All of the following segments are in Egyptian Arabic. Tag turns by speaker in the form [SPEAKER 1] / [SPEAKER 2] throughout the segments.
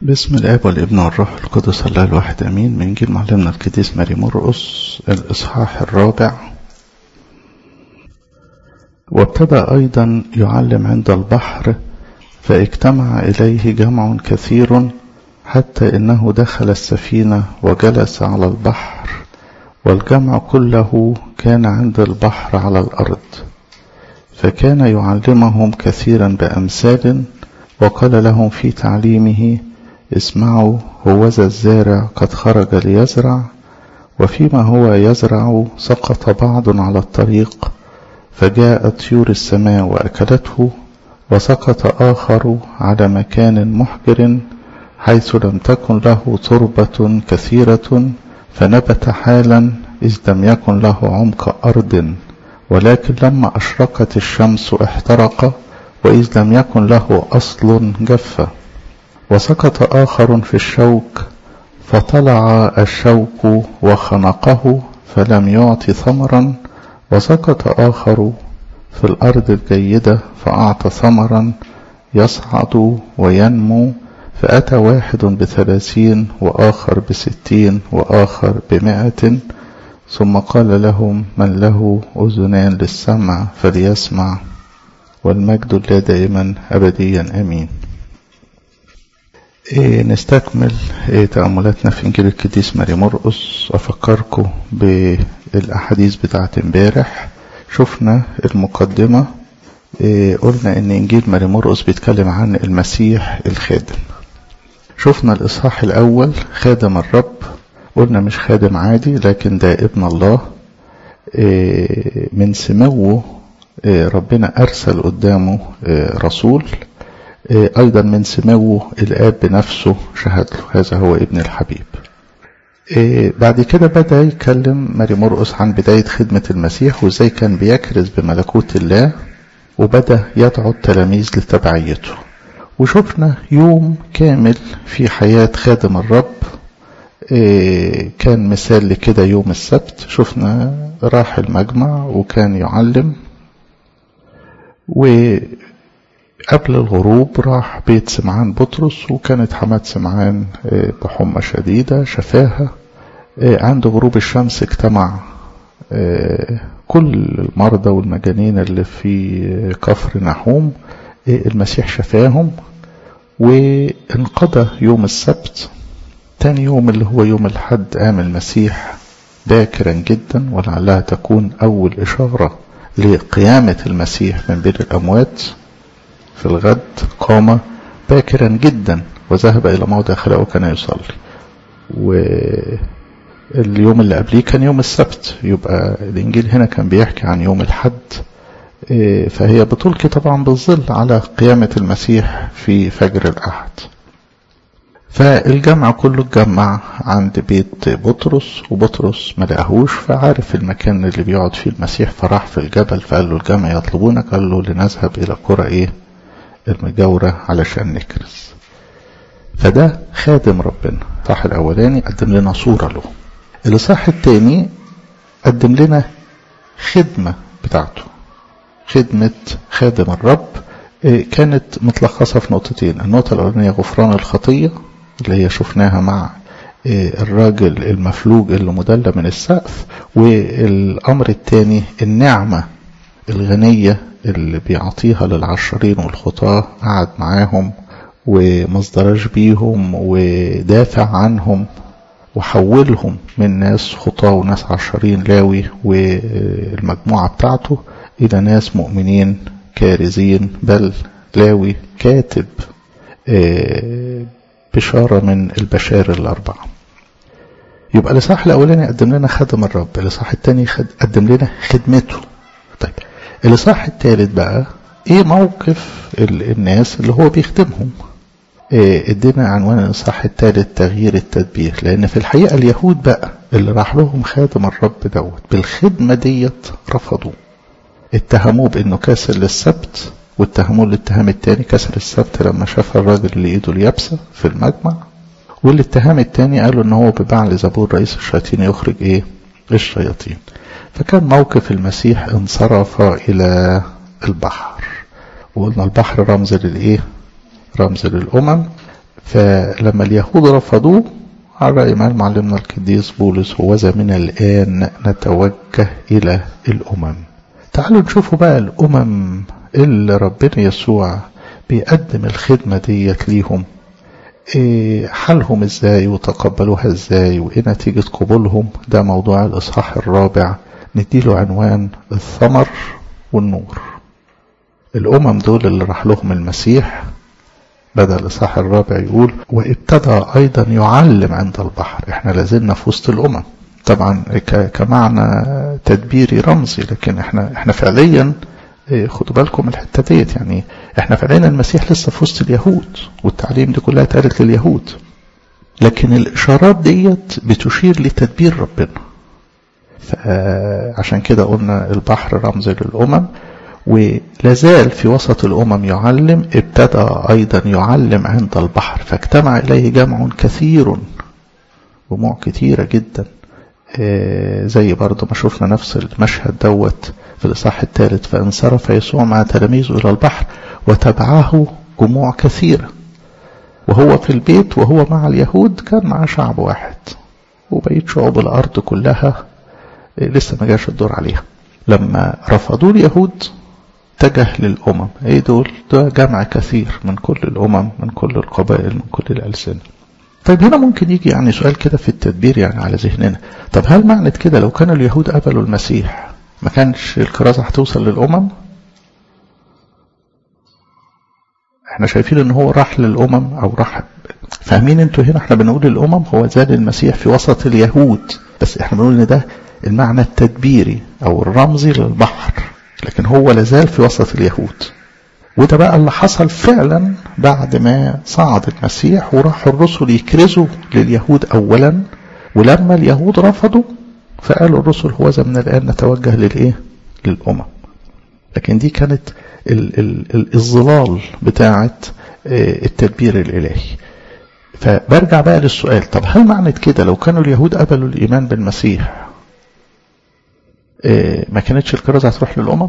[SPEAKER 1] بسم الآب والابن والروح القدس الله الواحد أمين من جيل معلمنا القديس ماري مرقس الإصحاح الرابع وابتدأ أيضا يعلم عند البحر فاجتمع إليه جمع كثير حتى إنه دخل السفينة وجلس على البحر والجمع كله كان عند البحر على الأرض فكان يعلمهم كثيرا بأمثال وقال لهم في تعليمه اسمعوا هوذا الزارع قد خرج ليزرع وفيما هو يزرع سقط بعض على الطريق فجاءت طيور السماء وأكلته وسقط آخر على مكان محجر حيث لم تكن له تربة كثيرة فنبت حالا إذ لم يكن له عمق أرض ولكن لما أشرقت الشمس احترق وإذ لم يكن له أصل جف وسقط آخر في الشوك فطلع الشوك وخنقه فلم يعط ثمرا وسقط آخر في الأرض الجيدة فأعطى ثمرا يصعد وينمو فأتى واحد بثلاثين وآخر بستين وآخر بمائة ثم قال لهم من له أذنان للسمع فليسمع والمجد لله دائما أبديا أمين إيه نستكمل إيه تأملاتنا في إنجيل القديس ماري مرقس أفكركم بالأحاديث بتاعت امبارح شفنا المقدمة إيه قلنا إن إنجيل ماري مرقس بيتكلم عن المسيح الخادم شفنا الإصحاح الأول خادم الرب قلنا مش خادم عادي لكن ده ابن الله إيه من سموه ربنا أرسل قدامه رسول أيضا من سموه الآب بنفسه شهد له هذا هو ابن الحبيب بعد كده بدأ يتكلم ماري مرقس عن بداية خدمة المسيح وإزاي كان بيكرز بملكوت الله وبدأ يدعو التلاميذ لتبعيته وشفنا يوم كامل في حياة خادم الرب كان مثال لكده يوم السبت شفنا راح المجمع وكان يعلم وقبل الغروب راح بيت سمعان بطرس وكانت حماة سمعان بحمى شديدة شفاها عند غروب الشمس اجتمع كل المرضى والمجانين اللي في كفر نحوم المسيح شفاهم وانقضى يوم السبت تاني يوم اللي هو يوم الحد قام المسيح باكرا جدا ولعلها تكون أول إشارة لقيامة المسيح من بين الأموات في الغد قام باكرا جدا وذهب إلى موضع خلاء وكان يصلي واليوم اللي قبليه كان يوم السبت يبقى الإنجيل هنا كان بيحكي عن يوم الحد فهي بتلقي طبعا بالظل على قيامة المسيح في فجر الأحد فالجمع كله اتجمع عند بيت بطرس وبطرس ما لقاهوش فعارف المكان اللي بيقعد فيه المسيح فراح في الجبل فقال له الجمع يطلبونك قال له لنذهب الى قرى ايه المجاورة علشان نكرز فده خادم ربنا الصح الاولاني قدم لنا صورة له الاصحاح الثاني قدم لنا خدمة بتاعته خدمة خادم الرب كانت متلخصة في نقطتين النقطة الأولانية غفران الخطية اللي هي شفناها مع الراجل المفلوج اللي مدلى من السقف والأمر الثاني النعمة الغنية اللي بيعطيها للعشرين والخطاة قعد معاهم ومصدرش بيهم ودافع عنهم وحولهم من ناس خطاة وناس عشرين لاوي والمجموعة بتاعته إلى ناس مؤمنين كارزين بل لاوي كاتب بشارة من البشائر الأربعة يبقى الإصحاح الأولاني قدم لنا خدم الرب الإصحاح الثاني قدم لنا خدمته طيب الإصحاح الثالث بقى إيه موقف الناس اللي هو بيخدمهم ادينا عنوان الإصحاح الثالث تغيير التدبير لأن في الحقيقة اليهود بقى اللي راح لهم خادم الرب دوت بالخدمة ديت رفضوه اتهموه بأنه كاسر للسبت واتهموه الاتهام التاني كسر السبت لما شاف الراجل اللي ايده اليابسة في المجمع والاتهام التاني قالوا ان هو ببعل زبور رئيس الشياطين يخرج ايه الشياطين فكان موقف المسيح انصرف الى البحر وقلنا البحر رمز للايه رمز للامم فلما اليهود رفضوه على رأي ما معلمنا القديس بولس هوذا من الآن نتوجه إلى الأمم تعالوا نشوفوا بقى الأمم اللي ربنا يسوع بيقدم الخدمة ديت ليهم إيه حالهم ازاي وتقبلوها ازاي وايه نتيجة قبولهم ده موضوع الإصحاح الرابع نديله عنوان الثمر والنور الأمم دول اللي راح لهم المسيح بدأ الإصحاح الرابع يقول وابتدى أيضا يعلم عند البحر احنا لازلنا في وسط الأمم طبعا كمعنى تدبيري رمزي لكن احنا احنا فعليا خدوا بالكم الحته ديت يعني احنا فعليا المسيح لسه في وسط اليهود والتعليم دي كلها اتقالت لليهود لكن الاشارات ديت بتشير لتدبير ربنا فعشان كده قلنا البحر رمز للامم ولازال في وسط الامم يعلم ابتدى ايضا يعلم عند البحر فاجتمع اليه جمع كثير جموع كثيره جدا زي برضه ما شفنا نفس المشهد دوت في الإصحاح الثالث فانصرف يسوع مع تلاميذه إلى البحر وتبعه جموع كثيرة وهو في البيت وهو مع اليهود كان مع شعب واحد وبقيت شعوب الأرض كلها لسه ما جاش الدور عليها لما رفضوا اليهود اتجه للأمم ايه دول ده جمع كثير من كل الأمم من كل القبائل من كل الألسنة طيب هنا ممكن يجي يعني سؤال كده في التدبير يعني على ذهننا طب هل معنى كده لو كانوا اليهود قبلوا المسيح ما كانش الكرازة هتوصل للأمم احنا شايفين ان هو راح للأمم او راح فاهمين انتوا هنا احنا بنقول الأمم هو زاد المسيح في وسط اليهود بس احنا بنقول ان ده المعنى التدبيري او الرمزي للبحر لكن هو لازال في وسط اليهود وده بقى اللي حصل فعلا بعد ما صعد المسيح وراحوا الرسل يكرزوا لليهود اولا ولما اليهود رفضوا فقالوا الرسل هو من الآن نتوجه للإيه للأمم لكن دي كانت ال ال ال الظلال بتاعة التدبير الإلهي فبرجع بقى للسؤال طب هل معنى كده لو كانوا اليهود قبلوا الإيمان بالمسيح ما كانتش الكرازة هتروح للأمم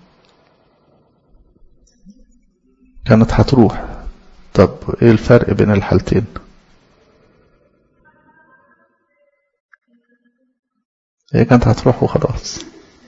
[SPEAKER 1] كانت هتروح طب ايه الفرق بين الحالتين هي كانت هتروح وخلاص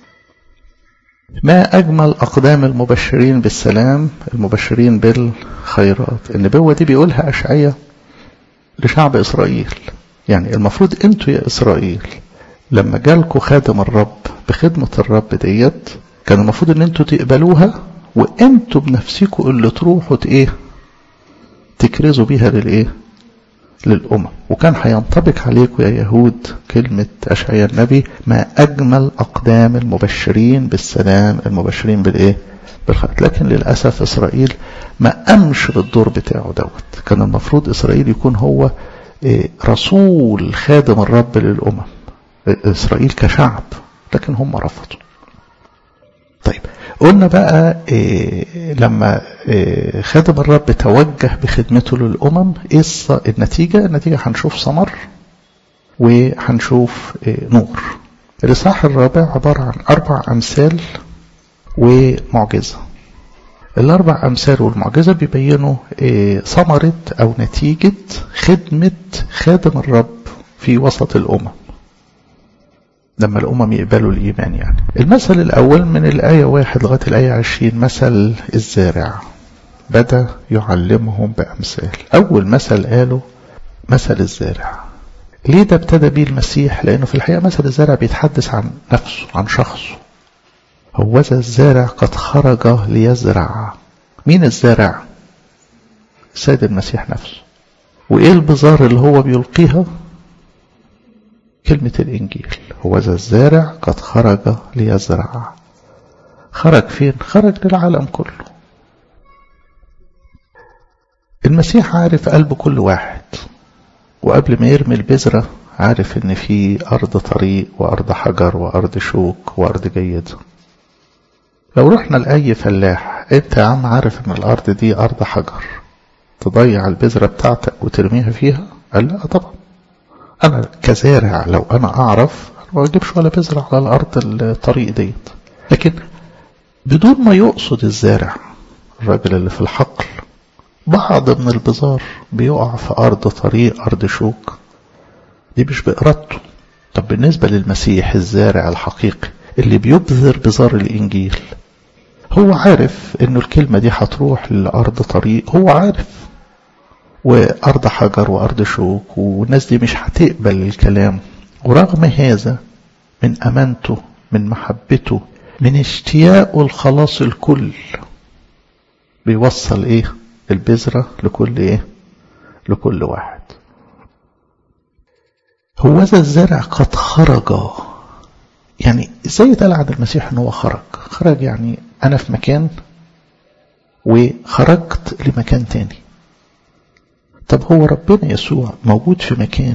[SPEAKER 1] ما أجمل أقدام المبشرين بالسلام المبشرين بالخيرات النبوة دي بيقولها أشعية لشعب إسرائيل يعني المفروض أنتوا يا إسرائيل لما جالكوا خادم الرب بخدمة الرب ديت كان المفروض أن أنتوا تقبلوها وأنتوا بنفسكوا اللي تروحوا إيه تكرزوا بيها للإيه للأمم وكان هينطبق عليكم يا يهود كلمة أشعياء النبي ما أجمل أقدام المبشرين بالسلام المبشرين بالإيه بالخير لكن للأسف إسرائيل ما قامش بالدور بتاعه دوت كان المفروض إسرائيل يكون هو إيه رسول خادم الرب للأمم إسرائيل كشعب لكن هم رفضوا طيب قلنا بقى إيه لما إيه خادم الرب توجه بخدمته للأمم إيه النتيجة النتيجة هنشوف ثمر وهنشوف إيه نور الإصحاح الرابع عبارة عن أربع أمثال ومعجزة الأربع أمثال والمعجزة بيبينوا إيه ثمرة أو نتيجة خدمة خادم الرب في وسط الأمم لما الأمم يقبلوا الإيمان يعني المثل الأول من الآية واحد لغاية الآية عشرين مثل الزارع بدأ يعلمهم بأمثال أول مثل قاله مثل الزارع ليه ده ابتدى بيه المسيح لأنه في الحقيقة مثل الزارع بيتحدث عن نفسه عن شخصه هوذا الزارع قد خرج ليزرع مين الزارع السيد المسيح نفسه وإيه البذار اللي هو بيلقيها كلمة الإنجيل هو ذا الزارع قد خرج ليزرع خرج فين؟ خرج للعالم كله المسيح عارف قلب كل واحد وقبل ما يرمي البذرة عارف ان في أرض طريق وأرض حجر وأرض شوك وأرض جيدة لو رحنا لأي فلاح انت يا عم عارف ان الأرض دي أرض حجر تضيع البذرة بتاعتك وترميها فيها قال لا طبعا أنا كزارع لو أنا أعرف ما أجيبش ولا بذرة على الأرض الطريق ديت لكن بدون ما يقصد الزارع الراجل اللي في الحقل بعض من البذار بيقع في أرض طريق أرض شوك دي مش بإرادته طب بالنسبة للمسيح الزارع الحقيقي اللي بيبذر بذار الإنجيل هو عارف إنه الكلمة دي هتروح لأرض طريق هو عارف وأرض حجر وأرض شوك والناس دي مش هتقبل الكلام ورغم هذا من أمانته من محبته من اشتياقه الخلاص الكل بيوصل ايه البذرة لكل ايه لكل واحد هو ذا الزرع قد خرج يعني ازاي يتقال عن المسيح ان هو خرج خرج يعني انا في مكان وخرجت لمكان تاني طب هو ربنا يسوع موجود في مكان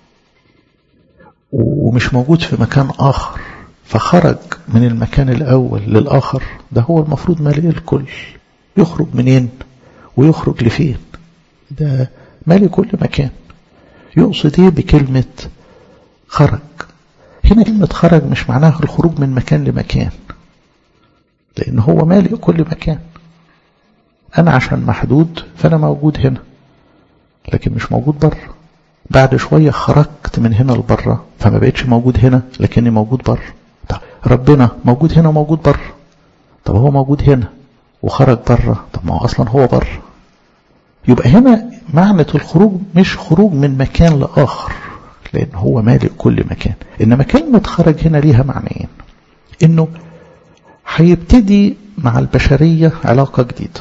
[SPEAKER 1] ومش موجود في مكان آخر فخرج من المكان الأول للآخر ده هو المفروض مالي الكل يخرج منين ويخرج لفين ده مالي كل مكان يقصد ايه بكلمة خرج هنا كلمة خرج مش معناها الخروج من مكان لمكان لأن هو مالي كل مكان أنا عشان محدود فأنا موجود هنا لكن مش موجود بره بعد شوية خرجت من هنا لبره فما بقتش موجود هنا لكني موجود بره طب ربنا موجود هنا وموجود بره طب هو موجود هنا وخرج بره طب ما هو أصلا هو بره يبقى هنا معنى الخروج مش خروج من مكان لآخر لأن هو مالك كل مكان إنما كلمة خرج هنا ليها معنيين إنه هيبتدي مع البشرية علاقة جديدة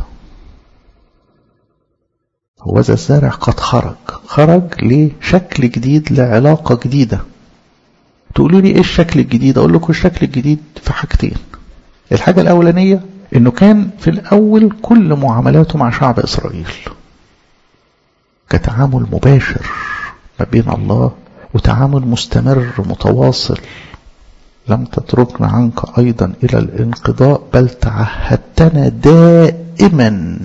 [SPEAKER 1] هو ذا الزارع قد خرج خرج لشكل جديد لعلاقة جديدة تقولوا لي ايه الشكل الجديد اقول لكم الشكل الجديد في حاجتين الحاجة الاولانية انه كان في الاول كل معاملاته مع شعب اسرائيل كتعامل مباشر ما بين الله وتعامل مستمر متواصل لم تتركنا عنك ايضا الى الانقضاء بل تعهدتنا دائما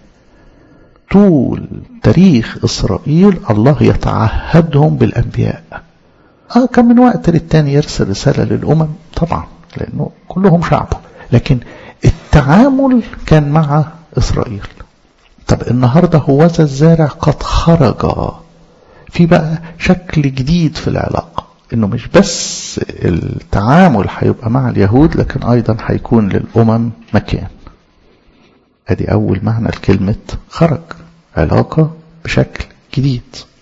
[SPEAKER 1] طول تاريخ إسرائيل الله يتعهدهم بالأنبياء آه كان من وقت للتاني يرسل رسالة للأمم طبعا لأنه كلهم شعبه لكن التعامل كان مع إسرائيل طب النهاردة هو ذا الزارع قد خرج في بقى شكل جديد في العلاقة انه مش بس التعامل هيبقى مع اليهود لكن ايضا هيكون للامم مكان ادي اول معنى لكلمة خرج علاقة بشكل جديد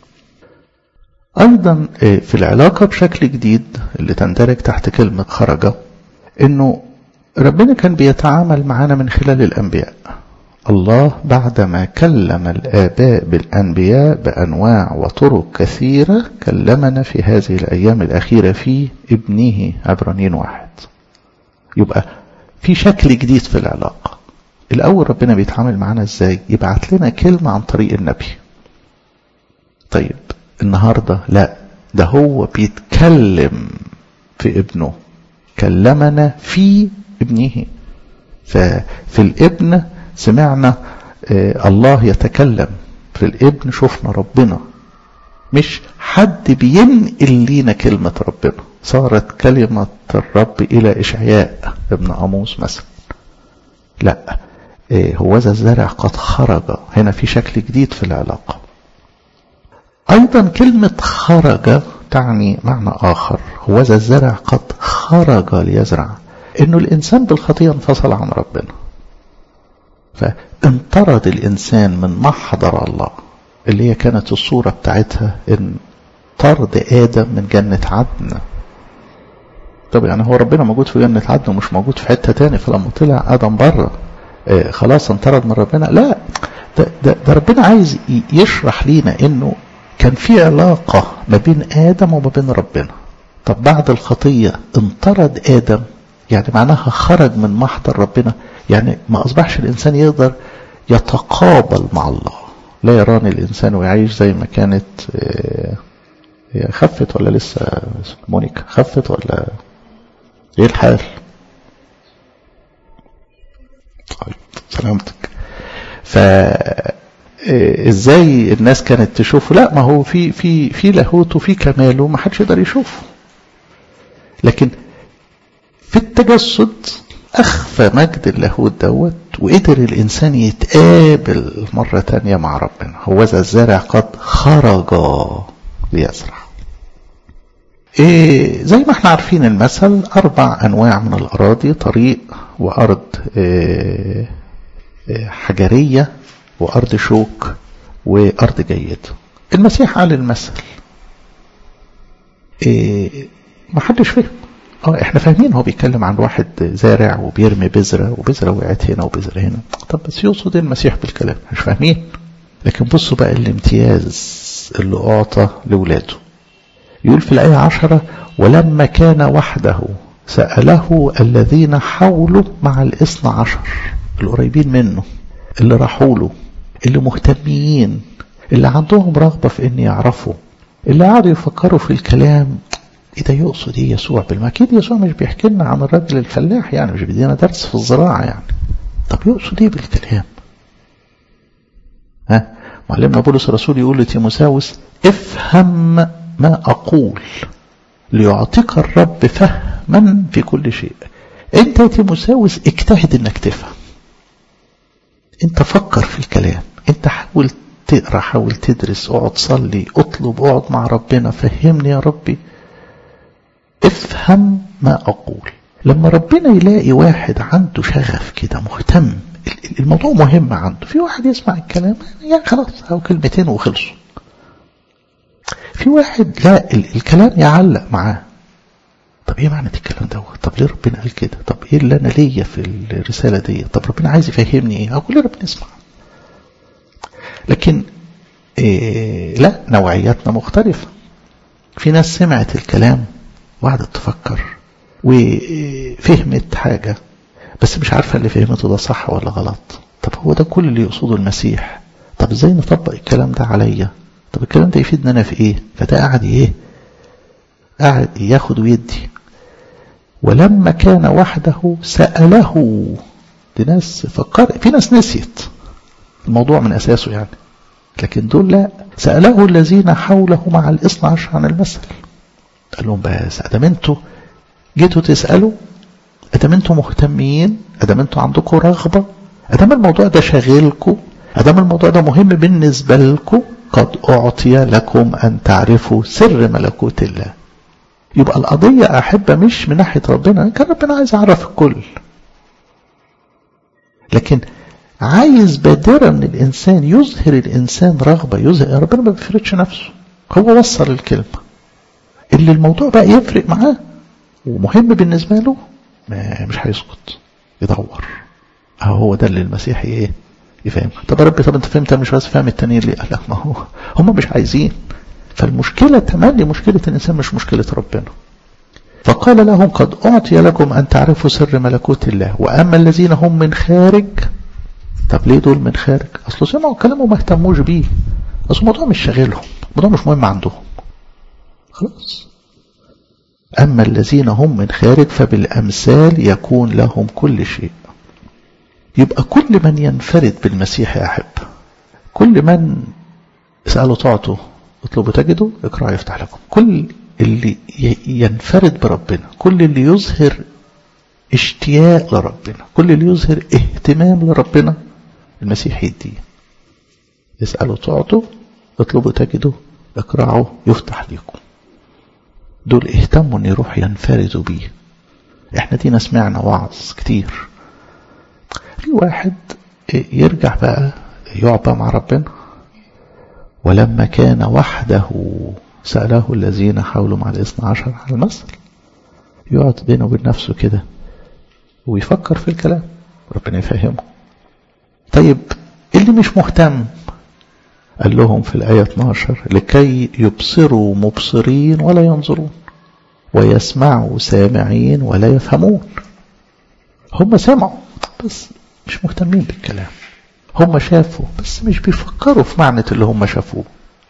[SPEAKER 1] ايضا في العلاقة بشكل جديد اللي تندرج تحت كلمة خرج انه ربنا كان بيتعامل معنا من خلال الانبياء الله بعدما كلم الآباء بالأنبياء بأنواع وطرق كثيرة كلمنا في هذه الأيام الأخيرة في ابنه عبرانيين واحد يبقى في شكل جديد في العلاقة الأول ربنا بيتعامل معنا ازاي يبعت لنا كلمة عن طريق النبي طيب النهاردة لا ده هو بيتكلم في ابنه كلمنا في ابنه ففي الابن سمعنا الله يتكلم في الابن شفنا ربنا مش حد بينقل لينا كلمة ربنا صارت كلمة الرب إلى إشعياء ابن أموس مثلا لا هو ذا الزرع قد خرج هنا في شكل جديد في العلاقة أيضا كلمة خرج تعني معنى آخر هو ذا الزرع قد خرج ليزرع إنه الإنسان بالخطية انفصل عن ربنا فانطرد الإنسان من محضر الله اللي هي كانت الصورة بتاعتها إن طرد آدم من جنة عدن طب يعني هو ربنا موجود في جنة عدن ومش موجود في حتة تاني فلما طلع آدم بره آه خلاص انطرد من ربنا لا ده, ده, ده ربنا عايز يشرح لينا انه كان في علاقة ما بين آدم وما بين ربنا طب بعد الخطية انطرد آدم يعني معناها خرج من محضر ربنا يعني ما أصبحش الإنسان يقدر يتقابل مع الله لا يراني الإنسان ويعيش زي ما كانت هي خفت ولا لسه مونيكا خفت ولا ايه الحال طيب سلامتك ف ازاي الناس كانت تشوفه لا ما هو في في في لاهوت وفي كماله ما حدش يقدر يشوفه لكن في التجسد أخفى مجد اللاهوت دوت وقدر الإنسان يتقابل مرة تانية مع ربنا هو ذا الزارع قد خرج ليزرع إيه زي ما احنا عارفين المثل أربع أنواع من الأراضي طريق وأرض إيه إيه حجرية وأرض شوك وأرض جيد المسيح قال المثل إيه ما حدش فهم اه احنا فاهمين هو بيتكلم عن واحد زارع وبيرمي بذرة وبذرة وقعت هنا وبذرة هنا طب بس يقصد المسيح بالكلام مش فاهمين لكن بصوا بقى الامتياز اللي أعطى لولاده يقول في الآية عشرة ولما كان وحده سأله الذين حوله مع الاثنى عشر القريبين منه اللي راحوا له اللي مهتمين اللي عندهم رغبة في ان يعرفوا اللي قعدوا يفكروا في الكلام ايه ده يقصد ايه يسوع بالما اكيد يسوع مش بيحكي لنا عن الراجل الفلاح يعني مش بيدينا درس في الزراعة يعني طب يقصد ايه بالكلام ها معلمنا بولس الرسول يقول لتيموساوس افهم ما أقول ليعطيك الرب فهما في كل شيء انت يا تيموساوس اجتهد انك تفهم انت فكر في الكلام انت حاول تقرا حاول تدرس اقعد صلي اطلب اقعد مع ربنا فهمني يا ربي افهم ما اقول لما ربنا يلاقي واحد عنده شغف كده مهتم الموضوع مهم عنده في واحد يسمع الكلام يعني خلاص او كلمتين وخلصوا في واحد لا الكلام يعلق معاه طب ايه معنى الكلام ده طب ليه ربنا قال كده طب ايه اللي انا ليا في الرساله دي طب ربنا عايز يفهمني ايه اقول ربنا اسمع لكن إيه لا نوعياتنا مختلفه في ناس سمعت الكلام وقعدت تفكر وفهمت حاجه بس مش عارفه اللي فهمته ده صح ولا غلط طب هو ده كل اللي يقصده المسيح طب ازاي نطبق الكلام ده عليا طب الكلام ده يفيدنا انا في ايه فده قاعد ايه قاعد ياخد ويدي ولما كان وحده سأله دي ناس فكر في ناس نسيت الموضوع من اساسه يعني لكن دول لا سأله الذين حوله مع الاثنى عشر عن المثل قال لهم بس ادام انتوا جيتوا تسألوا ادام انتوا مهتمين ادام انتوا عندكم رغبة ادام الموضوع ده شاغلكم ادام الموضوع ده مهم بالنسبة لكم قد أعطي لكم أن تعرفوا سر ملكوت الله يبقى القضية أحبة مش من ناحية ربنا كان ربنا عايز يعرف الكل لكن عايز بادرة من الإنسان يظهر الإنسان رغبة يظهر ربنا ما بيفرضش نفسه هو وصل الكلمة اللي الموضوع بقى يفرق معاه ومهم بالنسبة له ما مش هيسكت يدور هو ده اللي المسيح ايه يفهم طب يا رب طب انت فهمت مش بس فاهم التانيين ليه لا ما هو هم مش عايزين فالمشكلة تملي مشكلة الإنسان مش مشكلة ربنا فقال لهم قد أعطي لكم أن تعرفوا سر ملكوت الله وأما الذين هم من خارج طب ليه دول من خارج أصل سمعوا كلام وما اهتموش بيه أصل الموضوع مش شاغلهم الموضوع مش مهم عندهم خلاص أما الذين هم من خارج فبالأمثال يكون لهم كل شيء يبقى كل من ينفرد بالمسيح يا أحب كل من اسألوا تعطوا اطلبوا تجدوا اقرأوا يفتح لكم كل اللي ينفرد بربنا كل اللي يظهر اشتياق لربنا كل اللي يظهر اهتمام لربنا المسيح يديه اسألوا تعطوا اطلبوا تجدوا اقرأوا يفتح لكم دول اهتموا ان يروح ينفردوا بيه احنا دينا سمعنا وعظ كتير في واحد يرجع بقى يقعد مع ربنا ولما كان وحده سأله الذين حولوا مع الاثنى عشر على المثل يقعد بينه وبين نفسه كده ويفكر في الكلام ربنا يفهمه طيب اللي مش مهتم قال لهم في الآية 12 لكي يبصروا مبصرين ولا ينظرون ويسمعوا سامعين ولا يفهمون هم سمعوا بس مش مهتمين بالكلام هم شافوا بس مش بيفكروا في معنى اللي هم شافوه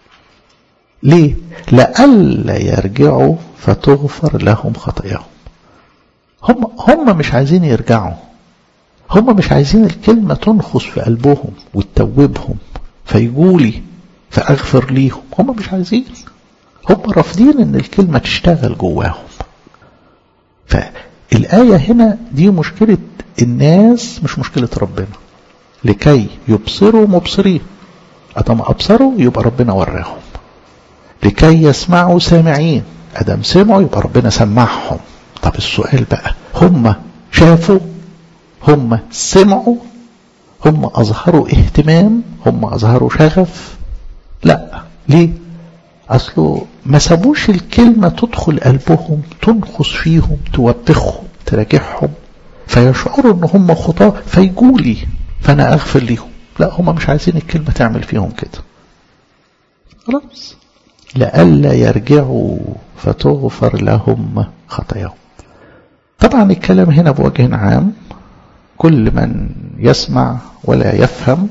[SPEAKER 1] ليه لألا يرجعوا فتغفر لهم خطاياهم هم هم مش عايزين يرجعوا هم مش عايزين الكلمة تنخص في قلبهم وتتوبهم فيقولي فأغفر ليهم هم مش عايزين هم رافضين ان الكلمة تشتغل جواهم الآية هنا دي مشكلة الناس مش مشكلة ربنا لكي يبصروا مبصرين أدم أبصروا يبقى ربنا وراهم لكي يسمعوا سامعين أدم سمعوا يبقى ربنا سمعهم طب السؤال بقى هم شافوا هم سمعوا هم أظهروا اهتمام هم أظهروا شغف لا ليه أصله ما سابوش الكلمة تدخل قلبهم تنخص فيهم توبخهم تراجعهم فيشعروا ان هم خطاة فيجولي فانا اغفر ليهم لا هم مش عايزين الكلمة تعمل فيهم كده خلاص لئلا يرجعوا فتغفر لهم خطاياهم طبعا الكلام هنا بوجه عام كل من يسمع ولا يفهم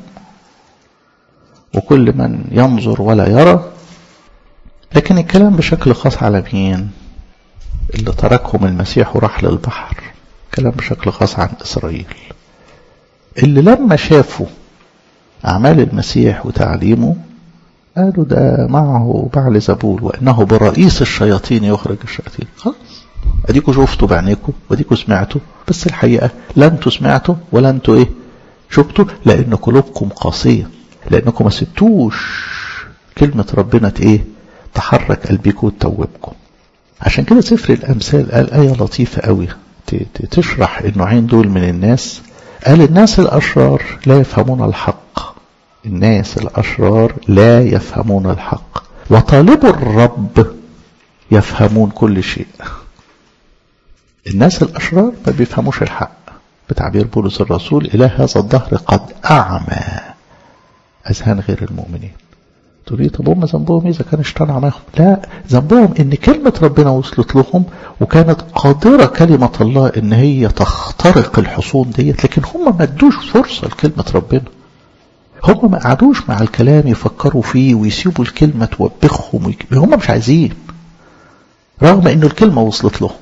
[SPEAKER 1] وكل من ينظر ولا يرى لكن الكلام بشكل خاص على مين اللي تركهم المسيح وراح للبحر كلام بشكل خاص عن إسرائيل اللي لما شافوا أعمال المسيح وتعليمه قالوا ده معه بعل زبول وإنه برئيس الشياطين يخرج الشياطين خلاص أديكوا شفتوا بعينيكم وأديكوا سمعتوا بس الحقيقة لا أنتوا سمعتوا ولا أنتوا إيه شفتوا لأن قلوبكم قاسية لأنكم ما سبتوش كلمة ربنا إيه تحرك قلبكم وتتوبكم عشان كده سفر الأمثال قال آية لطيفة قوي تشرح النوعين دول من الناس قال الناس الأشرار لا يفهمون الحق الناس الأشرار لا يفهمون الحق وطالب الرب يفهمون كل شيء الناس الأشرار ما بيفهموش الحق بتعبير بولس الرسول إلى هذا الظهر قد أعمى أذهان غير المؤمنين تقول لي طب هم ذنبهم اذا كان اشتنع معاهم لا ذنبهم ان كلمة ربنا وصلت لهم وكانت قادرة كلمة الله ان هي تخترق الحصون ديت لكن هم ما ادوش فرصة لكلمة ربنا هم ما قعدوش مع الكلام يفكروا فيه ويسيبوا الكلمة توبخهم ويك... هم مش عايزين رغم انه الكلمة وصلت لهم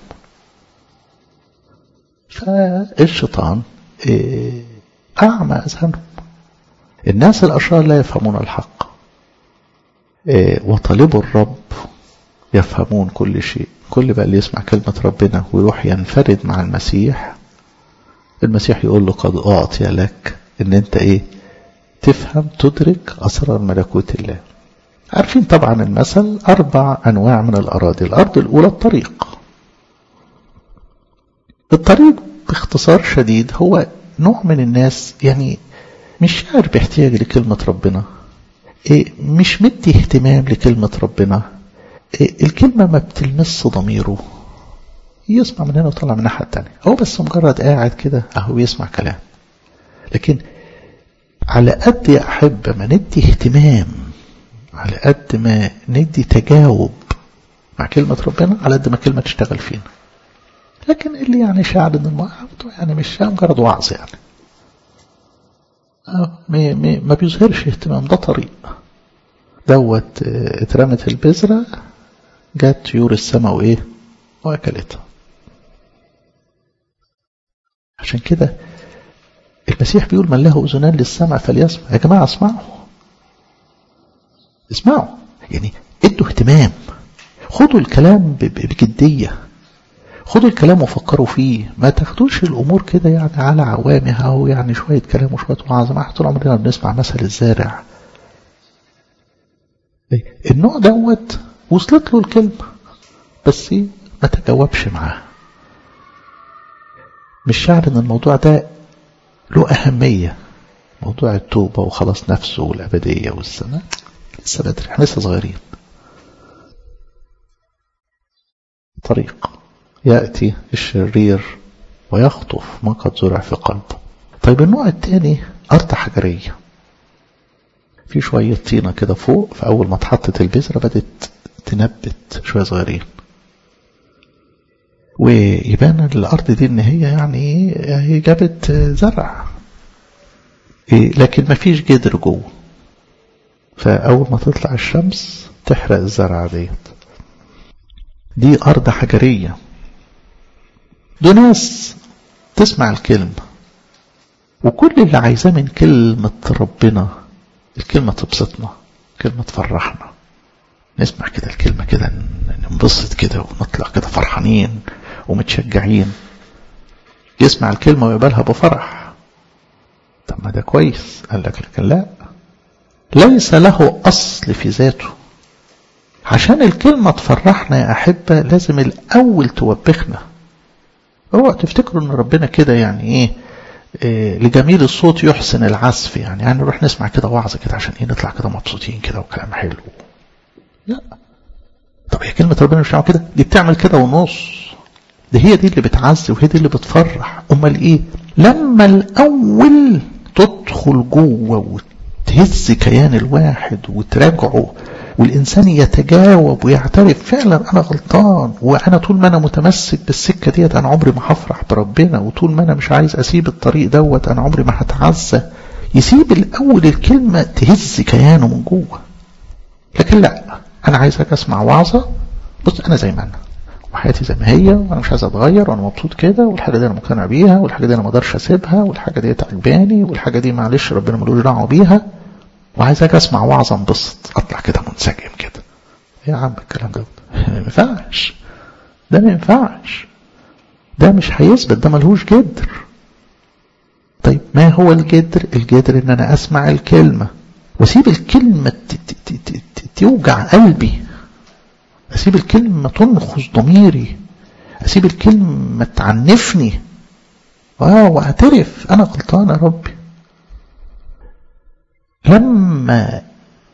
[SPEAKER 1] فالشيطان اعمى اذهانهم الناس الاشرار لا يفهمون الحق وطالبوا الرب يفهمون كل شيء كل بقى اللي يسمع كلمة ربنا ويروح ينفرد مع المسيح المسيح يقول له قد أعطي لك ان انت ايه تفهم تدرك أسرار ملكوت الله عارفين طبعا المثل أربع أنواع من الأراضي الأرض الأولى الطريق الطريق باختصار شديد هو نوع من الناس يعني مش شاعر باحتياج لكلمة ربنا إيه مش مدي اهتمام لكلمة ربنا إيه الكلمة ما بتلمس ضميره يسمع من هنا وطلع من الناحية التانية هو بس مجرد قاعد كده اهو يسمع كلام لكن على قد يا أحب ما ندي اهتمام على قد ما ندي تجاوب مع كلمة ربنا على قد ما كلمة تشتغل فينا لكن اللي يعني شاعر ان الموضوع يعني مش مجرد وعظ يعني ما بيظهرش اهتمام ده طريق دوت اترمت البذرة جت طيور السماء وايه واكلتها عشان كده المسيح بيقول من له اذنان للسمع فليسمع يا جماعه اسمعوا اسمعوا يعني ادوا اهتمام خدوا الكلام بجديه خدوا الكلام وفكروا فيه ما تاخدوش الامور كده يعني على عوامها او يعني شويه كلام وشويه وعظ ما طول عمرنا بنسمع مثل الزارع النوع دوت وصلت له الكلمه بس ما تجاوبش معاه مش شعر ان الموضوع ده له اهميه موضوع التوبه وخلاص نفسه والابديه والسماء لسه بدري احنا لسه صغيرين طريق يأتي الشرير ويخطف ما قد زرع في قلبه طيب النوع الثاني أرض حجرية في شوية طينة كده فوق فأول ما اتحطت البذرة بدت تنبت شوية صغيرين ويبان الأرض دي إن هي يعني هي جابت زرع لكن ما فيش جدر جوه فأول ما تطلع الشمس تحرق الزرع ديت دي أرض حجرية دول ناس تسمع الكلمة وكل اللي عايزاه من كلمة ربنا الكلمة تبسطنا كلمة تفرحنا نسمع كده الكلمة كده ننبسط كده ونطلع كده فرحانين ومتشجعين يسمع الكلمة ويقبلها بفرح طب ما ده كويس قال لك لكن لا ليس له أصل في ذاته عشان الكلمة تفرحنا يا أحبة لازم الأول توبخنا اوعوا تفتكروا ان ربنا كده يعني ايه, إيه لجميل الصوت يحسن العزف يعني يعني نروح نسمع كده وعظ كده عشان ايه نطلع كده مبسوطين كده وكلام حلو لا طب هي كلمة ربنا مش بتعمل كده دي بتعمل كده ونص دي هي دي اللي بتعزي وهي دي اللي بتفرح امال ايه لما الاول تدخل جوه وتهز كيان الواحد وتراجعه والإنسان يتجاوب ويعترف فعلا أنا غلطان وأنا طول ما أنا متمسك بالسكة ديت أنا عمري ما هفرح بربنا وطول ما أنا مش عايز أسيب الطريق دوت أنا عمري ما هتعزى يسيب الأول الكلمة تهز كيانه من جوه لكن لا أنا عايزك أسمع وعظة بص أنا زي ما أنا وحياتي زي ما هي وأنا مش عايز أتغير وأنا مبسوط كده والحاجة دي أنا مقتنع بيها والحاجة دي أنا ما أقدرش أسيبها والحاجة دي عجباني والحاجة دي معلش ربنا ملوش دعوة بيها وعايزك اسمع وعظ انبسط اطلع كده منسجم كده يا عم الكلام ده ما ينفعش ده ما ينفعش ده مش هيثبت ده ملهوش جدر طيب ما هو الجدر الجدر ان انا اسمع الكلمة واسيب الكلمة توجع قلبي اسيب الكلمة تنخص ضميري اسيب الكلمة تعنفني اه واعترف انا غلطان يا ربي لما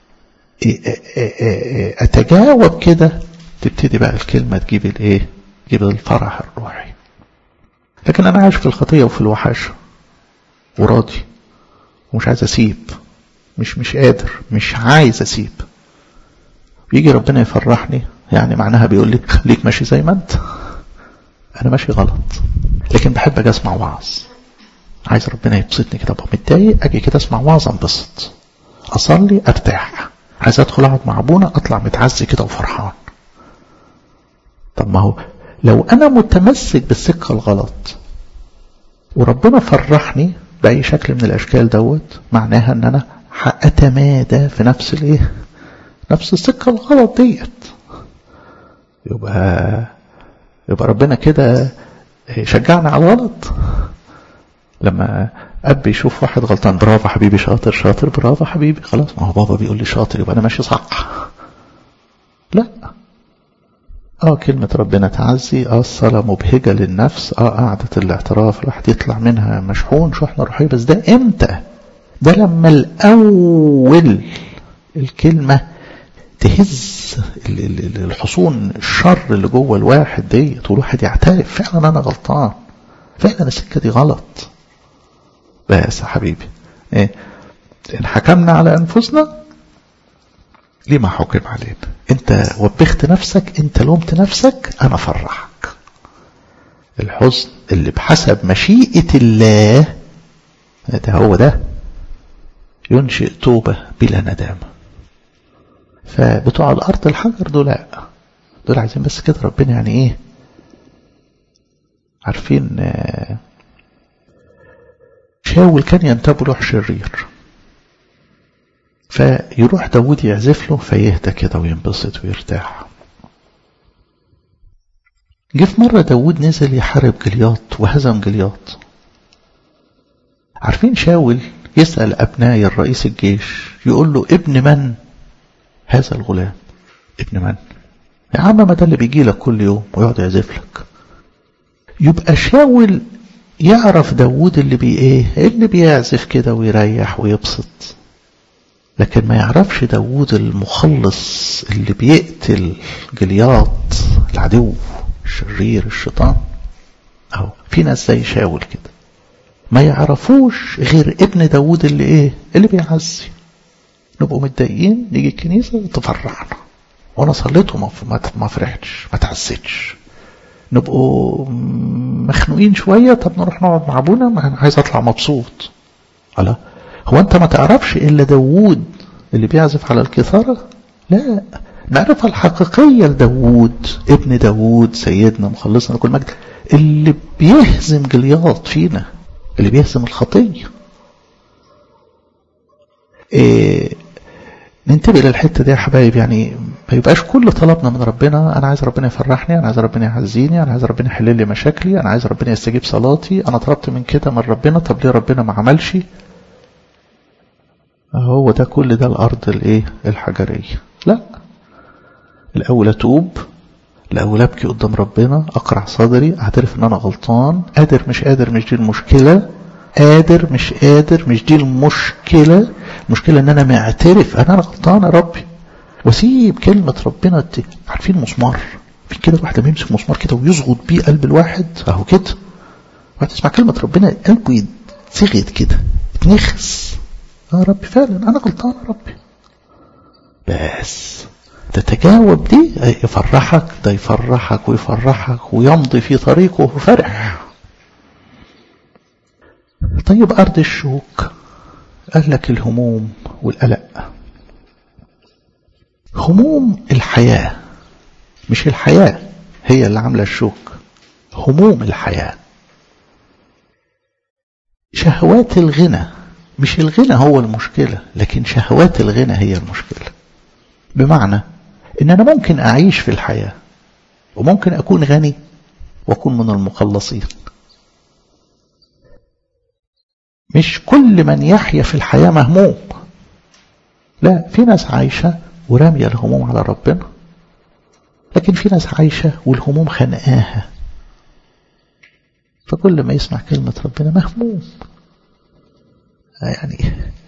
[SPEAKER 1] اتجاوب كده تبتدي بقى الكلمة تجيب الايه تجيب الفرح الروحي لكن انا عايش في الخطية وفي الوحشة وراضي ومش عايز اسيب مش مش قادر مش عايز اسيب يجي ربنا يفرحني يعني معناها بيقول لي خليك ماشي زي ما انت انا ماشي غلط لكن بحب اجي اسمع وعظ عايز ربنا يبسطني كده ابقى متضايق اجي كده اسمع وعظ انبسط اصلي ارتاح عايز ادخل اقعد مع ابونا اطلع متعزي كده وفرحان طب ما هو لو انا متمسك بالسكه الغلط وربنا فرحني باي شكل من الاشكال دوت معناها ان انا هاتمادى في نفس الايه نفس السكه الغلط ديت يبقى يبقى ربنا كده شجعنا على الغلط لما اب يشوف واحد غلطان برافو حبيبي شاطر شاطر برافو حبيبي خلاص ما هو بابا بيقول لي شاطر يبقى انا ماشي صح لا اه كلمة ربنا تعزي اه الصلاة مبهجة للنفس اه قعدة الاعتراف الواحد يطلع منها مشحون شحنة روحية بس ده امتى ده لما الاول الكلمة تهز الحصون الشر اللي جوه الواحد ديت والواحد يعترف فعلا انا غلطان فعلا السكة دي غلط بس يا حبيبي إيه؟ إن حكمنا على أنفسنا لما حكم علينا أنت وبخت نفسك أنت لومت نفسك أنا فرحك الحزن اللي بحسب مشيئة الله ده هو ده ينشئ توبة بلا ندامة فبتوع الأرض الحجر دول لا دول عايزين بس كده ربنا يعني إيه عارفين آه شاول كان ينتاب روح شرير فيروح داود يعزف له فيهدى كده وينبسط ويرتاح جه في مرة داود نزل يحارب جلياط وهزم جلياط عارفين شاول يسأل أبناء الرئيس الجيش يقول له ابن من هذا الغلام ابن من يا عم ما ده اللي بيجي لك كل يوم ويقعد يعزف لك يبقى شاول يعرف داود اللي بي ايه اللي بيعزف كده ويريح ويبسط لكن ما يعرفش داود المخلص اللي بيقتل جلياط العدو الشرير الشيطان اهو في ناس زي شاول كده ما يعرفوش غير ابن داود اللي ايه اللي بيعزي نبقوا متضايقين نيجي الكنيسة تفرحنا وانا صليت وما ما فرحتش ما تعزتش نبقوا مخنوقين شوية طب نروح نقعد مع ابونا ما انا عايز اطلع مبسوط الله هو انت ما تعرفش الا داوود اللي بيعزف على الكثارة لا المعرفة الحقيقية لداوود ابن داوود سيدنا مخلصنا كل مجد اللي بيهزم جلياط فينا اللي بيهزم الخطية إيه ننتبه للحتة دي يا حبايب يعني ما يبقاش كل طلبنا من ربنا انا عايز ربنا يفرحني انا عايز ربنا يعزيني انا عايز ربنا يحل لي مشاكلي انا عايز ربنا يستجيب صلاتي انا طلبت من كده من ربنا طب ليه ربنا ما عملش هو ده كل ده الارض الايه الحجريه لا الاول اتوب الاول ابكي قدام ربنا اقرع صدري اعترف ان انا غلطان قادر مش قادر مش دي المشكله قادر مش قادر مش دي المشكله المشكله ان انا معترف ان انا غلطان يا ربي واسيب كلمه ربنا ت... عارفين المسمار في كده الواحد لما يمسك مسمار كده ويزغط بيه قلب الواحد اهو كده واحد يسمع كلمه ربنا قلبه يتسغط كده يتنخس يا ربي فعلا انا غلطان يا ربي بس تتجاوب دي يفرحك ده يفرحك ويفرحك ويمضي في طريقه فرح طيب أرض الشوك قال لك الهموم والقلق هموم الحياة مش الحياة هي اللي عاملة الشوك هموم الحياة شهوات الغنى مش الغنى هو المشكلة لكن شهوات الغنى هي المشكلة بمعنى ان انا ممكن اعيش في الحياة وممكن اكون غني واكون من المخلصين مش كل من يحيا في الحياة مهموم لا في ناس عايشة ورامية الهموم على ربنا لكن في ناس عايشة والهموم خنقاها فكل ما يسمع كلمة ربنا مهموم يعني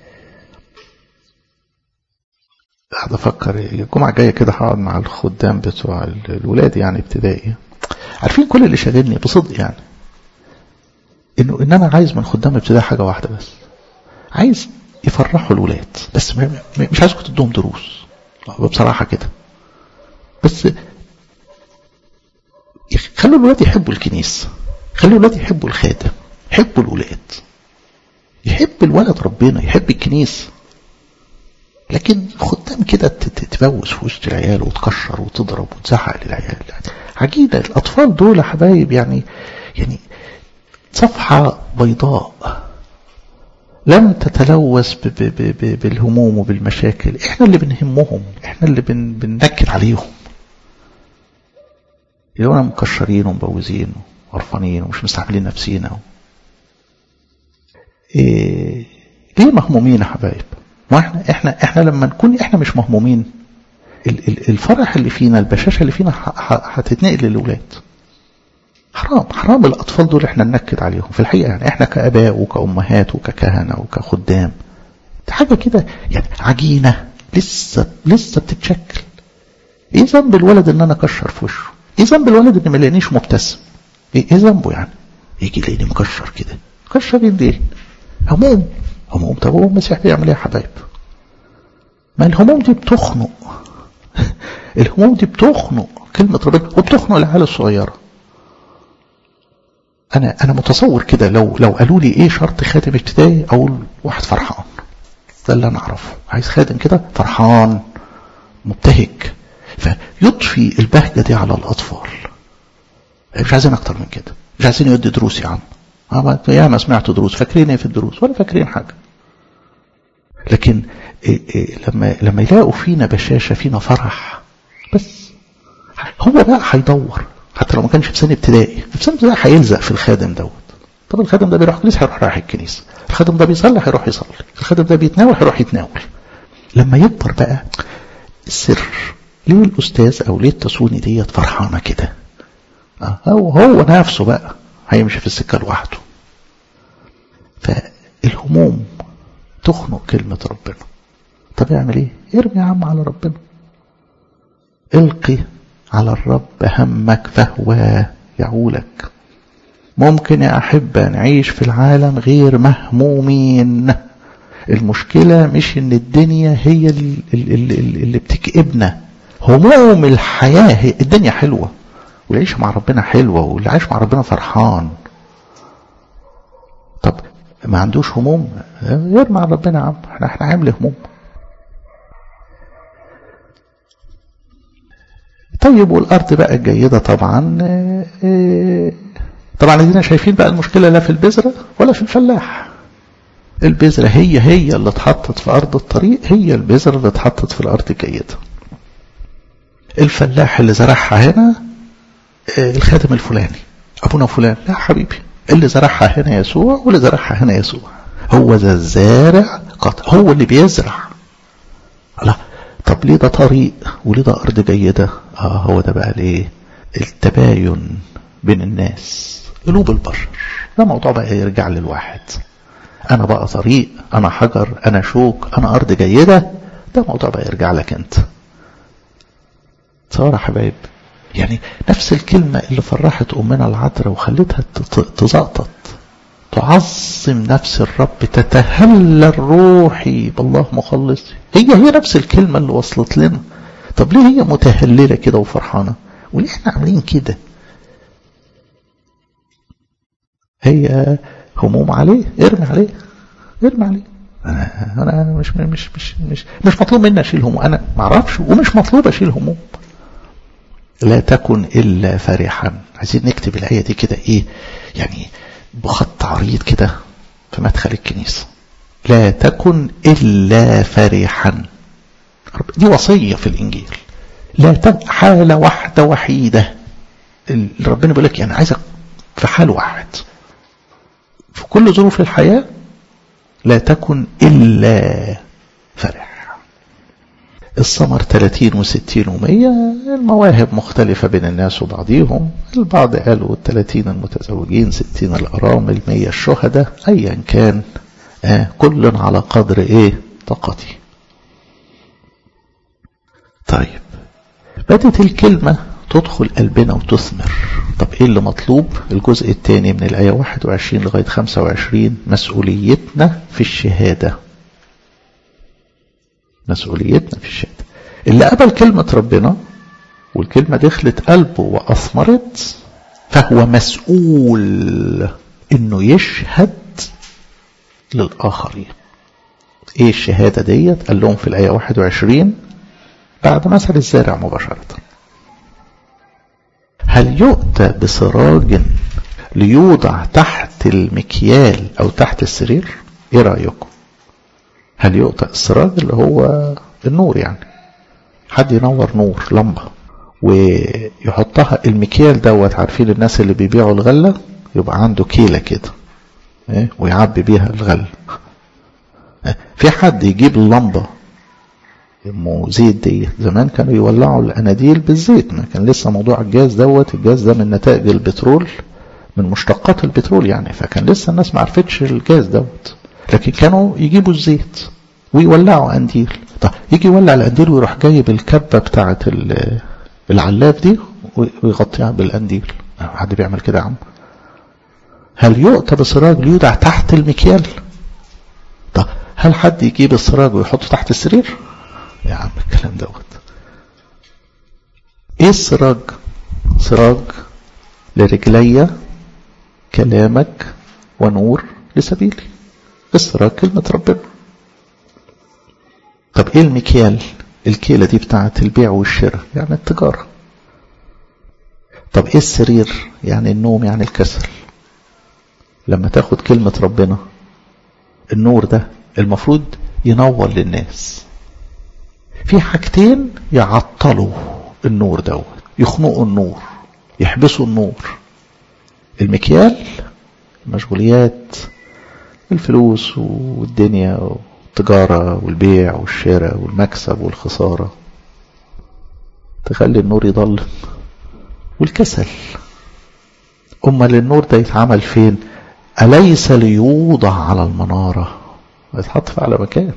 [SPEAKER 1] قاعد افكر الجمعه الجايه كده هقعد مع الخدام بتوع الولاد يعني ابتدائي عارفين كل اللي شاغلني بصدق يعني انه ان انا عايز من خدام ابتدائي حاجه واحده بس عايز يفرحوا الولاد بس مش عايزكم تدوهم دروس بصراحه كده بس خلوا الولاد يحبوا الكنيسه خلوا الولاد يحبوا الخادم يحبوا الولاد يحب الولد ربنا يحب الكنيسه لكن خدام كده تبوس في وسط العيال وتكشر وتضرب وتزعق للعيال عجيبة الأطفال دول يا حبايب يعني يعني صفحة بيضاء لم تتلوث ب ب ب ب بالهموم وبالمشاكل احنا اللي بنهمهم احنا اللي بن بننكد عليهم يلاقونا مكشرين ومبوزين وقرفانين ومش مستعملين نفسينا إيه ليه مهمومين يا حبايب ما احنا احنا احنا لما نكون احنا مش مهمومين الفرح اللي فينا البشاشه اللي فينا هتتنقل للاولاد حرام حرام الاطفال دول احنا ننكد عليهم في الحقيقه يعني احنا كاباء وكامهات وككهنه وكخدام دي حاجه كده يعني عجينه لسه لسه بتتشكل ايه ذنب الولد ان انا اكشر في وشه ايه ذنب الولد ان ما يلاقينيش مبتسم ايه, إيه ذنبه يعني يجي يلاقيني مكشر كده مكشر ليه هموم هموم طب هو المسيح بيعمل ايه يا حبايب ما الهموم دي بتخنق الهموم دي بتخنق كلمة ربنا وبتخنق العيال الصغيرة أنا أنا متصور كده لو لو قالوا لي إيه شرط خاتم ابتدائي أقول واحد فرحان ده اللي أنا أعرفه عايز خادم كده فرحان مبتهج فيضفي البهجة دي على الأطفال مش عايزين أكتر من كده مش عايزين يودي دروس يا عم يا ما سمعت دروس فاكرين ايه في الدروس ولا فاكرين حاجة لكن إيه إيه لما لما يلاقوا فينا بشاشة فينا فرح بس هو بقى هيدور حتى لو ما كانش في سنة ابتدائي في سنة ابتدائي هيلزق في الخادم دوت طب الخادم ده بيروح الكنيسة هيروح رايح الكنيسة الخادم ده بيصلي هيروح يصلي الخادم ده بيتناول هيروح يتناول لما يكبر بقى السر ليه الأستاذ أو ليه التسوني ديت فرحانة كده هو هو نفسه بقى هيمشي في السكة لوحده فالهموم تخنق كلمة ربنا طب اعمل ايه ارمي يا عم على ربنا القي على الرب همك فهو يعولك ممكن يا أحبة نعيش في العالم غير مهمومين المشكلة مش ان الدنيا هي اللي بتكئبنا هموم الحياة هي الدنيا حلوة والعيش مع ربنا حلوة واللي عايش مع ربنا فرحان طب ما عندوش هموم يرمى على ربنا يا عم احنا احنا عامل هموم طيب والارض بقى الجيدة طبعا طبعا ادينا شايفين بقى المشكلة لا في البذرة ولا في الفلاح البذرة هي هي اللي اتحطت في ارض الطريق هي البذرة اللي اتحطت في الارض الجيدة الفلاح اللي زرعها هنا الخادم الفلاني ابونا فلان لا حبيبي اللي زرعها هنا يسوع واللي زرعها هنا يسوع هو ذا الزارع قطع هو اللي بيزرع لا طب ليه ده طريق وليه ده ارض جيده اه هو ده بقى الايه التباين بين الناس قلوب البشر ده موضوع بقى يرجع للواحد انا بقى طريق انا حجر انا شوك انا ارض جيده ده موضوع بقى يرجع لك انت تصور يا حبايب يعني نفس الكلمة اللي فرحت أمنا العذراء وخلتها تزقطط تعظم نفس الرب تتهلل روحي بالله مخلصي هي هي نفس الكلمة اللي وصلت لنا طب ليه هي متهللة كده وفرحانة وليه احنا عاملين كده هي هموم عليه ارمي عليه ارمي عليه انا انا مش مش مش مش مش مطلوب مني اشيل هموم انا ما اعرفش ومش مطلوب اشيل هموم لا تكن الا فرحا عايزين نكتب الايه دي كده ايه يعني بخط عريض كده في مدخل الكنيسه لا تكن الا فرحا دي وصيه في الانجيل لا تكن حاله واحده وحيده ربنا بيقول لك يعني عايزك في حال واحد في كل ظروف الحياه لا تكن الا فرح الثمر 30 و60 و100 المواهب مختلفة بين الناس وبعضهم البعض قالوا 30 المتزوجين 60 الأرامل 100 الشهداء أيا كان آه كل على قدر إيه طاقتي طيب بدت الكلمة تدخل قلبنا وتثمر طب ايه اللي مطلوب الجزء الثاني من الآية 21 لغاية 25 مسؤوليتنا في الشهادة مسؤوليتنا في الشهادة اللي قبل كلمة ربنا والكلمة دخلت قلبه وأثمرت فهو مسؤول إنه يشهد للآخرين إيه الشهادة ديت قال لهم في الآية 21 بعد مثل الزارع مباشرة هل يؤتى بسراج ليوضع تحت المكيال أو تحت السرير إيه رأيكم هل يؤتى السراج اللي هو النور يعني حد ينور نور لمبة ويحطها المكيال دوت عارفين الناس اللي بيبيعوا الغلة يبقى عنده كيلة كده إيه؟ ويعبي بيها الغلة في حد يجيب اللمبة ام زيت دي زمان كانوا يولعوا الاناديل بالزيت ما كان لسه موضوع الجاز دوت الجاز ده من نتائج البترول من مشتقات البترول يعني فكان لسه الناس ما عرفتش الجاز دوت لكن كانوا يجيبوا الزيت ويولعوا قنديل طب يجي يولع القنديل ويروح جايب الكبه بتاعه العلاف دي ويغطيها بالقنديل حد بيعمل كده يا عم هل يؤتى بسراج ليودع تحت المكيال طب هل حد يجيب السراج ويحطه تحت السرير يا عم الكلام دوت ايه السراج سراج لرجلي كلامك ونور لسبيلي السراج كلمة ربنا طب ايه المكيال الكيلة دي بتاعت البيع والشراء يعني التجارة طب ايه السرير يعني النوم يعني الكسل لما تاخد كلمة ربنا النور ده المفروض ينور للناس في حاجتين يعطلوا النور دوت يخنقوا النور يحبسوا النور المكيال المشغوليات الفلوس والدنيا والتجارة والبيع والشراء والمكسب والخسارة تخلي النور يضل والكسل أمال النور ده يتعمل فين أليس ليوضع على المنارة يتحط في على مكان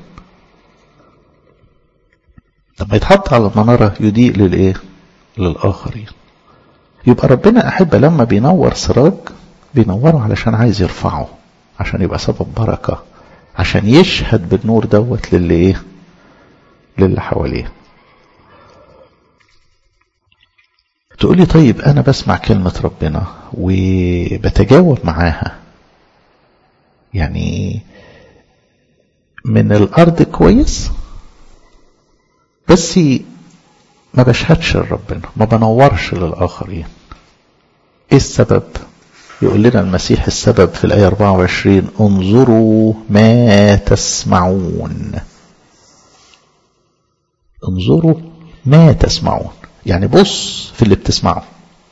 [SPEAKER 1] لما يتحط على المنارة يضيء للإيه للآخرين يبقى ربنا أحب لما بينور سراج بينوره علشان عايز يرفعه عشان يبقى سبب بركة عشان يشهد بالنور دوت للي ايه للي حواليه تقولي طيب انا بسمع كلمة ربنا وبتجاوب معاها يعني من الارض كويس بس ما بشهدش لربنا ما بنورش للاخرين ايه السبب يقول لنا المسيح السبب في الآية 24 انظروا ما تسمعون انظروا ما تسمعون يعني بص في اللي بتسمعه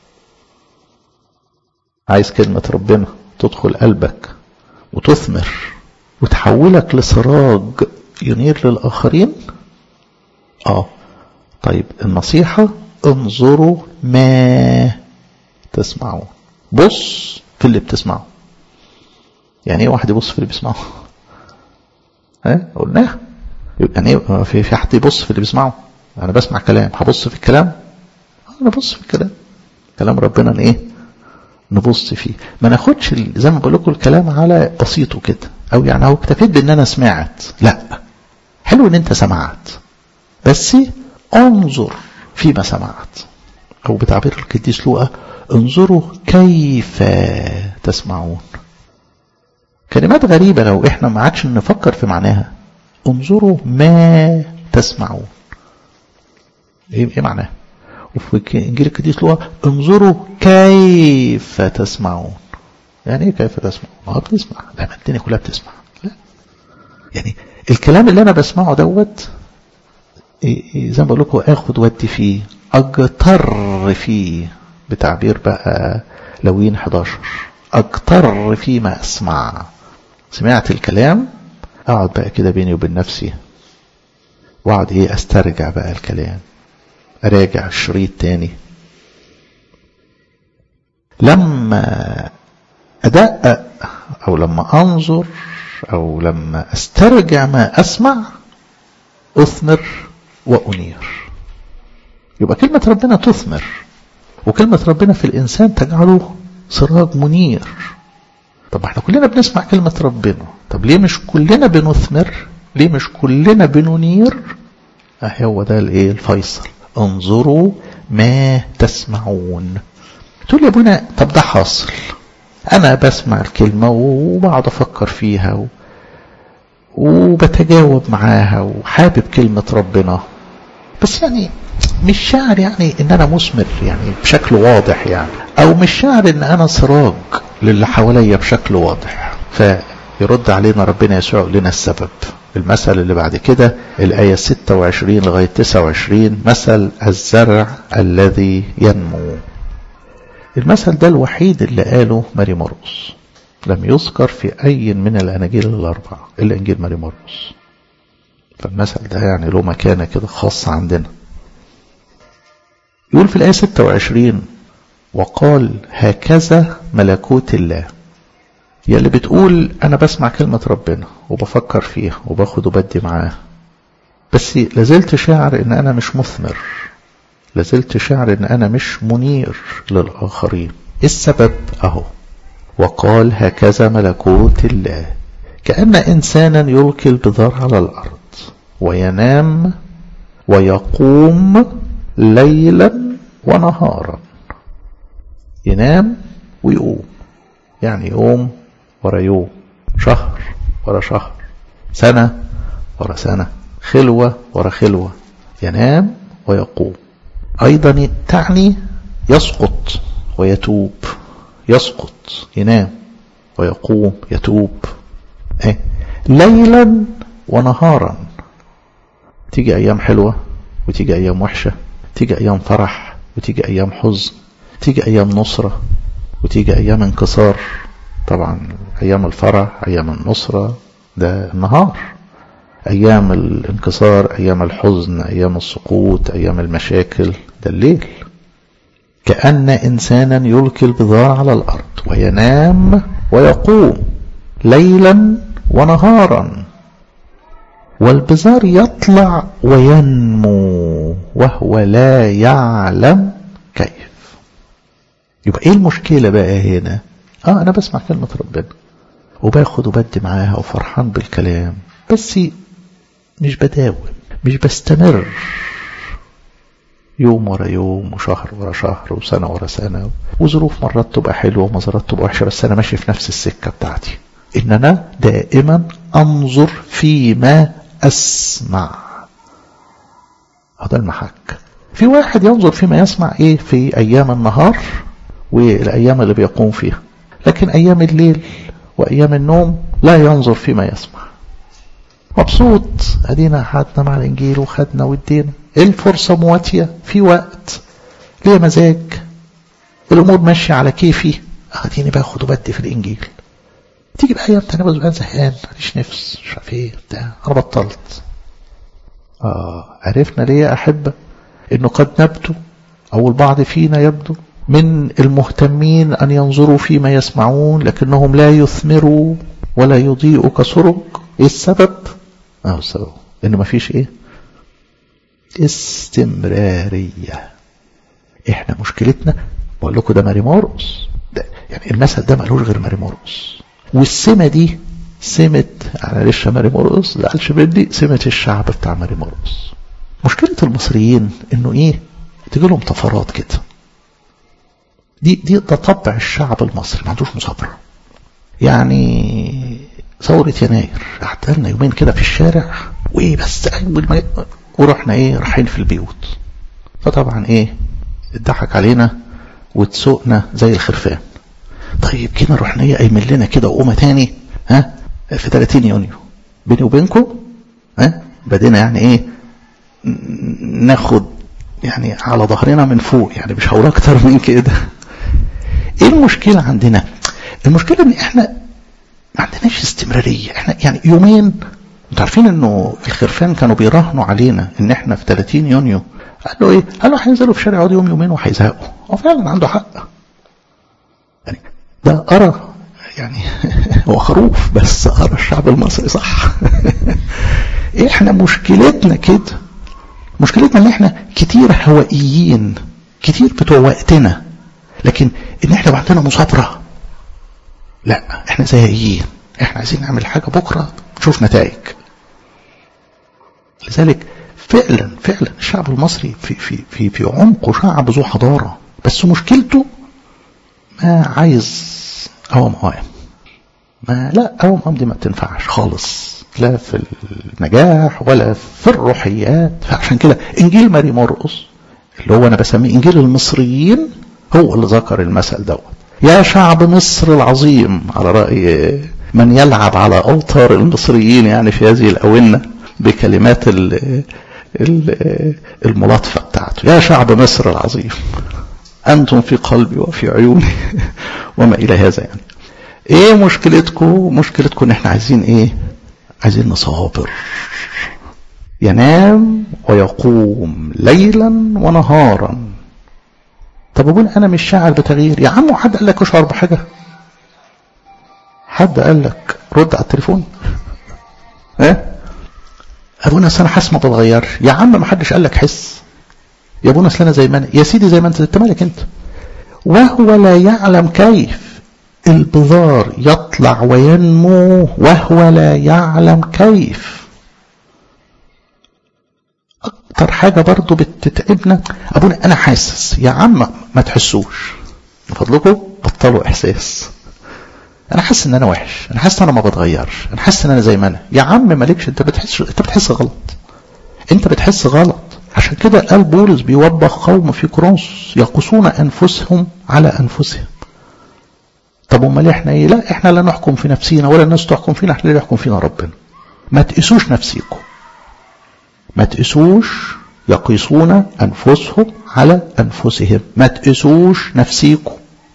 [SPEAKER 1] عايز كلمة ربنا تدخل قلبك وتثمر وتحولك لسراج ينير للآخرين اه طيب النصيحة انظروا ما تسمعون بص في اللي بتسمعه يعني ايه واحد يبص في اللي بيسمعه ها قلناها يعني ايه في في حد يبص في اللي بيسمعه انا بسمع كلام هبص في الكلام انا ببص في الكلام كلام ربنا ايه نبص فيه ما ناخدش زي ما بقول لكم الكلام على بسيطه كده او يعني هو اكتفيت بان انا سمعت لا حلو ان انت سمعت بس انظر فيما سمعت او بتعبير القديس لوقا انظروا كيف تسمعون كلمات غريبة لو احنا ما عادش نفكر في معناها انظروا ما تسمعون ايه, إيه معناها وفي انجيل القديس لوقا انظروا كيف تسمعون يعني ايه كيف تسمعون ما هو بتسمع لا ما الدنيا كلها بتسمع لا يعني الكلام اللي انا بسمعه دوت زي ما بقول لكم اخد ودي فيه اجتر فيه بتعبير بقى لوين 11 اجتر فيما اسمع سمعت الكلام اقعد بقى كده بيني وبين نفسي واقعد ايه استرجع بقى الكلام اراجع الشريط تاني لما ادقق او لما انظر او لما استرجع ما اسمع اثمر وانير يبقى كلمة ربنا تثمر وكلمة ربنا في الانسان تجعله سراج منير طب احنا كلنا بنسمع كلمة ربنا طب ليه مش كلنا بنثمر ليه مش كلنا بننير اه هو ده الايه الفيصل انظروا ما تسمعون تقول يا ابونا طب ده حاصل انا بسمع الكلمة وبقعد افكر فيها و... وبتجاوب معاها وحابب كلمة ربنا بس يعني مش شاعر يعني ان انا مثمر يعني بشكل واضح يعني او مش شاعر ان انا سراج للي حواليا بشكل واضح فيرد علينا ربنا يسوع يقول لنا السبب المثل اللي بعد كده الآية 26 لغاية 29 مثل الزرع الذي ينمو المثل ده الوحيد اللي قاله ماري مرقس لم يذكر في أي من الأناجيل الأربعة إلا إنجيل ماري مرقس فالمثل ده يعني له مكانة كده خاصة عندنا يقول في الآية 26 وقال هكذا ملكوت الله يا اللي بتقول أنا بسمع كلمة ربنا وبفكر فيها وباخد وبدي معاه بس لازلت شاعر إن أنا مش مثمر لازلت شاعر إن أنا مش منير للآخرين السبب أهو وقال هكذا ملكوت الله كأن إنسانا يلقي البذار على الأرض وينام ويقوم ليلا ونهارا ينام ويقوم يعني يوم ورا يوم شهر ورا شهر سنة ورا سنة خلوة ورا خلوة ينام ويقوم أيضا تعني يسقط ويتوب يسقط ينام ويقوم يتوب إيه؟ ليلا ونهارا تيجي أيام حلوة وتيجي أيام وحشة تيجي أيام فرح وتيجي أيام حزن تيجي أيام نصرة وتيجي أيام انكسار طبعا أيام الفرح أيام النصرة ده النهار أيام الانكسار أيام الحزن أيام السقوط أيام المشاكل ده الليل كأن إنسانا يلقي البضاعة على الأرض وينام ويقوم ليلا ونهارا والبزار يطلع وينمو وهو لا يعلم كيف يبقى ايه المشكلة بقى هنا اه انا بسمع كلمة ربنا وباخد وبدي معاها وفرحان بالكلام بس مش بداوم مش بستمر يوم ورا يوم وشهر ورا شهر وسنة ورا سنة وظروف مرات تبقى حلوة ومزارات تبقى وحشة بس أنا ماشي في نفس السكة بتاعتي إن أنا دائما أنظر فيما أسمع هذا المحك في واحد ينظر فيما يسمع إيه في أيام النهار والأيام اللي بيقوم فيها لكن أيام الليل وأيام النوم لا ينظر فيما يسمع مبسوط ادينا قعدنا مع الانجيل وخدنا ودينا الفرصة مواتية في وقت ليه مزاج الامور ماشيه على كيفي اديني باخد وبدي في الانجيل تيجي بقى يا ابني انا ببقى زهقان ماليش نفس مش عارف ايه بتاع انا بطلت اه عرفنا ليه يا احبه انه قد نبدو او البعض فينا يبدو من المهتمين ان ينظروا فيما يسمعون لكنهم لا يثمروا ولا يضيئوا كسرج ايه السبب اه السبب انه ما فيش ايه استمراريه احنا مشكلتنا بقول لكم ده ماري مورقس ده يعني المثل ده ملوش غير ماري مورقس والسمه دي سمه معلش ماري مرقص زعلش مني سمه الشعب بتاع ماري مرقص مشكله المصريين انه ايه تجي لهم طفرات كده دي دي ده طبع الشعب المصري ما عندوش مثابره يعني ثورة يناير قعدت لنا يومين كده في الشارع وايه بس اول ما ورحنا ايه رايحين في البيوت فطبعا ايه اتضحك علينا وتسوقنا زي الخرفان طيب كده رحنا ايه قايمين لنا كده وقومه تاني ها في 30 يونيو بيني وبينكم ها بدينا يعني ايه ناخد يعني على ظهرنا من فوق يعني مش هقول اكتر من كده ايه المشكله عندنا المشكله ان احنا ما عندناش استمراريه احنا يعني يومين انتوا عارفين انه الخرفان كانوا بيراهنوا علينا ان احنا في 30 يونيو قالوا ايه قالوا هينزلوا في الشارع يقعدوا يوم يومين وهيزهقوا هو فعلا عنده حق يعني ده ارى يعني هو خروف بس ارى الشعب المصري صح احنا مشكلتنا كده مشكلتنا ان احنا كتير هوائيين كتير بتوع وقتنا لكن ان احنا عندنا مثابره لا احنا زهقيين احنا عايزين نعمل حاجه بكره نشوف نتائج لذلك فعلا فعلا الشعب المصري في في في في عمقه شعب ذو حضاره بس مشكلته ما عايز اوام اوام ما لا اوام اوام دي ما بتنفعش خالص لا في النجاح ولا في الروحيات فعشان كده انجيل ماري مرقس اللي هو انا بسميه انجيل المصريين هو اللي ذكر المثل دوت يا شعب مصر العظيم على راي من يلعب على اوتار المصريين يعني في هذه الاونه بكلمات ال الملاطفه بتاعته يا شعب مصر العظيم انتم في قلبي وفي عيوني وما الى هذا يعني ايه مشكلتكم مشكلتكم ان احنا عايزين ايه عايزين نصابر ينام ويقوم ليلا ونهارا طب اقول انا مش شاعر بتغيير يا عم حد قال لك اشعر بحاجه حد قال لك رد على التليفون ايه ابونا انا حاسس ما بتغيرش يا عم ما حدش قال لك حس يا ابونا اصل انا زي ما انا يا سيدي زي ما انت انت مالك انت وهو لا يعلم كيف البذار يطلع وينمو وهو لا يعلم كيف اكتر حاجة برضو بتتعبنا ابونا انا حاسس يا عم ما تحسوش من فضلكم بطلوا احساس انا حاسس ان انا وحش انا حاسس ان انا ما بتغيرش انا حاسس ان انا زي ما انا يا عم مالكش انت بتحس انت بتحس غلط انت بتحس غلط عشان كده قال بولس بيوبخ قوم في كورنثوس يقصون انفسهم على انفسهم طب امال احنا ايه لا احنا لا نحكم في نفسينا ولا الناس تحكم فينا احنا اللي يحكم فينا ربنا ما تقيسوش نفسيكم ما تقيسوش يقيسون انفسهم على انفسهم ما تقيسوش نفسيكم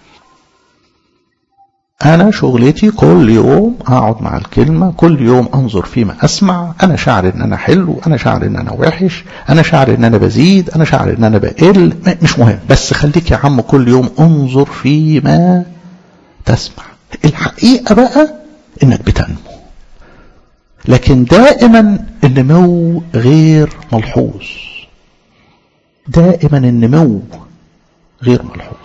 [SPEAKER 1] أنا شغلتي كل يوم أقعد مع الكلمة كل يوم أنظر فيما أسمع أنا شاعر إن أنا حلو أنا شاعر إن أنا وحش أنا شاعر إن أنا بزيد أنا شاعر إن أنا بقل مش مهم بس خليك يا عم كل يوم انظر فيما تسمع الحقيقة بقى إنك بتنمو لكن دائما النمو غير ملحوظ دائما النمو غير ملحوظ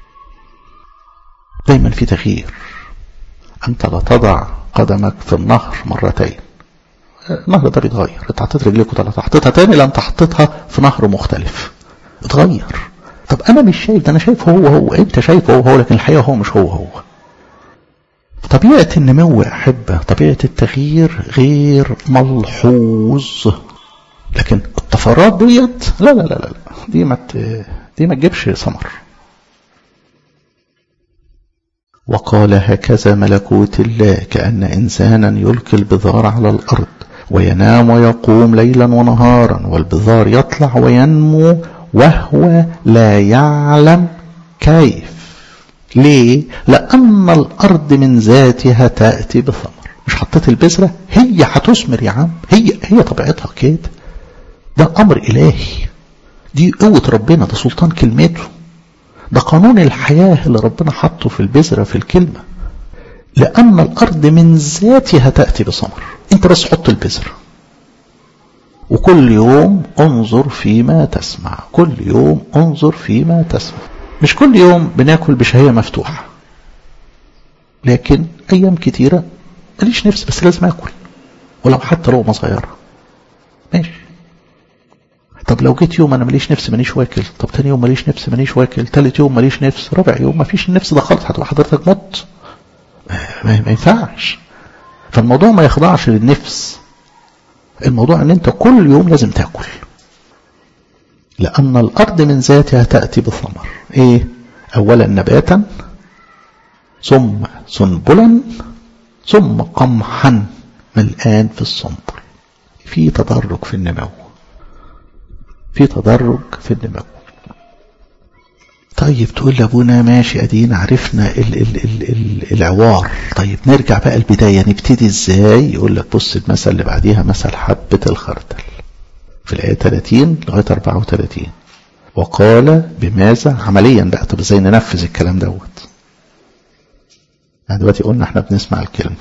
[SPEAKER 1] دايما في تغيير أنت لا تضع قدمك في النهر مرتين النهر ده بيتغير انت حطيت رجليك وطلعت حطيتها تاني لا انت حطيتها في نهر مختلف اتغير طب انا مش شايف ده انا شايف هو هو انت شايف هو هو لكن الحقيقه هو مش هو هو طبيعه النمو يا احبه طبيعه التغيير غير ملحوظ لكن الطفرات ديت لا لا لا لا دي ما دي ما تجيبش ثمر وقال هكذا ملكوت الله كأن إنسانا يلقي البذار على الأرض وينام ويقوم ليلا ونهارا والبذار يطلع وينمو وهو لا يعلم كيف ليه لأن الأرض من ذاتها تأتي بثمر مش حطيت البذرة هي هتثمر يا عم هي هي طبيعتها كده ده أمر إلهي دي قوة ربنا ده سلطان كلمته ده قانون الحياة اللي ربنا حطه في البذرة في الكلمة لأن الأرض من ذاتها تأتي بثمر أنت بس حط البذرة وكل يوم انظر فيما تسمع كل يوم انظر فيما تسمع مش كل يوم بناكل بشهية مفتوحة لكن أيام كتيرة ماليش نفس بس لازم أكل ولو حتى لقمة صغيرة ماشي طب لو جيت يوم أنا ماليش نفس مانيش واكل طب تاني يوم ماليش نفس مانيش واكل تالت يوم ماليش نفس رابع يوم مفيش النفس ده خالص هتبقى حضرتك مت ما, ما ينفعش فالموضوع ما يخضعش للنفس الموضوع ان انت كل يوم لازم تاكل لان الارض من ذاتها تاتي بثمر ايه اولا نباتا ثم سنبلا ثم قمحا ملآن في السنبل في تدرج في النمو في تدرج في النمو طيب تقول لابونا ماشي ادينا عرفنا ال ال ال ال العوار طيب نرجع بقى البدايه نبتدي ازاي يقول لك بص المثل اللي بعديها مثل حبه الخردل في الايه 30 لغايه 34 وقال بماذا عمليا بقى طب ازاي ننفذ الكلام دوت يعني دلوقتي قلنا احنا بنسمع الكلمه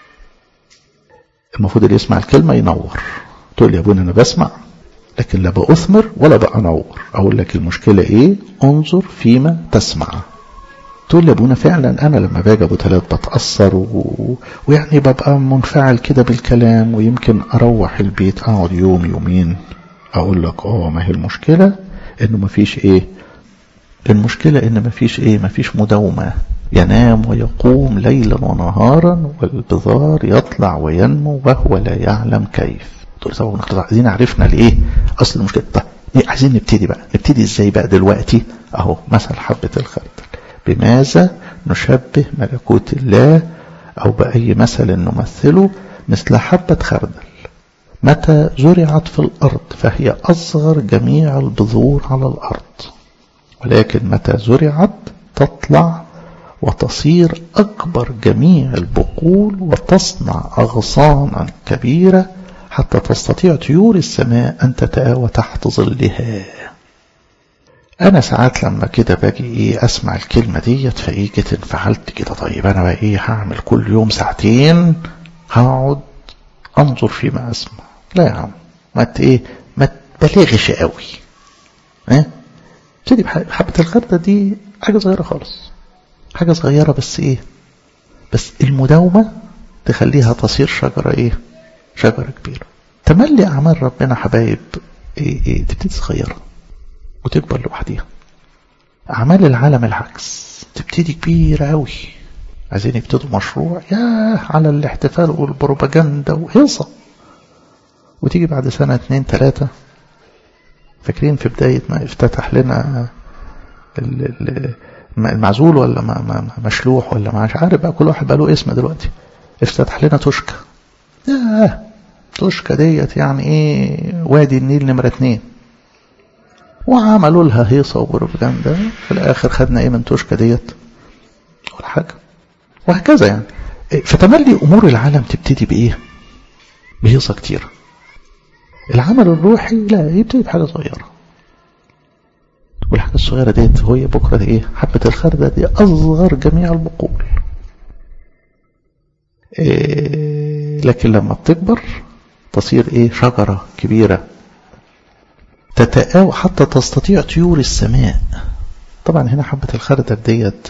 [SPEAKER 1] المفروض اللي يسمع الكلمه ينور تقول لي يا ابونا انا بسمع لكن لا بأثمر ولا بأنور أقول لك المشكلة إيه انظر فيما تسمع تقول لي أبونا فعلا أنا لما باجي أبو تلات بتأثر و... ويعني ببقى منفعل كده بالكلام ويمكن أروح البيت أقعد يوم يومين أقول لك آه ما هي المشكلة إنه مفيش إيه المشكلة إن مفيش إيه مفيش مداومة ينام ويقوم ليلا ونهارا والبذار يطلع وينمو وهو لا يعلم كيف تقول طب احنا عايزين عرفنا الايه اصل المشكله طيب عايزين نبتدي بقى نبتدي ازاي بقى دلوقتي اهو مثل حبه الخردل بماذا نشبه ملكوت الله او باي مثل نمثله مثل حبه خردل متى زرعت في الارض فهي اصغر جميع البذور على الارض ولكن متى زرعت تطلع وتصير اكبر جميع البقول وتصنع اغصانا كبيره حتى تستطيع طيور السماء أن تتآوى تحت ظلها أنا ساعات لما كده باجي إيه أسمع الكلمة ديت فإيه جيت انفعلت كده طيب أنا بقى إيه هعمل كل يوم ساعتين هقعد أنظر فيما أسمع لا يا عم ما ت إيه ما تبالغش قوي إيه ابتدي بحبة الخردة دي حاجة صغيرة خالص حاجة صغيرة بس إيه بس المداومة تخليها تصير شجرة إيه شجرة كبيرة تملي أعمال ربنا حبايب إيه إيه تبتدي صغيرة وتكبر لوحديها أعمال العالم العكس تبتدي كبيرة أوي عايزين يبتدوا مشروع ياه على الاحتفال والبروباجندا وهيصة وتيجي بعد سنة اتنين تلاتة فاكرين في بداية ما افتتح لنا المعزول ولا ما ما مشلوح ولا مش عارف بقى كل واحد بقى له اسم دلوقتي افتتح لنا توشكا ياه توشكا ديت يعني ايه وادي النيل نمرة اتنين وعملوا لها هيصة وبروباجندا في الآخر خدنا ايه من توشكا ديت ولا حاجة وهكذا يعني فتملي أمور العالم تبتدي بإيه بهيصة كتير العمل الروحي لا يبتدي بحاجة صغيرة والحاجة الصغيرة ديت هي بكرة دي ايه حبة الخردة دي أصغر جميع البقول إيه لكن لما بتكبر تصير ايه شجرة كبيرة تتآوى حتى تستطيع طيور السماء طبعا هنا حبة الخردل ديت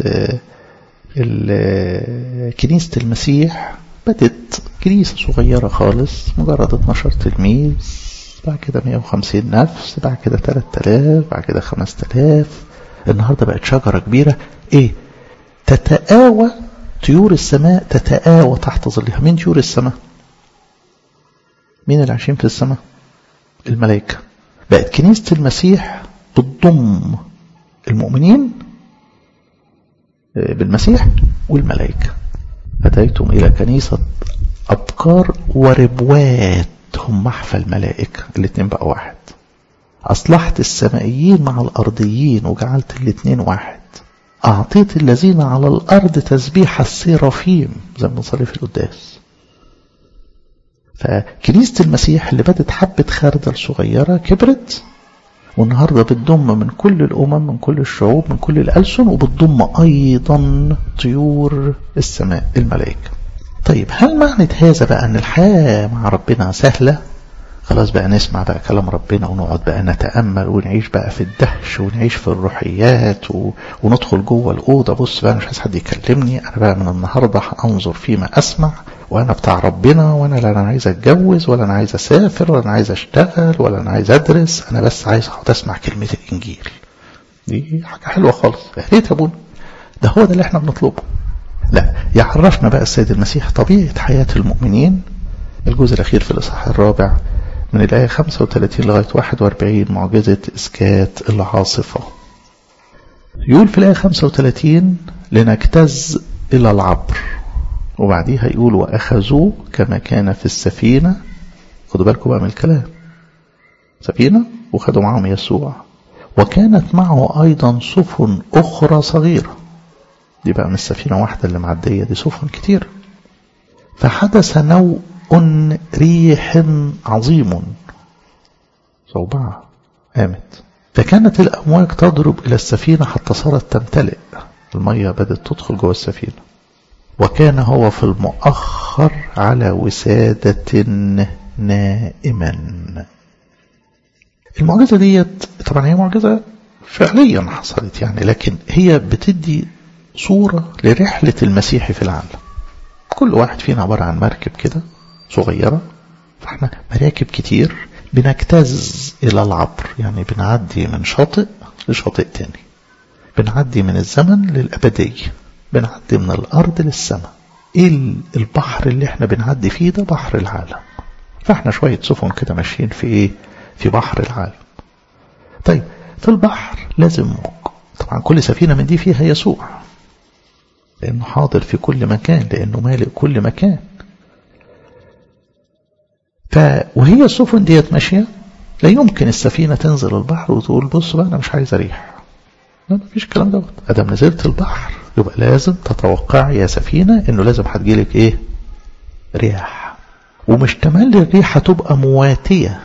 [SPEAKER 1] كنيسة المسيح بدت كنيسة صغيرة خالص مجرد 12 تلميذ بعد كده 150 نفس بعد كده 3000 بعد كده 5000 النهاردة بقت شجرة كبيرة ايه تتآوى طيور السماء تتآوى تحت ظلها مين طيور السماء مين اللي عايشين في السماء الملائكة بقت كنيسة المسيح بتضم المؤمنين بالمسيح والملائكة أتيتم إلى كنيسة أبكار وربوات هم محفى الملائكة الاثنين بقى واحد أصلحت السمائيين مع الأرضيين وجعلت الاتنين واحد أعطيت الذين على الأرض تسبيح السيرافيم زي ما بنصلي في القداس فكنيسة المسيح اللي بدت حبة خردل صغيرة كبرت والنهاردة بتضم من كل الأمم من كل الشعوب من كل الألسن وبتضم أيضا طيور السماء الملائكة طيب هل معنى هذا بقى أن الحياة مع ربنا سهلة خلاص بقى نسمع بقى كلام ربنا ونقعد بقى نتأمل ونعيش بقى في الدهش ونعيش في الروحيات و... وندخل جوه الأوضة بص بقى مش عايز حد يكلمني أنا بقى من النهاردة هأنظر فيما أسمع وأنا بتاع ربنا وأنا لا أنا عايز أتجوز ولا أنا عايز أسافر ولا أنا عايز أشتغل ولا أنا عايز أدرس أنا بس عايز أقعد أسمع كلمة الإنجيل دي حاجة حلوة خالص يا ريت يا أبونا ده هو ده اللي احنا بنطلبه لا يعرفنا بقى السيد المسيح طبيعة حياة المؤمنين الجزء الأخير في الإصحاح الرابع من الآية 35 لغاية 41 معجزة إسكات العاصفة يقول في الآية 35 لنجتز إلى العبر وبعديها يقول وأخذوه كما كان في السفينة خدوا بالكم بقى من الكلام سفينة وخدوا معهم يسوع وكانت معه أيضا سفن أخرى صغيرة دي بقى مش سفينة واحدة اللي معدية دي سفن كتير فحدث نوء ريح عظيم صوبعة قامت فكانت الأمواج تضرب إلى السفينة حتى صارت تمتلئ المية بدأت تدخل جوه السفينة وكان هو في المؤخر على وسادة نائما المعجزة ديت طبعا هي معجزة فعليا حصلت يعني لكن هي بتدي صورة لرحلة المسيح في العالم كل واحد فينا عبارة عن مركب كده صغيرة فاحنا مراكب كتير بنجتاز إلى العبر يعني بنعدي من شاطئ لشاطئ تاني بنعدي من الزمن للأبدية بنعدي من الأرض للسماء إيه البحر اللي احنا بنعدي فيه ده بحر العالم فاحنا شوية سفن كده ماشيين في ايه في بحر العالم طيب في البحر لازم موج طبعا كل سفينة من دي فيها يسوع لأنه حاضر في كل مكان لأنه مالئ كل مكان ف وهي السفن ديت ماشية لا يمكن السفينة تنزل البحر وتقول بص بقى أنا مش عايز أريح لا مفيش الكلام دوت أدام نزلت البحر يبقى لازم تتوقع يا سفينة إنه لازم هتجيلك إيه رياح ومش تملي الريح هتبقى مواتية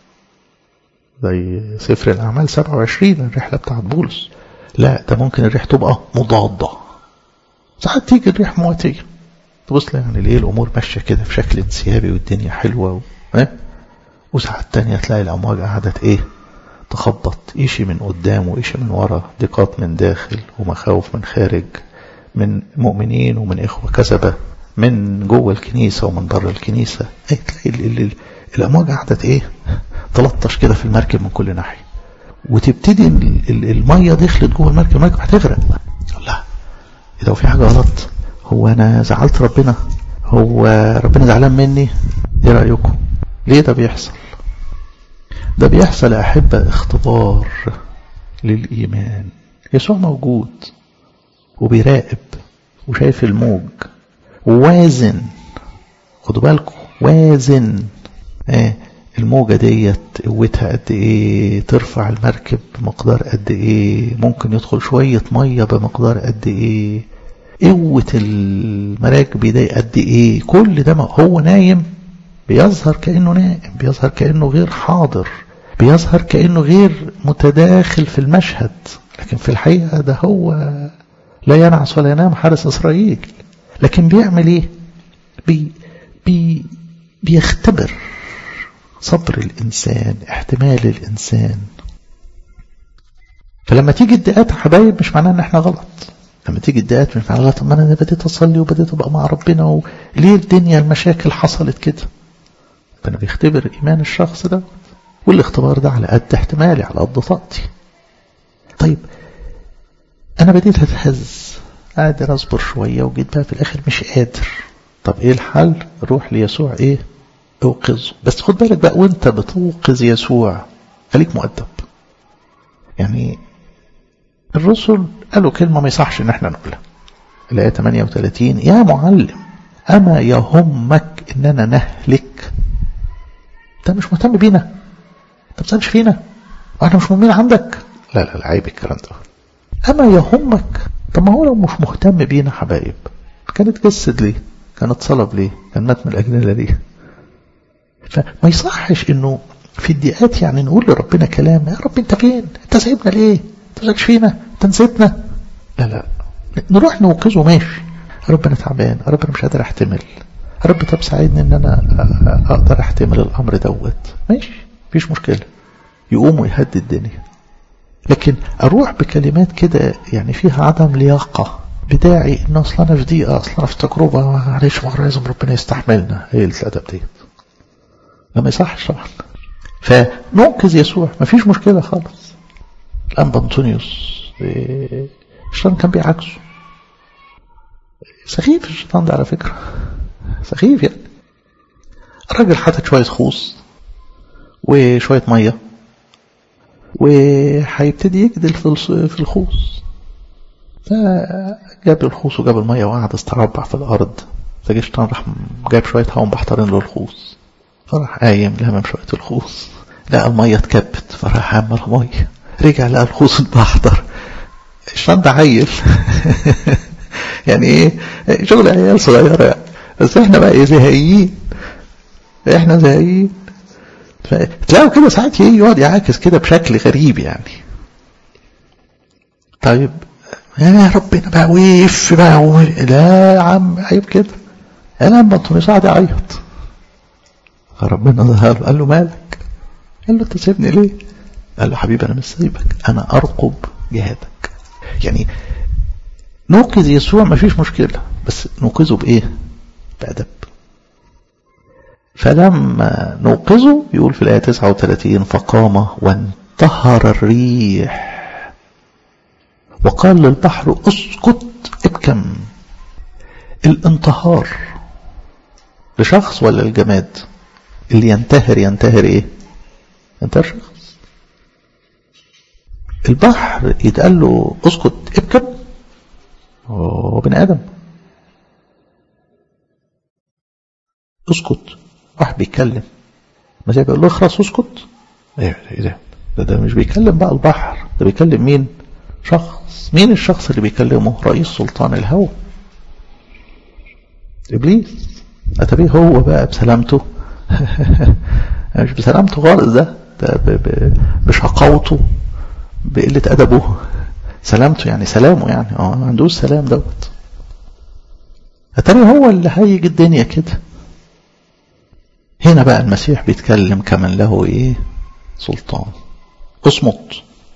[SPEAKER 1] زي سفر الأعمال 27 الرحلة بتاعت بولس لا ده ممكن الريح تبقى مضادة ساعات تيجي الريح مواتية تبص يعني ليه الأمور ماشية كده في شكل انسيابي والدنيا حلوة و... اه؟ وساعات تانية تلاقي الأمواج قعدت إيه تخبط إيشي من قدام وإيشي من ورا ضيقات من داخل ومخاوف من خارج من مؤمنين ومن إخوة كذبة من جوه الكنيسة ومن بره الكنيسة ايه تلاقي ال ال الأمواج قعدت إيه تلطش كده في المركب من كل ناحية وتبتدي المية دخلت جوه المركب المركب هتغرق لا إذا في حاجة غلط هو أنا زعلت ربنا هو ربنا زعلان مني إيه رأيكم ليه ده بيحصل ده بيحصل أحبة اختبار للإيمان يسوع موجود وبيراقب وشايف الموج ووازن خدوا بالكم وازن ايه الموجة ديت قوتها قد ايه ترفع المركب بمقدار قد ايه ممكن يدخل شوية مية بمقدار قد ايه قوة المراكب دي قد ايه كل ده هو نايم بيظهر كأنه نائم بيظهر كأنه غير حاضر بيظهر كأنه غير متداخل في المشهد لكن في الحقيقة ده هو لا ينعس ولا ينام حارس إسرائيل لكن بيعمل ايه بي بي بيختبر صبر الإنسان احتمال الإنسان فلما تيجي الدقات يا حبايب مش معناها ان احنا غلط لما تيجي الدقات مش معناها طب ما انا بديت اصلي وبديت ابقى مع ربنا وليه الدنيا المشاكل حصلت كده فانا بيختبر ايمان الشخص ده والاختبار ده على قد احتمالي على قد طاقتي طيب انا بديت اتهز قادر اصبر شوية وجيت بقى في الاخر مش قادر طب ايه الحل روح ليسوع ايه اوقظه بس خد بالك بقى وانت بتوقظ يسوع خليك مؤدب يعني الرسل قالوا كلمة ما يصحش ان احنا نقولها الآية 38 يا معلم أما يهمك إننا نهلك أنت مش مهتم بينا أنت بتسألش فينا احنا مش مهمين عندك لا لا لا عيب الكلام ده اما يهمك طب ما هو لو مش مهتم بينا حبايب كانت جسد ليه كانت صلب ليه كان مات من اجلنا ليه فما يصحش انه في الدقات يعني نقول لربنا كلام يا رب انت فين انت سايبنا ليه انت مالكش فينا انت نسيتنا لا لا نروح نوقظه ماشي يا رب انا تعبان يا رب انا مش قادر احتمل يا رب طب ساعدني ان انا اقدر احتمل الامر دوت ماشي مفيش مشكله يقوم ويهدي الدنيا لكن اروح بكلمات كده يعني فيها عدم لياقه بداعي ان اصل انا في ضيقه اصل انا في تجربه معلش مره لازم ربنا يستحملنا هي الادب ديت لا ما يصحش طبعا فننقذ يسوع مفيش مشكله خالص الانبا انطونيوس الشيطان كان بيعكسه سخيف الشيطان ده على فكره سخيف يعني الراجل حاطط شويه خوص وشويه ميه وهيبتدي يجدل في الخوص فجاب الخوص وجاب الميه وقعد استربع في الارض فجه الشيطان راح جايب شويه هوا محضرين له الخوص فراح قايم لمم شويه الخوص لقى الميه اتكبت فراح عمل ميه رجع لقى الخوص اتبحضر الشيطان ده عيل يعني ايه شغل عيال صغيره يعني بس احنا بقى ايه زهقيين احنا زهقيين فتلاقوا كده ساعات يقعد يعاكس كده بشكل غريب يعني طيب يا ربنا بقى وقف بقى و... لا يا عم عيب كده يا لما انتوني قاعد يعيط فربنا ظهر له قال له مالك قال له انت سيبني ليه قال له حبيبي انا مش سايبك انا ارقب جهادك يعني نوقظ يسوع ما فيش مشكله بس نوقظه بايه بادب فلما نوقظه يقول في الآية 39 فقام وانتهر الريح وقال للبحر اسكت ابكم الانتهار لشخص ولا الجماد اللي ينتهر ينتهر ايه ينتهر شخص البحر يتقال له اسكت ابكم هو بني ادم اسكت واحد بيتكلم المسيح بيقول له اخرس اسكت ايه ده ده, ده مش بيكلم بقى البحر ده بيكلم مين شخص مين الشخص اللي بيكلمه رئيس سلطان الهوى ابليس اتبيه هو بقى بسلامته مش بسلامته خالص ده ده بشقاوته بقلة أدبه سلامته يعني سلامه يعني اه ما عندوش سلام دوت اتاري هو اللي هيجي الدنيا كده هنا بقى المسيح بيتكلم كمن له ايه سلطان اصمت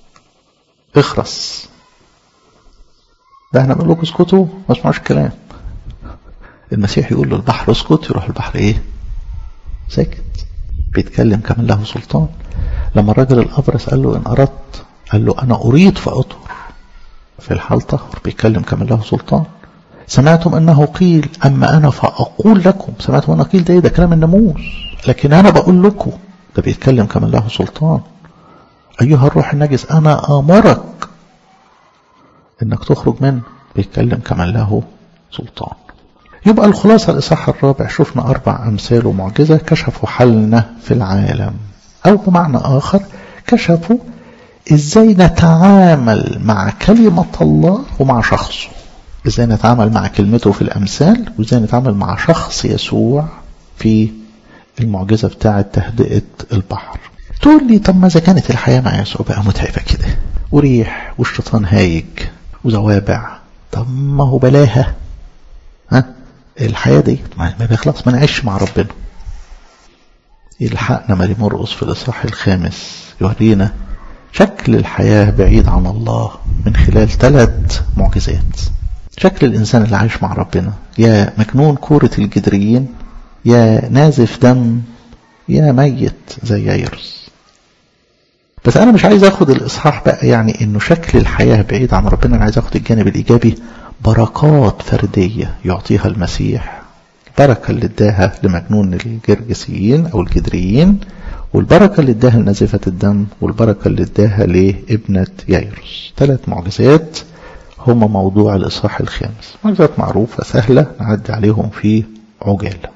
[SPEAKER 1] اخرس ده احنا بنقول لكم اسكتوا ما اسمعوش الكلام المسيح يقول للبحر اسكت يروح البحر ايه ساكت بيتكلم كمن له سلطان لما الراجل الابرص قال له ان اردت قال له انا اريد فاطهر في الحال طهر بيتكلم كمن له سلطان سمعتم انه قيل اما انا فاقول لكم سمعتم انه قيل ده ايه ده كلام الناموس لكن انا بقول لكم ده بيتكلم كمن له سلطان ايها الروح النجس انا امرك انك تخرج منه بيتكلم كمن له سلطان يبقى الخلاصة الإصحاح الرابع شفنا أربع أمثال ومعجزة كشفوا حالنا في العالم أو بمعنى آخر كشفوا إزاي نتعامل مع كلمة الله ومع شخصه إزاي نتعامل مع كلمته في الأمثال وإزاي نتعامل مع شخص يسوع في المعجزة بتاعة تهدئة البحر تقول لي طب ماذا كانت الحياة مع يسوع بقى متعبة كده وريح والشيطان هايج وزوابع طب ما هو بلاها ها الحياة دي ما بيخلص ما نعيش مع ربنا يلحقنا مالي مرقص في الإصحاح الخامس يورينا شكل الحياة بعيد عن الله من خلال ثلاث معجزات شكل الإنسان اللي عايش مع ربنا يا مجنون كورة الجدريين يا نازف دم يا ميت زي ييرس بس أنا مش عايز أخد الإصحاح بقى يعني إنه شكل الحياة بعيد عن ربنا أنا عايز أخد الجانب الإيجابي بركات فردية يعطيها المسيح البركة اللي اداها لمجنون الجرجسيين أو الجدريين والبركة اللي اداها لنازفة الدم والبركة اللي اداها لابنة ييروس ثلاث معجزات هما موضوع الإصحاح الخامس معجزات معروفة سهلة نعدي عليهم في عجالة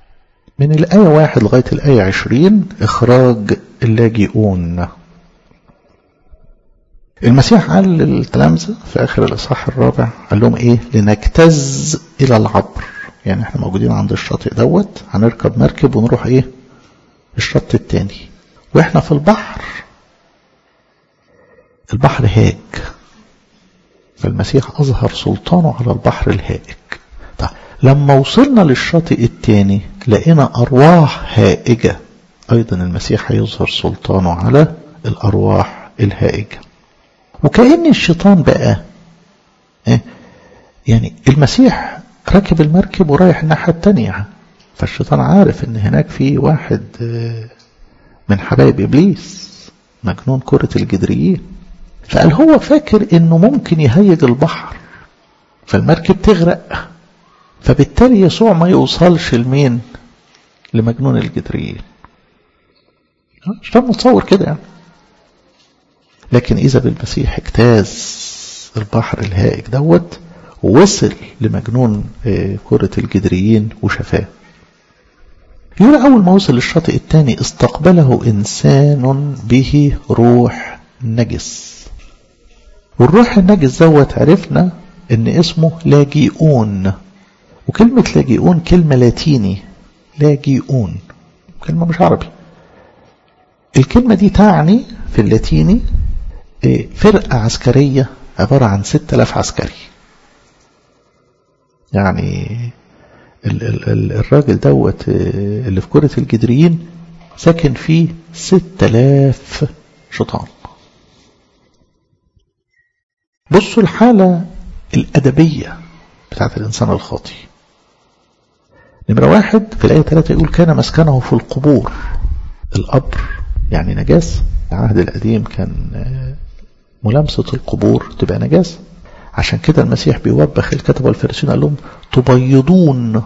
[SPEAKER 1] من الآية واحد لغاية الآية عشرين إخراج اللاجئون المسيح قال للتلامذة في آخر الإصحاح الرابع قال لهم إيه لنجتز إلى العبر يعني إحنا موجودين عند الشاطئ دوت هنركب مركب ونروح إيه الشط التاني وإحنا في البحر البحر هاج فالمسيح أظهر سلطانه على البحر الهائج طيب لما وصلنا للشاطئ التاني لقينا أرواح هائجة أيضا المسيح هيظهر سلطانه على الأرواح الهائجة وكأن الشيطان بقى إيه؟ يعني المسيح راكب المركب ورايح الناحية التانية فالشيطان عارف ان هناك في واحد من حبايب ابليس مجنون كرة الجدريين فقال هو فاكر انه ممكن يهيج البحر فالمركب تغرق فبالتالي يسوع ما يوصلش لمين لمجنون الجدريين الشيطان متصور كده يعني لكن إذا بالمسيح اجتاز البحر الهائج دوت ووصل لمجنون كرة الجدريين وشفاه يقول أول ما وصل للشاطئ الثاني استقبله إنسان به روح نجس والروح النجس دوت عرفنا إن اسمه لاجئون وكلمة لاجئون كلمة لاتيني لاجئون كلمة مش عربي الكلمة دي تعني في اللاتيني فرقة عسكرية عبارة عن 6000 عسكري يعني ال ال ال الراجل دوت اللي في كرة الجدريين ساكن فيه 6000 شيطان بصوا الحالة الأدبية بتاعت الإنسان الخاطي نمرة واحد في الآية 3 يقول كان مسكنه في القبور القبر يعني نجاسة العهد القديم كان ملامسة القبور تبقى نجاسة عشان كده المسيح بيوبخ الكتبة والفارسيين قال لهم تبيضون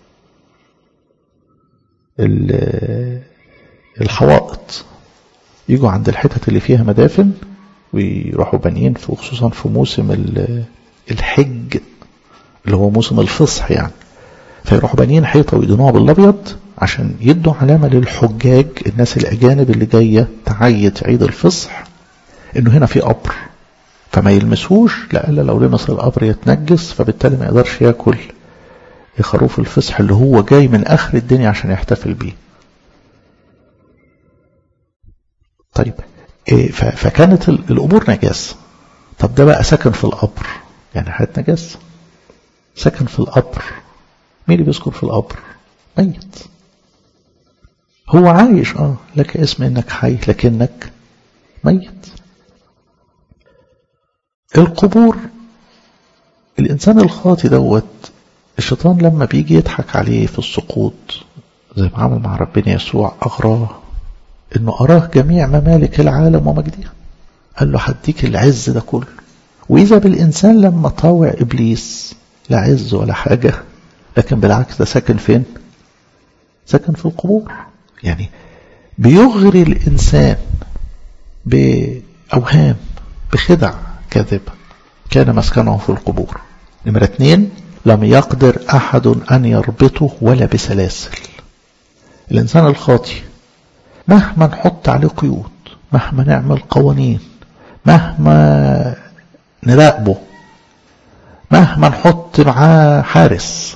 [SPEAKER 1] الحوائط يجوا عند الحتت اللي فيها مدافن ويروحوا بانيين وخصوصا في موسم الحج اللي هو موسم الفصح يعني فيروحوا بانيين حيطة ويدهنوها بالأبيض عشان يدوا علامة للحجاج الناس الأجانب اللي جاية تعيد عيد الفصح إنه هنا في قبر فما يلمسوش لألا لو لمس القبر يتنجس فبالتالي ما يقدرش ياكل خروف الفصح اللي هو جاي من آخر الدنيا عشان يحتفل بيه طيب فكانت الأمور نجاسة طب ده بقى سكن في القبر يعني حياة نجاسة سكن في القبر مين اللي بيذكر في القبر ميت هو عايش اه لك اسم انك حي لكنك ميت القبور الانسان الخاطي دوت الشيطان لما بيجي يضحك عليه في السقوط زي ما عمل مع ربنا يسوع اغراه انه اراه جميع ممالك العالم ومجدها قال له هديك العز ده كله واذا بالانسان لما طاوع ابليس لا عز ولا حاجه لكن بالعكس ده ساكن فين ساكن في القبور يعني بيغري الإنسان بأوهام بخدع كاذبة كان مسكنه في القبور نمرة اثنين لم يقدر أحد أن يربطه ولا بسلاسل الإنسان الخاطي مهما نحط عليه قيود مهما نعمل قوانين مهما نراقبه مهما نحط معاه حارس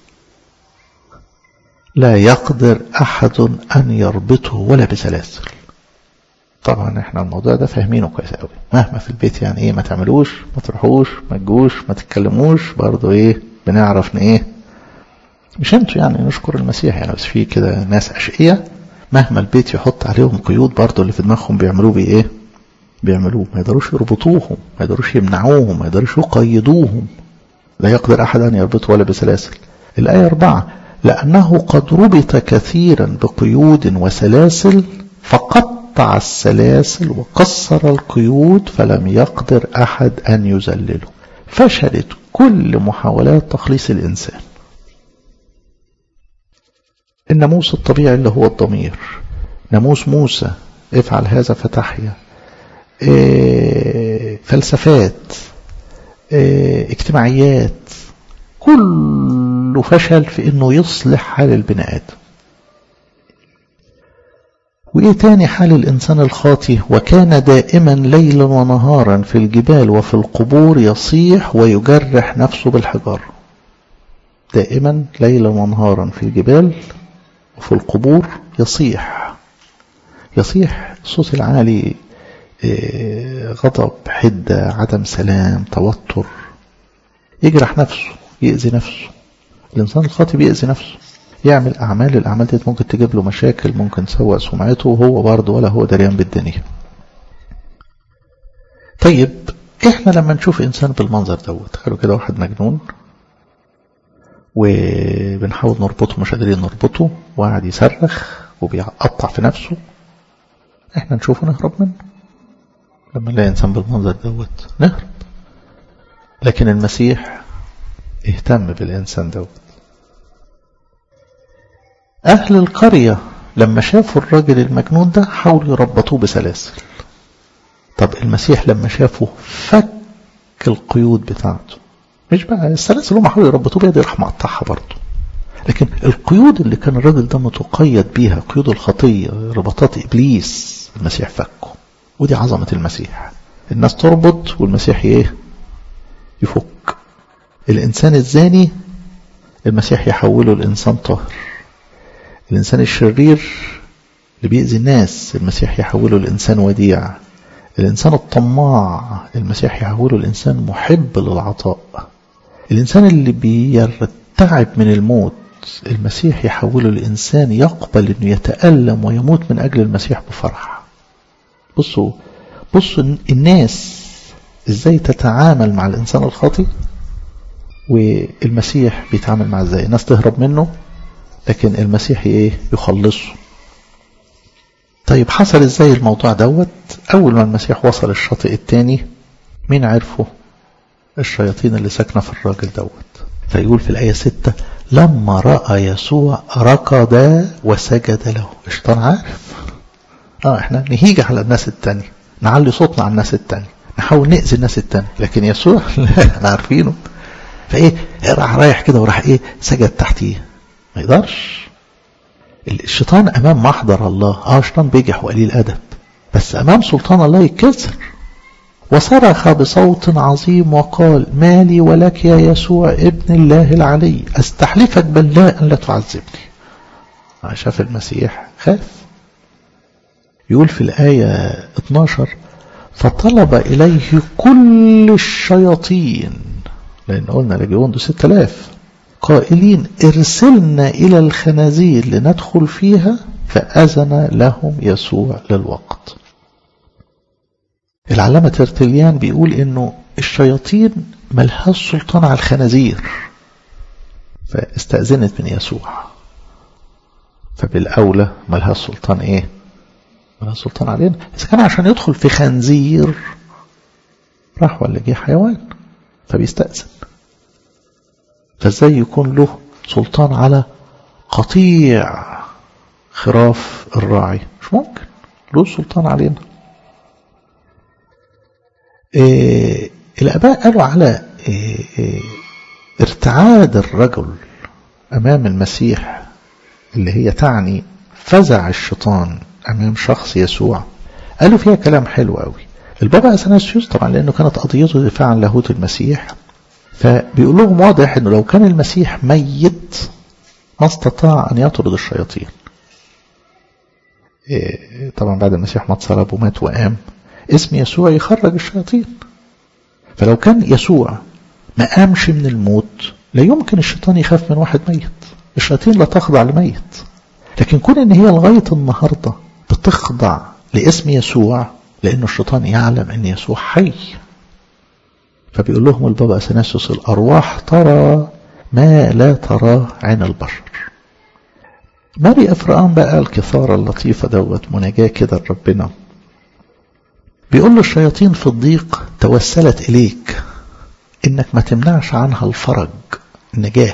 [SPEAKER 1] لا يقدر أحد أن يربطه ولا بسلاسل طبعا احنا الموضوع ده فاهمينه كويس قوي مهما في البيت يعني ايه ما تعملوش ما تروحوش ما تجوش ما تتكلموش برضه ايه بنعرف ايه مش انتوا يعني نشكر المسيح يعني بس في كده ناس اشقية مهما البيت يحط عليهم قيود برضه اللي في دماغهم بيعملوه بايه بيعملوه ما يقدروش يربطوهم ما يقدروش يمنعوهم ما يقدروش يقيدوهم لا يقدر احد ان يربطه ولا بسلاسل الايه أربعة لأنه قد ربط كثيرا بقيود وسلاسل فقطع السلاسل وقصر القيود فلم يقدر أحد أن يذلله فشلت كل محاولات تخليص الإنسان الناموس الطبيعي اللي هو الضمير ناموس موسى افعل هذا فتحيا إيه فلسفات إيه اجتماعيات كله فشل في انه يصلح حال البني ادم وإيه تاني حال الإنسان الخاطي وكان دائما ليلا ونهارا في الجبال وفي القبور يصيح ويجرح نفسه بالحجار دائما ليلا ونهارا في الجبال وفي القبور يصيح يصيح الصوت العالي غضب حدة عدم سلام توتر يجرح نفسه يأذي نفسه الإنسان الخاطئ بيأذي نفسه يعمل أعمال الأعمال دي ممكن تجيب له مشاكل ممكن تسوء سمعته وهو برضه ولا هو دريان بالدنيا طيب احنا لما نشوف انسان بالمنظر دوت تخيلوا كده واحد مجنون وبنحاول نربطه مش قادرين نربطه وقاعد يصرخ وبيقطع في نفسه احنا نشوفه نهرب منه لما نلاقي انسان بالمنظر دوت نهرب لكن المسيح اهتم بالانسان دوت اهل القرية لما شافوا الراجل المجنون ده حاولوا يربطوه بسلاسل طب المسيح لما شافه فك القيود بتاعته مش بقى السلاسل هم حاولوا يربطوه بيها دي راح مقطعها برضه لكن القيود اللي كان الراجل ده متقيد بيها قيود الخطية رباطات إبليس المسيح فكه ودي عظمة المسيح الناس تربط والمسيح ايه يفك الإنسان الزاني المسيح يحوله الإنسان طاهر الإنسان الشرير اللي بيأذي الناس المسيح يحوله الإنسان وديع الإنسان الطماع المسيح يحوله الإنسان محب للعطاء الإنسان اللي بيرتعب من الموت المسيح يحوله الإنسان يقبل أنه يتألم ويموت من أجل المسيح بفرح بصوا بصوا الناس ازاي تتعامل مع الإنسان الخاطئ والمسيح بيتعامل مع ازاي الناس تهرب منه لكن المسيح ايه يخلصه طيب حصل ازاي الموضوع دوت اول ما المسيح وصل الشاطئ التاني مين عرفه الشياطين اللي ساكنه في الراجل دوت فيقول في الآية ستة لما رأى يسوع ركض وسجد له الشيطان عارف اه احنا نهيج على الناس التانية نعلي صوتنا على الناس التانية نحاول نأذي الناس التانية لكن يسوع لا احنا عارفينه فايه راح رايح كده وراح ايه سجد تحتيه ما يقدرش الشيطان امام محضر الله اه الشيطان بيجح وقليل ادب بس امام سلطان الله يتكسر وصرخ بصوت عظيم وقال ما لي ولك يا يسوع ابن الله العلي استحلفك بالله ان لا تعذبني شاف المسيح خاف يقول في الآية 12 فطلب إليه كل الشياطين لأن قلنا لجيون دو 6000 قائلين ارسلنا إلى الخنازير لندخل فيها فأذن لهم يسوع للوقت العلامة ترتليان بيقول انه الشياطين ملهاش سلطان على الخنازير فاستأذنت من يسوع فبالأولى ملهاش سلطان ايه ملهاش سلطان علينا إذا كان عشان يدخل في خنزير راح ولا جه حيوان فبيستأذن فازاي يكون له سلطان على قطيع خراف الراعي مش ممكن له سلطان علينا إيه الآباء قالوا على إيه إيه ارتعاد الرجل أمام المسيح اللي هي تعني فزع الشيطان أمام شخص يسوع قالوا فيها كلام حلو قوي البابا أثناسيوس طبعا لأنه كانت قضيته دفاع عن لاهوت المسيح فبيقول لهم واضح أنه لو كان المسيح ميت ما استطاع أن يطرد الشياطين إيه طبعا بعد المسيح ما اتصلب ومات وقام اسم يسوع يخرج الشياطين فلو كان يسوع ما قامش من الموت لا يمكن الشيطان يخاف من واحد ميت الشياطين لا تخضع لميت لكن كون ان هي لغاية النهاردة بتخضع لاسم يسوع لأن الشيطان يعلم أن يسوع حي فبيقول لهم البابا أثناسيوس الأرواح ترى ما لا تراه عين البشر ماري إفرقان بقى الكثارة اللطيفة دوت مناجاة كده لربنا بيقول له الشياطين في الضيق توسلت إليك إنك ما تمنعش عنها الفرج النجاة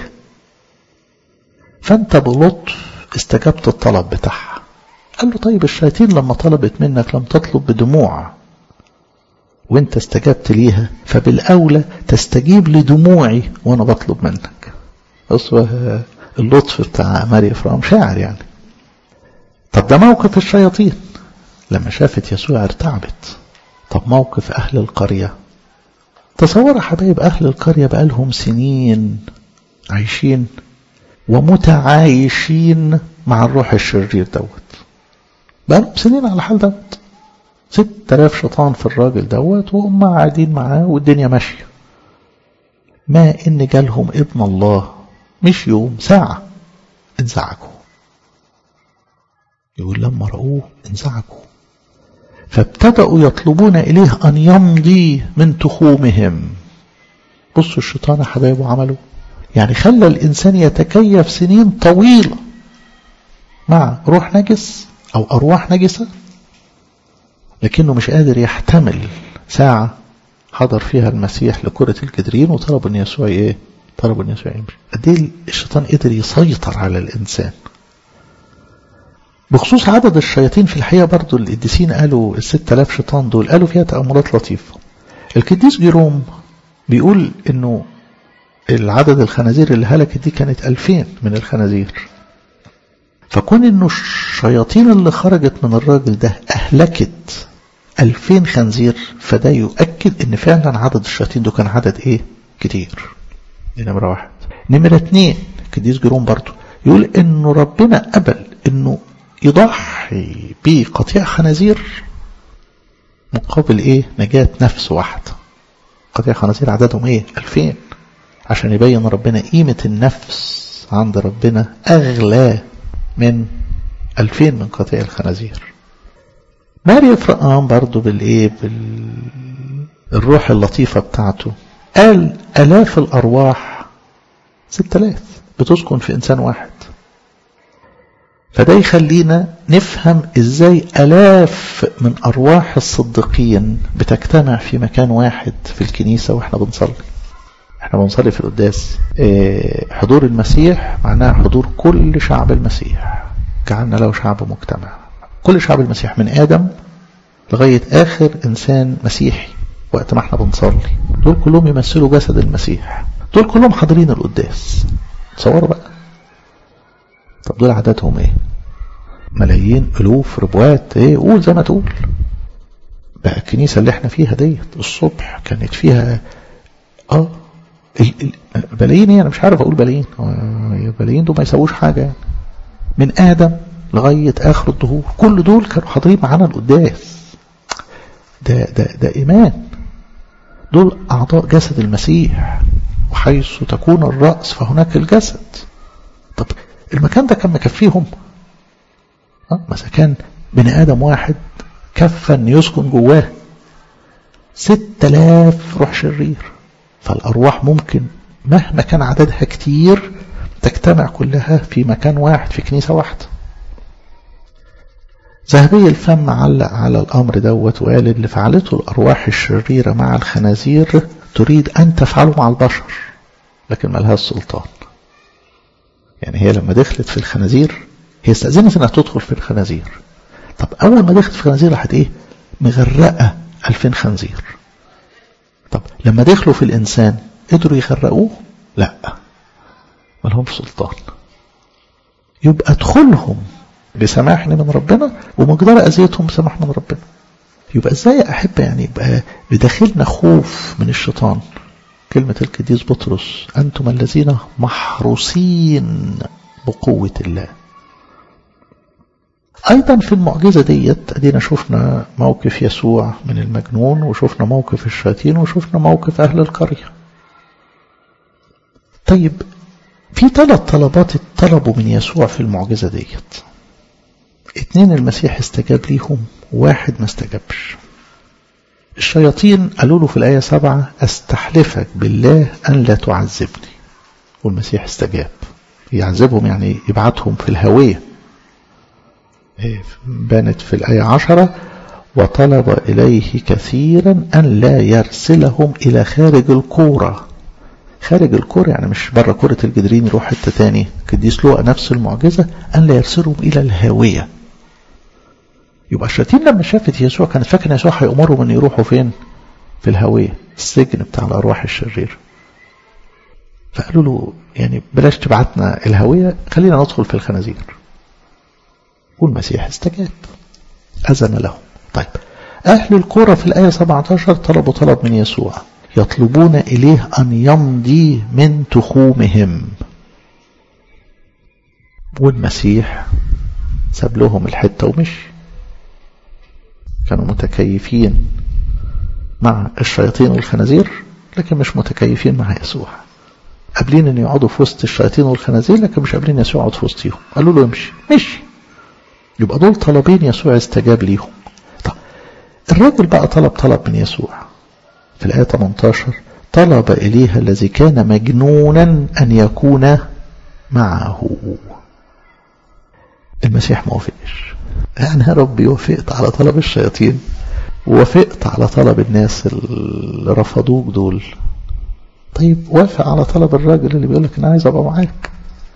[SPEAKER 1] فأنت بلطف استجبت الطلب بتاعها قال له طيب الشياطين لما طلبت منك لم تطلب بدموع وانت استجبت ليها فبالأولى تستجيب لدموعي وانا بطلب منك بص اللطف بتاع ماري إفرام شاعر يعني طب ده موقف الشياطين لما شافت يسوع ارتعبت طب موقف أهل القرية تصور حبايب أهل القرية بقالهم سنين عايشين ومتعايشين مع الروح الشرير دوت بقالهم سنين على حال دوت ست آلاف شيطان في الراجل دوت وهم قاعدين معاه والدنيا ماشية ما إن جالهم ابن الله مش يوم ساعة انزعجوا يقول لما رأوه انزعجوا فابتدأوا يطلبون إليه أن يمضي من تخومهم بصوا الشيطان يا حبايبه عملوا يعني خلى الإنسان يتكيف سنين طويلة مع روح نجس أو أرواح نجسة لكنه مش قادر يحتمل ساعة حضر فيها المسيح لكرة الجدرين وطلب أن يسوع إيه؟ طلب أن يسوع يمشي قد إيه الشيطان قدر يسيطر على الإنسان بخصوص عدد الشياطين في الحقيقة برضو القديسين قالوا الست آلاف شيطان دول قالوا فيها تأملات لطيفة القديس جيروم بيقول انه العدد الخنازير اللي هلكت دي كانت ألفين من الخنازير فكون انه الشياطين اللي خرجت من الراجل ده أهلكت ألفين خنزير فده يؤكد ان فعلا عدد الشياطين ده كان عدد ايه كتير دي نمرة واحد نمرة اتنين القديس جيروم برضو يقول انه ربنا قبل انه يضحي بقطيع خنازير مقابل ايه نجاة نفس واحدة قطيع خنازير عددهم ايه ألفين عشان يبين ربنا قيمة النفس عند ربنا أغلى من ألفين من قطيع الخنازير ماري فرقان برضو بالايه بالروح اللطيفة بتاعته قال ألاف الأرواح ست آلاف بتسكن في إنسان واحد فده يخلينا نفهم ازاي الاف من ارواح الصديقين بتجتمع في مكان واحد في الكنيسة واحنا بنصلي احنا بنصلي في القداس اه حضور المسيح معناه حضور كل شعب المسيح جعلنا له شعب مجتمع كل شعب المسيح من ادم لغاية اخر انسان مسيحي وقت ما احنا بنصلي دول كلهم يمثلوا جسد المسيح دول كلهم حاضرين القداس تصوروا بقى طب دول عددهم ايه ملايين الوف ربوات ايه قول زي ما تقول بقى الكنيسة اللي احنا فيها ديت الصبح كانت فيها اه بلايين ايه انا مش عارف اقول بلايين بلايين دول ما يسووش حاجة يعني من ادم لغاية اخر الظهور كل دول كانوا حاضرين معانا القداس ده ده ده ايمان دول اعضاء جسد المسيح وحيث تكون الرأس فهناك الجسد طب المكان ده كان مكفيهم أه؟ مثلا كان بني آدم واحد كفى أن يسكن جواه ست آلاف روح شرير فالأرواح ممكن مهما كان عددها كتير تجتمع كلها في مكان واحد في كنيسة واحدة ذهبي الفم علق على الأمر دوت وقال اللي فعلته الأرواح الشريرة مع الخنازير تريد أن تفعله مع البشر لكن ملهاش سلطان يعني هي لما دخلت في الخنازير هي استأذنت انها تدخل في الخنازير طب اول ما دخلت في الخنازير راحت ايه مغرقة ألفين خنزير طب لما دخلوا في الإنسان قدروا يغرقوه لا ما لهمش سلطان يبقى ادخلهم بسماح من ربنا ومقدار أذيتهم بسماح من ربنا يبقى ازاي أحب يعني يبقى بداخلنا خوف من الشيطان كلمة القديس بطرس أنتم الذين محروسين بقوة الله أيضا في المعجزة ديت أدينا شفنا موقف يسوع من المجنون وشفنا موقف الشياطين وشفنا موقف أهل القرية طيب في ثلاث طلبات اتطلبوا من يسوع في المعجزة ديت اتنين المسيح استجاب ليهم واحد ما استجابش الشياطين قالوا له في الآية سبعة أستحلفك بالله أن لا تعذبني والمسيح استجاب يعذبهم يعني يبعتهم في الهوية بانت في الآية عشرة وطلب إليه كثيرا أن لا يرسلهم إلى خارج الكورة خارج الكورة يعني مش بره كرة الجدرين يروح حتة تاني قديس لوقا نفس المعجزة أن لا يرسلهم إلى الهاوية يبقى الشياطين لما شافت يسوع كانت فاكرة يسوع هيأمرهم أن يروحوا فين في الهاوية السجن بتاع الأرواح الشريرة فقالوا له يعني بلاش تبعتنا الهاوية خلينا ندخل في الخنازير والمسيح استجاب أذن لهم طيب أهل القرى في الآية 17 طلبوا طلب من يسوع يطلبون إليه أن يمضي من تخومهم والمسيح ساب لهم الحتة ومشي كانوا متكيفين مع الشياطين والخنازير لكن مش متكيفين مع يسوع قابلين ان يقعدوا في وسط الشياطين والخنازير لكن مش قابلين يسوع يقعد في وسطهم قالوا له امشي مشي يبقى دول طلبين يسوع استجاب ليهم طب الراجل بقى طلب طلب من يسوع في الآية 18 طلب إليها الذي كان مجنونا أن يكون معه المسيح ما وافقش يعني يا ربي وافقت على طلب الشياطين ووافقت على طلب الناس اللي رفضوك دول طيب وافق على طلب الراجل اللي بيقول لك انا عايز ابقى معاك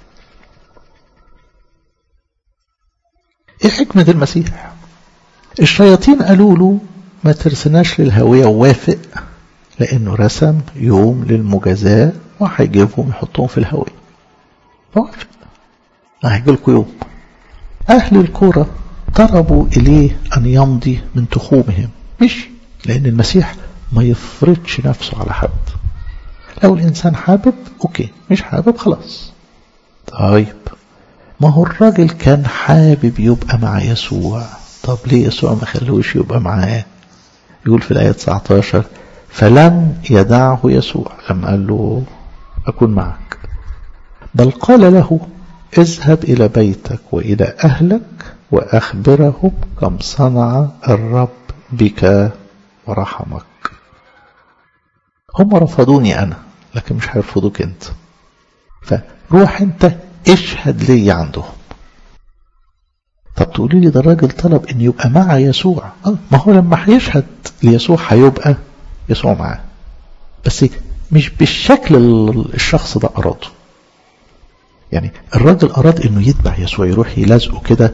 [SPEAKER 1] ايه حكمة المسيح الشياطين قالوا له ما ترسناش للهوية ووافق لانه رسم يوم للمجازاة وهيجيبهم يحطهم في الهوية وافق هيجي لكم يوم اهل الكورة طلبوا اليه ان يمضي من تخومهم مش لان المسيح ما يفرضش نفسه على حد لو الإنسان حابب أوكي مش حابب خلاص طيب ما هو الراجل كان حابب يبقى مع يسوع طب ليه يسوع ما خلوش يبقى معاه يقول في الآية 19 فلم يدعه يسوع لما قال له أكون معك بل قال له اذهب إلى بيتك وإلى أهلك وأخبرهم كم صنع الرب بك ورحمك هم رفضوني أنا لكن مش هيرفضوك أنت فروح أنت اشهد لي عندهم طب تقولي لي ده الراجل طلب ان يبقى مع يسوع اه ما هو لما هيشهد ليسوع هيبقى يسوع معاه بس مش بالشكل الشخص ده اراده يعني الراجل اراد انه يتبع يسوع يروح يلازقه كده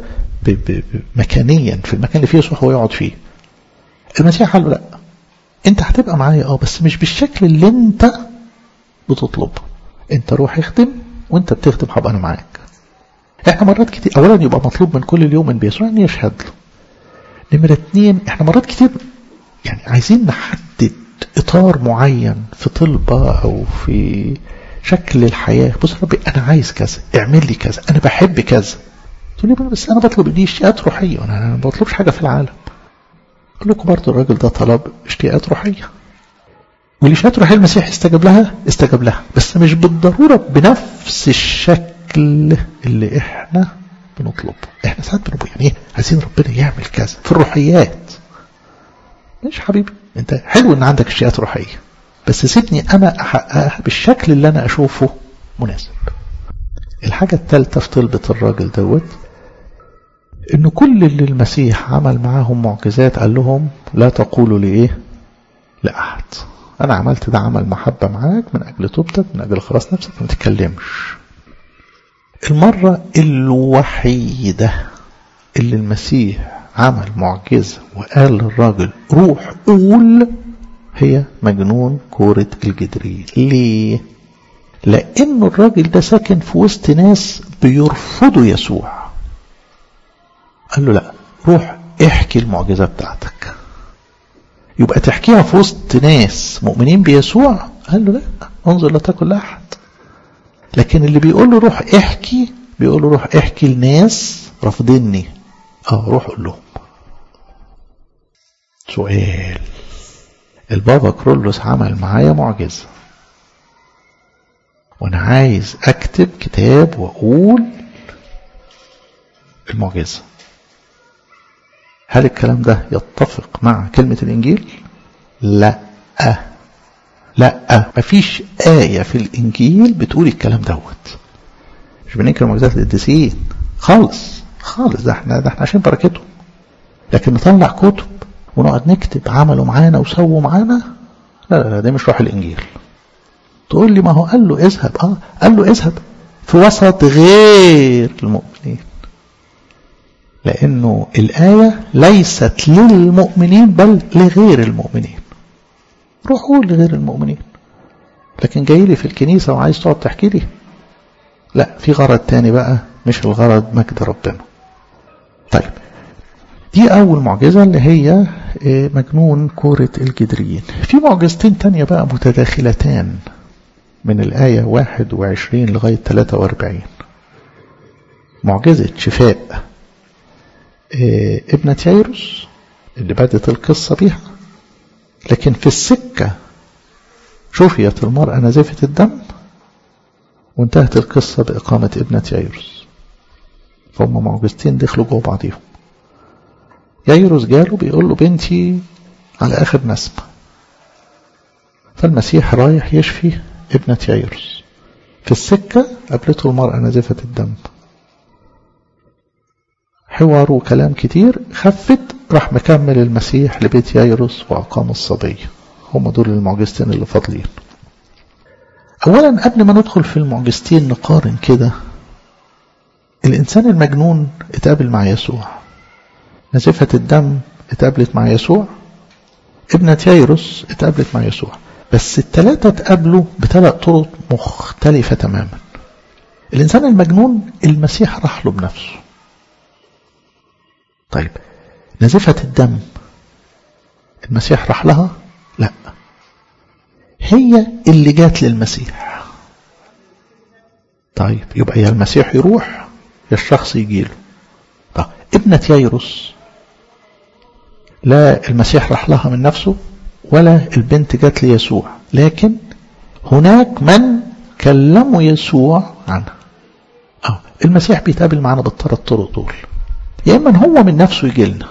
[SPEAKER 1] مكانيا في المكان اللي فيه يسوع هو يقعد فيه المسيح قال له لا انت هتبقى معايا اه بس مش بالشكل اللي انت بتطلبه انت روح اخدم وانت بتخدم هبقى انا معاك احنا مرات كتير اولا يبقى مطلوب من كل اليوم من بيسوع ان يشهد له نمرة اتنين احنا مرات كتير يعني عايزين نحدد اطار معين في طلبة او في شكل الحياة بص يا ربي انا عايز كذا اعمل لي كذا انا بحب كذا تقول لي بس انا بطلب دي اشتياقات روحية انا ما بطلبش حاجة في العالم اقول لكم برضه الراجل ده طلب اشتياقات روحية والاشتياقات الروحية المسيح استجاب لها استجاب لها بس مش بالضرورة بنفس الشكل اللي احنا بنطلبه احنا ساعات بنبقى يعني ايه عايزين ربنا يعمل كذا في الروحيات ماشي حبيبي انت حلو ان عندك اشتياقات روحية بس سيبني انا احققها بالشكل اللي انا اشوفه مناسب الحاجة الثالثة في طلبة الراجل دوت ان كل اللي المسيح عمل معاهم معجزات قال لهم لا تقولوا لإيه لأحد أنا عملت ده عمل محبة معاك من أجل توبتك من أجل خلاص نفسك ما تتكلمش المرة الوحيدة اللي المسيح عمل معجزة وقال للراجل روح قول هي مجنون كورة الجدرين ليه؟ لأنه الراجل ده ساكن في وسط ناس بيرفضوا يسوع قال له لا روح احكي المعجزة بتاعتك يبقى تحكيها في وسط ناس مؤمنين بيسوع قال له لا انظر لا تقل لأحد لكن اللي بيقول له روح احكي بيقول له روح احكي لناس رافضيني اه روح قول لهم سؤال البابا كرولوس عمل معايا معجزة وانا عايز اكتب كتاب واقول المعجزة هل الكلام ده يتفق مع كلمة الإنجيل؟ لا لا مفيش آية في الإنجيل بتقول الكلام دوت مش بننكر معجزات القديسين خالص خالص ده احنا ده احنا عشان بركته لكن نطلع كتب ونقعد نكتب عملوا معانا وسووا معانا لا لا لا ده مش روح الإنجيل تقول لي ما هو قال له اذهب اه قال له اذهب في وسط غير المؤمنين لأنه الآية ليست للمؤمنين بل لغير المؤمنين روحوا لغير المؤمنين لكن جاي لي في الكنيسة وعايز تقعد تحكي لي لا في غرض تاني بقى مش الغرض مجد ربنا طيب دي أول معجزة اللي هي مجنون كورة الجدريين في معجزتين تانية بقى متداخلتان من الآية 21 لغاية 43 معجزة شفاء ابنة ييروس اللي بدت القصة بيها لكن في السكة شفيت المرأة نزفة الدم وانتهت القصة بإقامة ابنة ييروس فهم معجزتين دخلوا جوه بعضيهم ييروس جاله بيقول له بنتي على آخر نسمة فالمسيح رايح يشفي ابنة ييروس في السكة قابلته المرأة نزفة الدم حوار وكلام كتير خفت راح مكمل المسيح لبيت ييروس وأقام الصبية هم دول المعجزتين اللي فاضلين أولا قبل ما ندخل في المعجزتين نقارن كده الإنسان المجنون اتقابل مع يسوع نزفة الدم اتقابلت مع يسوع ابنة ييروس اتقابلت مع يسوع بس التلاتة اتقابلوا بثلاث طرق مختلفة تماما الإنسان المجنون المسيح راح له بنفسه طيب نزفة الدم المسيح راح لها لا هي اللي جات للمسيح طيب يبقى يا المسيح يروح يا الشخص يجيله طيب ابنة ييروس لا المسيح راح لها من نفسه ولا البنت جات ليسوع لكن هناك من كلموا يسوع عنها أو المسيح بيتقابل معنا بالثلاث طرق دول يا إما هو من نفسه يجي لنا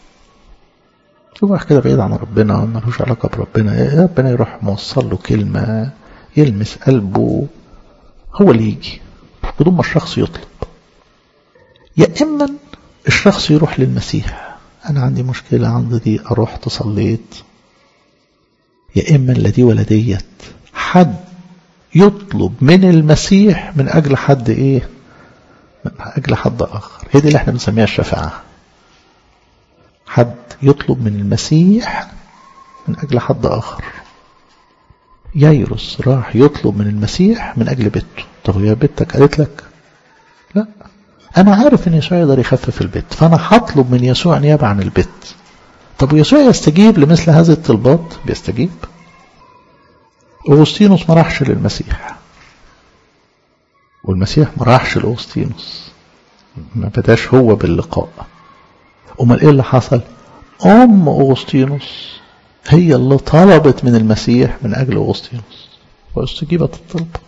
[SPEAKER 1] واحد كده بعيد عن ربنا ملوش علاقة بربنا ربنا يروح موصل له كلمة يلمس قلبه هو اللي يجي بدون ما الشخص يطلب يا إما الشخص يروح للمسيح أنا عندي مشكلة عندي دي أروح تصليت يا إما الذي ولا ديت حد يطلب من المسيح من أجل حد إيه من أجل حد آخر هي دي اللي احنا بنسميها الشفاعة حد يطلب من المسيح من أجل حد آخر ييروس راح يطلب من المسيح من أجل بنته طب يا بنتك قالت لك لا أنا عارف إن يسوع يقدر يخفف البيت فأنا هطلب من يسوع نيابة عن البيت طب ويسوع يستجيب لمثل هذه الطلبات بيستجيب أغسطينوس ما راحش للمسيح والمسيح ما راحش لأغسطينوس ما بداش هو باللقاء أمال إيه اللي حصل أم أغسطينوس هي اللي طلبت من المسيح من أجل أغسطينوس واستجيبت الطلب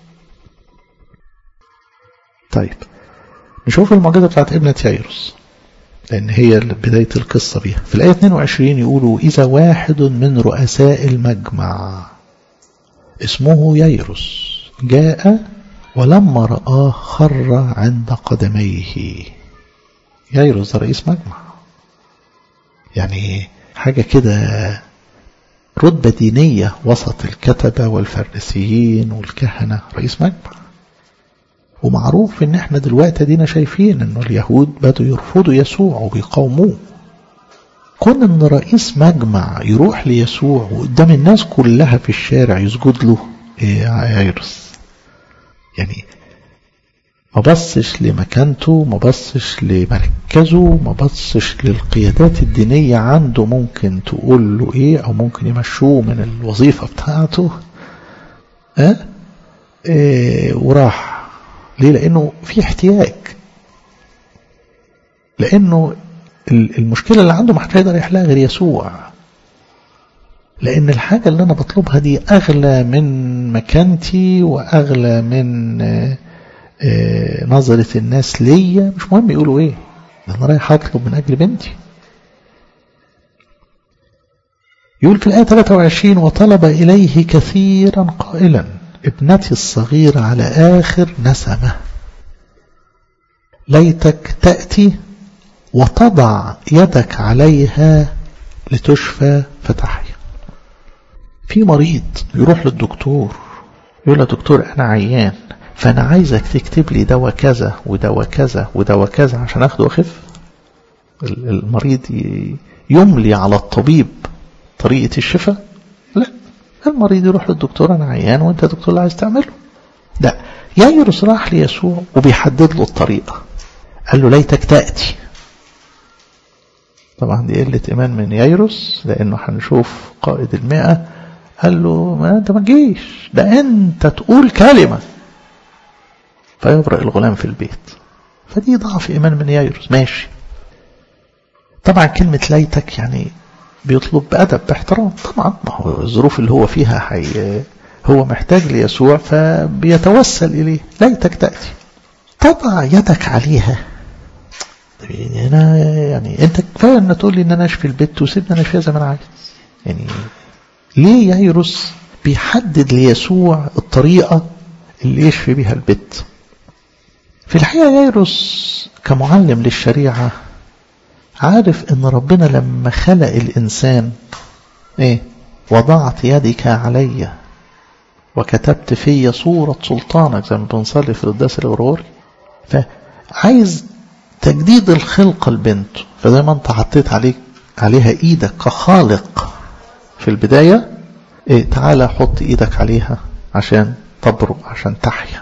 [SPEAKER 1] طيب نشوف المعجزة بتاعت ابنة يايروس لأن هي بداية القصة بيها في الآية 22 يقولوا إذا واحد من رؤساء المجمع اسمه ييروس جاء ولما رآه خر عند قدميه ييروس ده رئيس مجمع يعني حاجة كده رتبة دينية وسط الكتبة والفريسيين والكهنة رئيس مجمع ومعروف ان احنا دلوقتي دينا شايفين انه اليهود بدوا يرفضوا يسوع وبيقاوموه كون ان رئيس مجمع يروح ليسوع وقدام الناس كلها في الشارع يسجد له ايه عايرس يعني ما بصش لمكانته ما بصش لمركزه ما بصش للقيادات الدينية عنده ممكن تقول له ايه او ممكن يمشوه من الوظيفة بتاعته اه, إيه وراح ليه لانه في احتياج لانه المشكلة اللي عنده ما حد هيقدر يحلها غير يسوع لأن الحاجة اللي أنا بطلبها دي أغلى من مكانتي وأغلى من نظرة الناس ليا مش مهم يقولوا إيه أنا رايح أطلب من أجل بنتي يقول في الآية 23 وطلب إليه كثيرا قائلا ابنتي الصغيرة على آخر نسمة ليتك تأتي وتضع يدك عليها لتشفى فتحيا في مريض يروح للدكتور يقول له دكتور أنا عيان فأنا عايزك تكتب لي دواء كذا ودواء كذا ودواء كذا عشان أخده أخف المريض يملي على الطبيب طريقة الشفاء لا المريض يروح للدكتور أنا عيان وأنت دكتور اللي عايز تعمله لا ييرس راح ليسوع وبيحدد له الطريقة قال له ليتك تأتي طبعا دي قلة إيمان من ييروس لأنه هنشوف قائد المئة قال له ما أنت ما تجيش ده أنت تقول كلمة فيبرأ الغلام في البيت فدي ضعف إيمان من ييروس ماشي طبعا كلمة ليتك يعني بيطلب بأدب باحترام طبعا ما هو الظروف اللي هو فيها حي هو محتاج ليسوع فبيتوسل إليه ليتك تأتي تضع يدك عليها يعني أنا يعني أنت كفاية أن تقول لي أن أنا أشفي البيت وسيبني أنا أشفيها زي ما أنا عايز يعني ليه ييروس بيحدد ليسوع الطريقة اللي يشفي بيها البيت في الحقيقة ييروس كمعلم للشريعة عارف ان ربنا لما خلق الانسان ايه وضعت يدك علي وكتبت في صورة سلطانك زي ما بنصلي في القداس الغروري فعايز تجديد الخلقة البنت فزي ما انت حطيت عليك عليها ايدك كخالق في البداية ايه تعالى حط ايدك عليها عشان تبرق عشان تحيا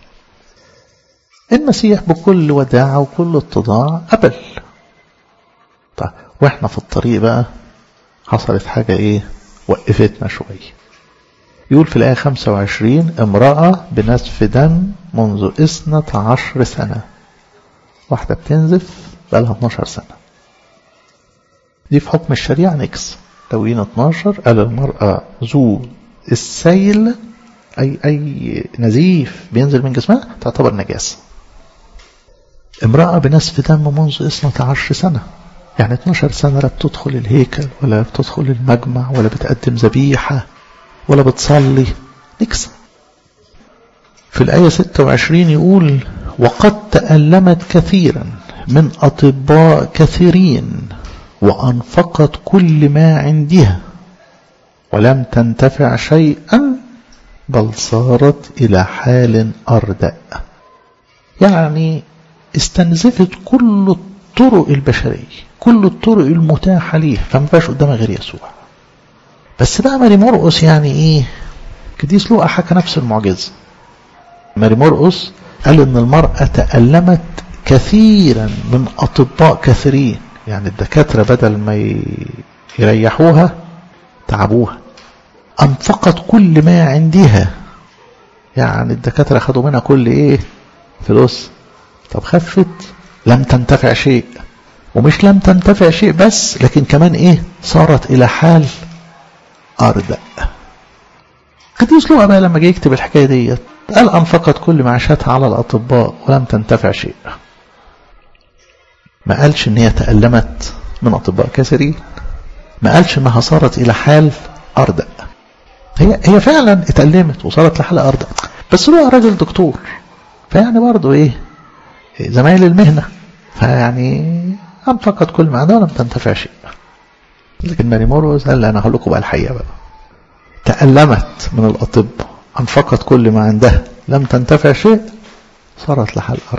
[SPEAKER 1] المسيح بكل وداعة وكل اتضاع قبل طيب واحنا في الطريق بقى حصلت حاجة ايه وقفتنا شوية يقول في الآية 25 امرأة بنزف دم منذ اثنة عشر سنة واحدة بتنزف بقالها 12 سنة دي في حكم الشريعة نكس لوين 12 قال المرأة ذو السيل أي أي نزيف بينزل من جسمها تعتبر نجاسة امرأة بنزف دم منذ اثنة عشر سنة يعني 12 سنة لا بتدخل الهيكل ولا بتدخل المجمع ولا بتقدم ذبيحة ولا بتصلي نكسة في الآية 26 يقول وقد تألمت كثيرا من أطباء كثيرين وأنفقت كل ما عندها ولم تنتفع شيئا بل صارت إلى حال أردأ يعني استنزفت كل الطرق البشرية كل الطرق المتاحة ليه فما بقاش قدامها غير يسوع بس بقى ماري مرقس يعني ايه كديس لوقا حكى نفس المعجزة ماري مرقس قال ان المرأة تألمت كثيرا من أطباء كثيرين يعني الدكاترة بدل ما يريحوها تعبوها أنفقت كل ما عندها يعني الدكاترة خدوا منها كل ايه فلوس طب خفت لم تنتفع شيء ومش لم تنتفع شيء بس لكن كمان ايه صارت الى حال اردأ قديس لوقا بقى لما جه يكتب الحكايه ديت قال انفقت كل معاشاتها على الاطباء ولم تنتفع شيء ما قالش ان هي تألمت من اطباء كثيرين ما قالش انها صارت الى حال اردأ هي هي فعلا اتألمت وصارت لحال اردأ بس هو راجل دكتور فيعني برضه ايه زمايل المهنه فيعني أنفقت كل ما عندها ولم تنتفع شيء لكن ماري مورس قال أنا هقول لكم بقى الحقيقة بقى تألمت من الأطباء أنفقت كل ما عندها لم تنتفع شيء صارت لها الأرض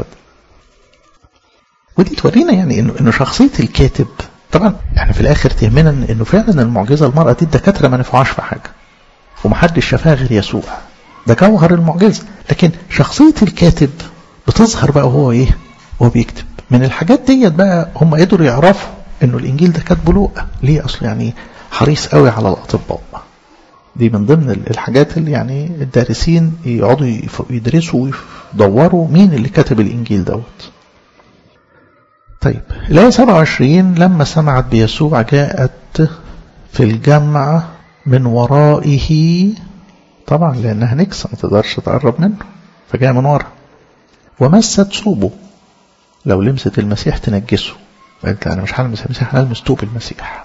[SPEAKER 1] ودي تورينا يعني إنه, إنه شخصية الكاتب طبعا يعني في الآخر تهمنا إنه فعلا المعجزة المرأة دي الدكاترة ما نفعوش في حاجة ومحدش شافها غير يسوع ده جوهر المعجزة لكن شخصية الكاتب بتظهر بقى وهو إيه وهو بيكتب من الحاجات ديت بقى هم قدروا يعرفوا انه الانجيل ده كاتبه لوقا ليه اصل يعني حريص قوي على الاطباء دي من ضمن الحاجات اللي يعني الدارسين يقعدوا يدرسوا ويدوروا مين اللي كتب الانجيل دوت طيب الآية 27 لما سمعت بيسوع جاءت في الجمع من ورائه طبعا لأنها نكسة ما تقدرش تقرب منه فجاء من ورا ومست ثوبه لو لمست المسيح تنجسه قالت أنا مش هلمس المسيح أنا هلمس توب المسيح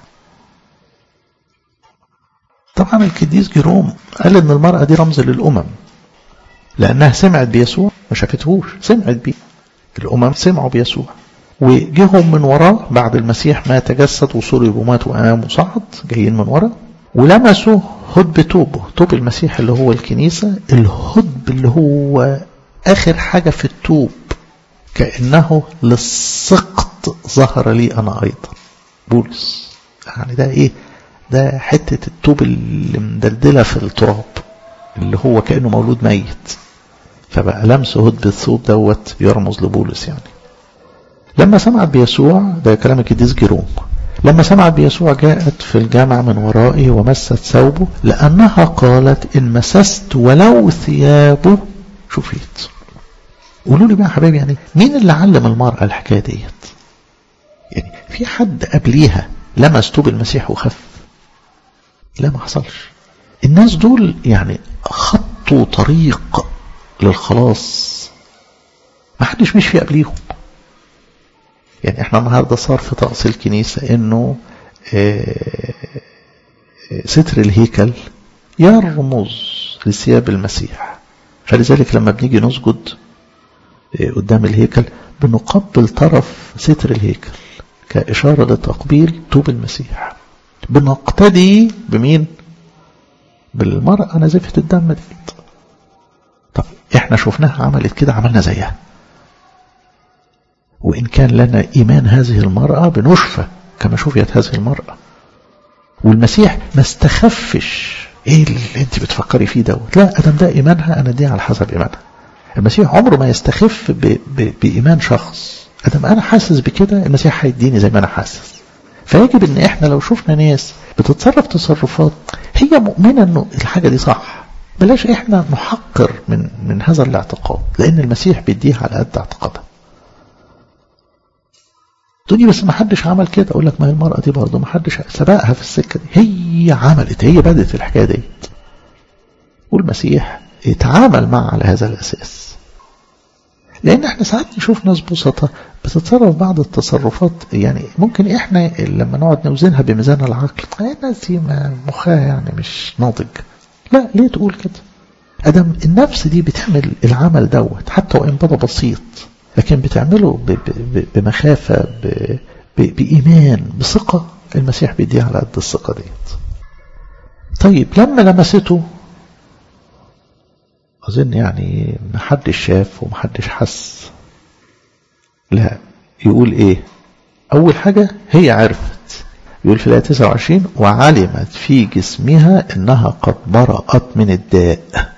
[SPEAKER 1] طبعا القديس جيروم قال إن المرأة دي رمز للأمم لأنها سمعت بيسوع ما شافتهوش سمعت بيه الأمم سمعوا بيسوع وجيهم من وراه بعد المسيح ما تجسد وصلب ومات وقام وصعد جايين من وراه ولمسوا هدب توبه توب المسيح اللي هو الكنيسة الهدب اللي هو آخر حاجة في التوب كأنه للسقط ظهر لي أنا أيضا بولس يعني ده إيه ده حتة التوب اللي مدلدلة في التراب اللي هو كأنه مولود ميت فبقى لمس هدب الثوب دوت يرمز لبولس يعني لما سمعت بيسوع ده كلام القديس جيروم لما سمعت بيسوع جاءت في الجامع من ورائه ومست ثوبه لأنها قالت إن مسست ولو ثيابه شفيت قولوا لي بقى يا حبايبي يعني مين اللي علم المرأة الحكاية ديت يعني في حد قبليها لمس طوب المسيح وخف لا ما حصلش الناس دول يعني خطوا طريق للخلاص ما حدش مشي قبليهم يعني احنا النهارده صار في طقس الكنيسة انه ستر الهيكل يرمز لثياب المسيح فلذلك لما بنيجي نسجد قدام الهيكل بنقبل طرف ستر الهيكل كإشارة لتقبيل طوب المسيح بنقتدي بمين بالمرأة نزفة الدم دي طب احنا شفناها عملت كده عملنا زيها وإن كان لنا إيمان هذه المرأة بنشفى كما شفيت هذه المرأة والمسيح ما استخفش ايه اللي انت بتفكري فيه دوت لا ادم ده ايمانها انا دي على حسب ايمانها المسيح عمره ما يستخف ب... ب... بايمان شخص ادم انا حاسس بكده المسيح هيديني زي ما انا حاسس فيجب ان احنا لو شفنا ناس بتتصرف تصرفات هي مؤمنة انه الحاجة دي صح بلاش احنا نحقر من من هذا الاعتقاد لان المسيح بيديها على قد اعتقادها تقولي بس ما حدش عمل كده اقول لك ما هي المرأة دي برضه ما حدش سبقها في السكة دي هي عملت هي بدت الحكاية دي والمسيح يتعامل معها على هذا الأساس لأن احنا ساعات نشوف ناس بسطة بتتصرف بعض التصرفات يعني ممكن احنا لما نقعد نوزنها بميزان العقل الناس دي مخها يعني مش ناضج لا ليه تقول كده ادم النفس دي بتعمل العمل دوت حتى وان بدا بسيط لكن بتعمله بمخافة بإيمان بثقة المسيح بيديها على قد الثقة ديت طيب لما لمسته أظن يعني محدش شاف ومحدش حس لا يقول إيه أول حاجة هي عرفت يقول في الآية 29 وعلمت في جسمها إنها قد برأت من الداء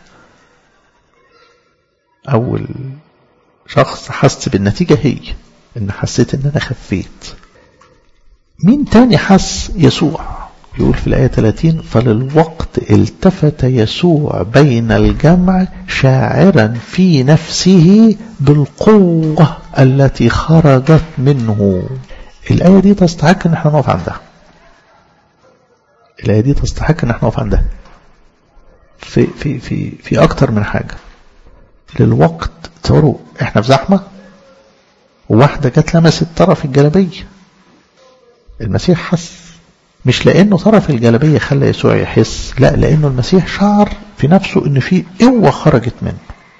[SPEAKER 1] أول شخص حس بالنتيجة هي إن حسيت إن أنا خفيت مين تاني حس يسوع يقول في الآية 30 فللوقت التفت يسوع بين الجمع شاعرا في نفسه بالقوة التي خرجت منه الآية دي تستحق إن احنا نقف عندها الآية دي تستحق إن احنا نقف عندها في, في, في, في أكتر من حاجة للوقت تصوروا احنا في زحمة وواحدة جت لمست طرف الجلبية المسيح حس مش لأنه طرف الجلبية خلى يسوع يحس لا لأنه المسيح شعر في نفسه إن في قوة خرجت منه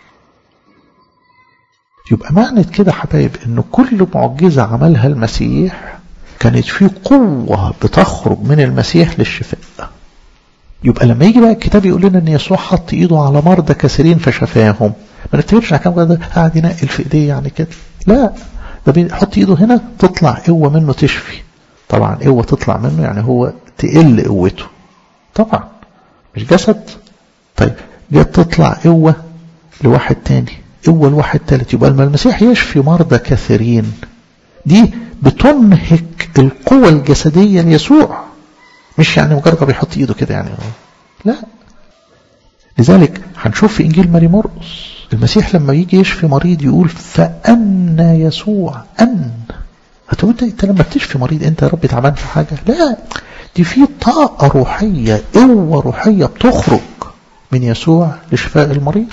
[SPEAKER 1] يبقى معنى كده حبايب إن كل معجزة عملها المسيح كانت في قوة بتخرج من المسيح للشفاء يبقى لما يجي بقى الكتاب يقول لنا ان يسوع حط ايده على مرضى كثيرين فشفاهم ما نفتكرش كام كده قاعد ينقل في ايديه يعني كده لا ده بيحط ايده هنا تطلع قوه منه تشفي طبعا قوه تطلع منه يعني هو تقل قوته طبعا مش جسد طيب جت تطلع قوه لواحد تاني قوه لواحد تالت يبقى لما المسيح يشفي مرضى كثيرين دي بتنهك القوة الجسدية ليسوع مش يعني مجرد بيحط ايده كده يعني لا لذلك هنشوف في انجيل ماري مرقس المسيح لما يجي يشفي مريض يقول فأن يسوع أن هتقول انت لما بتشفي مريض انت يا رب اتعملت حاجة لا دي في طاقة روحية قوة روحية بتخرج من يسوع لشفاء المريض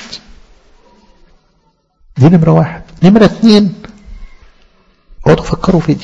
[SPEAKER 1] دي نمرة واحد نمرة اتنين اقعدوا فكروا في دي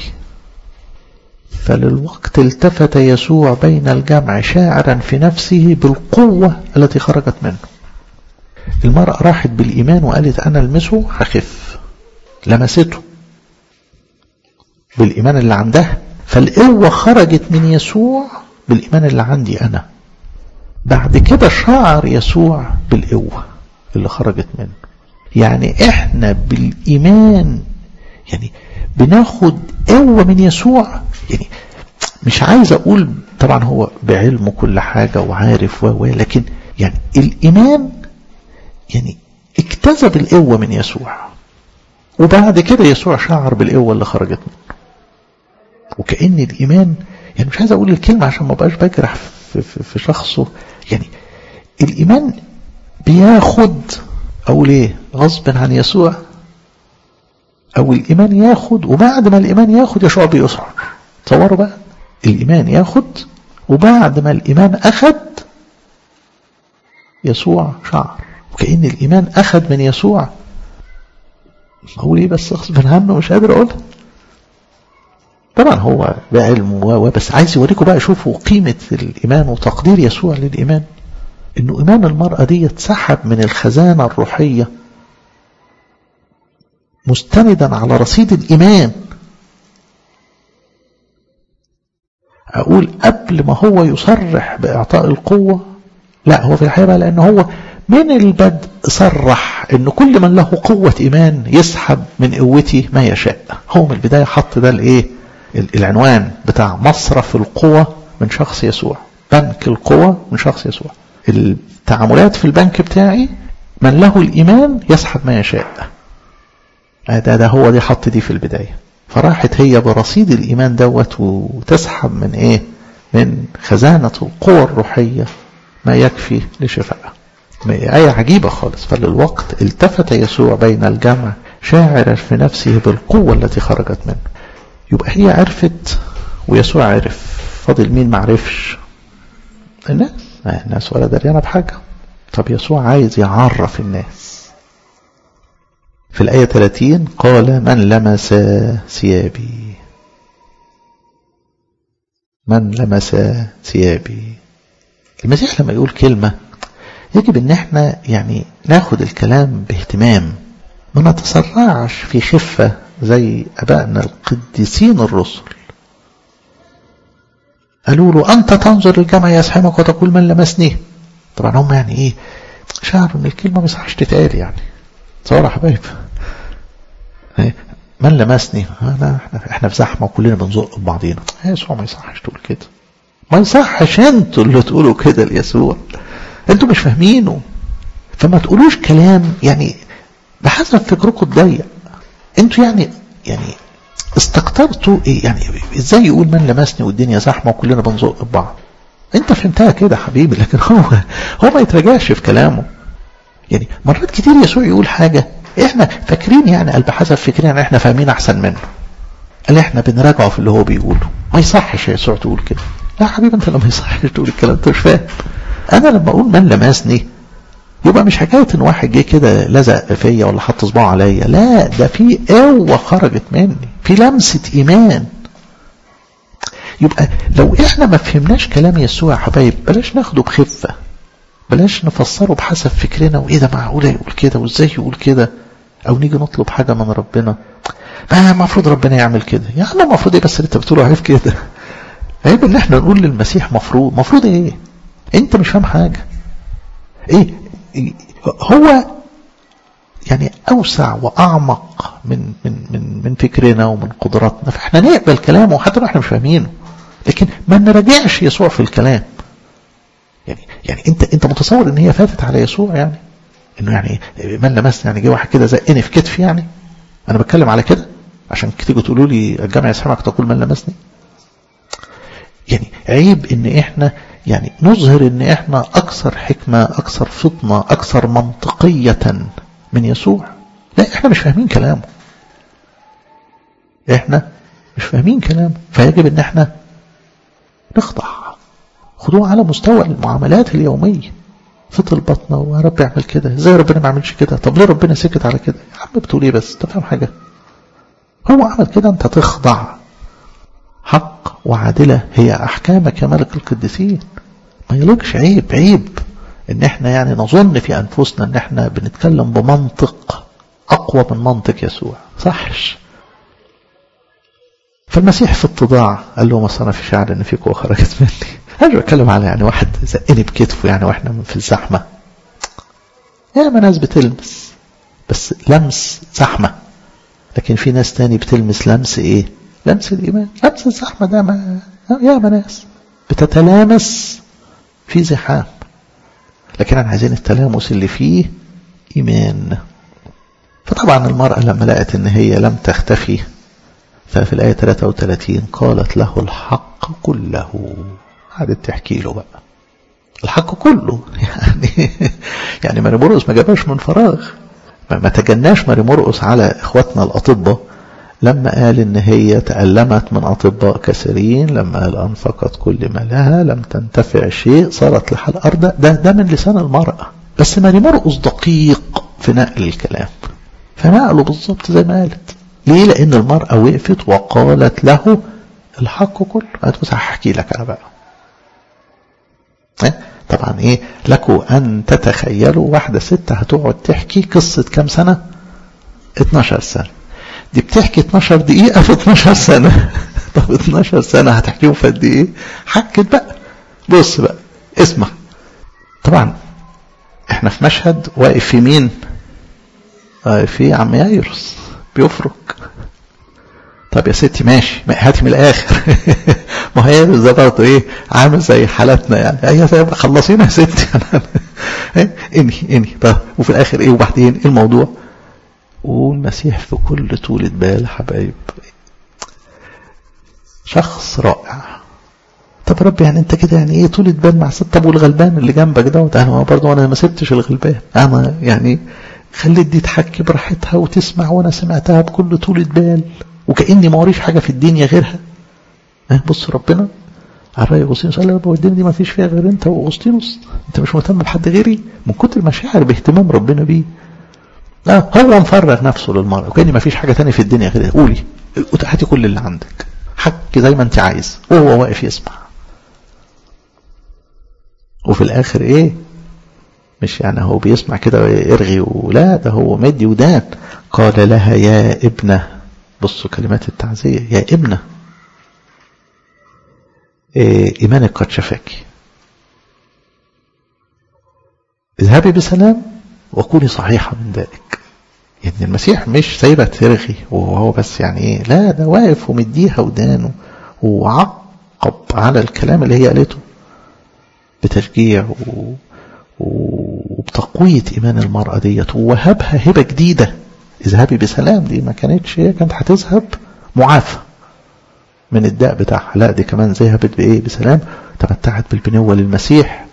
[SPEAKER 1] فللوقت التفت يسوع بين الجمع شاعرا في نفسه بالقوة التي خرجت منه المرأة راحت بالإيمان وقالت أنا المسه هخف لمسته بالإيمان اللي عندها فالقوة خرجت من يسوع بالإيمان اللي عندي أنا بعد كده شعر يسوع بالقوة اللي خرجت منه يعني احنا بالإيمان يعني بناخد قوة من يسوع يعني مش عايز أقول طبعا هو بعلمه كل حاجة وعارف و لكن يعني الإيمان يعني اكتسب القوة من يسوع وبعد كده يسوع شعر بالقوة اللي خرجت منه وكأن الإيمان يعني مش عايز اقول الكلمة عشان ما بقاش بجرح في, في, في شخصه يعني الايمان بياخد او ليه غصب عن يسوع او الايمان ياخد وبعد ما الايمان ياخد يشوع بيسعر تصوروا بقى الايمان ياخد وبعد ما الايمان اخد يسوع شعر وكأن الايمان اخد من يسوع اقول ايه بس غصب عنه مش قادر اقولها طبعا هو بعلم بس عايز يوريكم بقى شوفوا قيمة الإيمان وتقدير يسوع للإيمان إنه إيمان المرأة دي اتسحب من الخزانة الروحية مستندا على رصيد الإيمان أقول قبل ما هو يصرح بإعطاء القوة لا هو في الحقيقة لأن هو من البدء صرح أن كل من له قوة إيمان يسحب من قوتي ما يشاء هو من البداية حط ده الإيه العنوان بتاع مصرف القوة من شخص يسوع بنك القوة من شخص يسوع التعاملات في البنك بتاعي من له الإيمان يسحب ما يشاء ده, ده هو دي حط دي في البداية فراحت هي برصيد الإيمان دوت وتسحب من إيه من خزانة القوة الروحية ما يكفي لشفائها آية عجيبة خالص فللوقت التفت يسوع بين الجمع شاعرا في نفسه بالقوة التي خرجت منه يبقى هي عرفت ويسوع عرف فاضل مين معرفش الناس الناس ولا دريانة بحاجة طب يسوع عايز يعرف الناس في الآية 30 قال من لمس ثيابي من لمس ثيابي المسيح لما يقول كلمة يجب ان احنا يعني ناخد الكلام باهتمام ما نتسرعش في خفة زي أبائنا القديسين الرسل قالوا له أنت تنظر الجمع يسحمك وتقول من لمسني طبعا هم يعني إيه شعروا إن الكلمة ما يصحش تتقال يعني تصور يا حبايب من لمسني أنا احنا, احنا في زحمة وكلنا بنزق ببعضينا يسوع ما يصحش تقول كده ما يصحش انتوا اللي تقولوا كده ليسوع انتوا مش فاهمينه فما تقولوش كلام يعني بحسب فكركم الضيق انتوا يعني يعني استكترتوا ايه يعني ازاي يقول من لمسني والدنيا زحمه وكلنا بنزق ببعض انت فهمتها كده حبيبي لكن هو هو ما يتراجعش في كلامه يعني مرات كتير يسوع يقول حاجه احنا فاكرين يعني قلب حسب فكرين يعني احنا فاهمين احسن منه قال احنا بنراجعه في اللي هو بيقوله ما يصحش يا يسوع تقول كده لا حبيبي انت لما يصحش تقول الكلام انت مش فاهم انا لما اقول من لمسني يبقى مش حكاية ان واحد جه كده لزق فيا ولا حط صباعه عليا لا ده في قوة خرجت مني في لمسة ايمان يبقى لو احنا ما فهمناش كلام يسوع يا حبايب بلاش ناخده بخفة بلاش نفسره بحسب فكرنا وايه ده معقولة يقول كده وازاي يقول كده او نيجي نطلب حاجة من ربنا ما المفروض ربنا يعمل كده يا عم المفروض ايه بس اللي انت بتقوله عارف كده عيب ان احنا نقول للمسيح مفروض مفروض ايه انت مش فاهم حاجة ايه هو يعني أوسع وأعمق من من من من فكرنا ومن قدراتنا فإحنا نقبل كلامه حتى لو إحنا مش فاهمينه لكن ما نراجعش يسوع في الكلام يعني يعني أنت أنت متصور إن هي فاتت على يسوع يعني إنه يعني من لمسني يعني جه واحد كده زقني في كتفي يعني أنا بتكلم على كده عشان تيجوا تقولوا لي الجامع يسحمك تقول من لمسني يعني عيب إن إحنا يعني نظهر ان احنا اكثر حكمة اكثر فطنة اكثر منطقية من يسوع لا احنا مش فاهمين كلامه احنا مش فاهمين كلامه فيجب ان احنا نخضع خدوه على مستوى المعاملات اليومية في طلباتنا ويا رب اعمل كده ازاي ربنا ما عملش كده طب ليه ربنا سكت على كده يا عم بتقول ايه بس تفهم حاجة هو عمل كده انت تخضع حق وعادلة هي أحكامك يا ملك القديسين ما يلقش عيب عيب ان احنا يعني نظن في انفسنا ان احنا بنتكلم بمنطق اقوى من منطق يسوع صحش فالمسيح في التضاع قال له ما انا في شعر ان في قوه خرجت مني انا بتكلم على يعني واحد زقني بكتفه يعني واحنا في الزحمه يا ما ناس بتلمس بس لمس زحمه لكن في ناس تاني بتلمس لمس ايه لمس الايمان لمس الزحمه ده ما يا ما ناس بتتلامس في زحام لكن احنا عايزين التلامس اللي فيه ايمان فطبعا المرأة لما لقت ان هي لم تختفي ففي الآية 33 قالت له الحق كله قعدت تحكي له بقى الحق كله يعني يعني ماري مرقس ما جابهاش من فراغ ما تجناش ماري مرقس على اخواتنا الاطباء لما قال ان هي تألمت من اطباء كثيرين لما قال انفقت كل ما لها لم تنتفع شيء صارت لها الارض ده ده من لسان المرأة بس ماري مرقس دقيق في نقل الكلام فنقله بالظبط زي ما قالت ليه لان المرأة وقفت وقالت له الحق كله بص هحكي لك انا بقى طبعا ايه لكم ان تتخيلوا واحدة ست هتقعد تحكي قصة كام سنة 12 سنة دي بتحكي 12 دقيقة في 12 سنة طب 12 سنة هتحكيهم في قد ايه حكت بقى بص بقى اسمع طبعا احنا في مشهد واقف في مين واقف في عم يايرس بيفرك طب يا ستي ماشي هاتي من الاخر ما هي ده برضه ايه عامل زي حالاتنا يعني هي خلصينا يا ستي انهي انهي طب وفي الاخر ايه وبعدين ايه الموضوع والمسيح في كل طولة بال حبايب شخص رائع طب رب يعني انت كده يعني ايه طولة بال مع ست طب والغلبان اللي جنبك دوت انا برضه انا ما سبتش الغلبان انا يعني خليت دي تحكي براحتها وتسمع وانا سمعتها بكل طولة بال وكاني ما وريش حاجه في الدنيا غيرها ها بص ربنا على رأي أغسطينوس قال رب الدنيا دي ما فيش فيها غير أنت وأغسطينوس أنت مش مهتم بحد غيري من كتر المشاعر باهتمام ربنا بيه لا هو مفرغ نفسه للمرأة وكأني ما فيش حاجة تانية في الدنيا غير قولي هاتي كل اللي عندك حكي زي ما أنت عايز وهو واقف يسمع وفي الآخر إيه مش يعني هو بيسمع كده يرغي ولا ده هو مدي ودان قال لها يا ابنه بصوا كلمات التعزية يا ابنة إيه إيمانك قد شفاك اذهبي بسلام وكوني صحيحة من ذلك يعني المسيح مش سايبها ترغي وهو بس يعني ايه لا ده واقف ومديها ودانه وعقب على الكلام اللي هي قالته بتشجيع و... وبتقوية إيمان المرأة ديت ووهبها هبة جديدة اذهبي بسلام دي ما كانتش هي كانت هتذهب معافى من الداء بتاعها لا دي كمان ذهبت بايه بسلام تمتعت بالبنوة للمسيح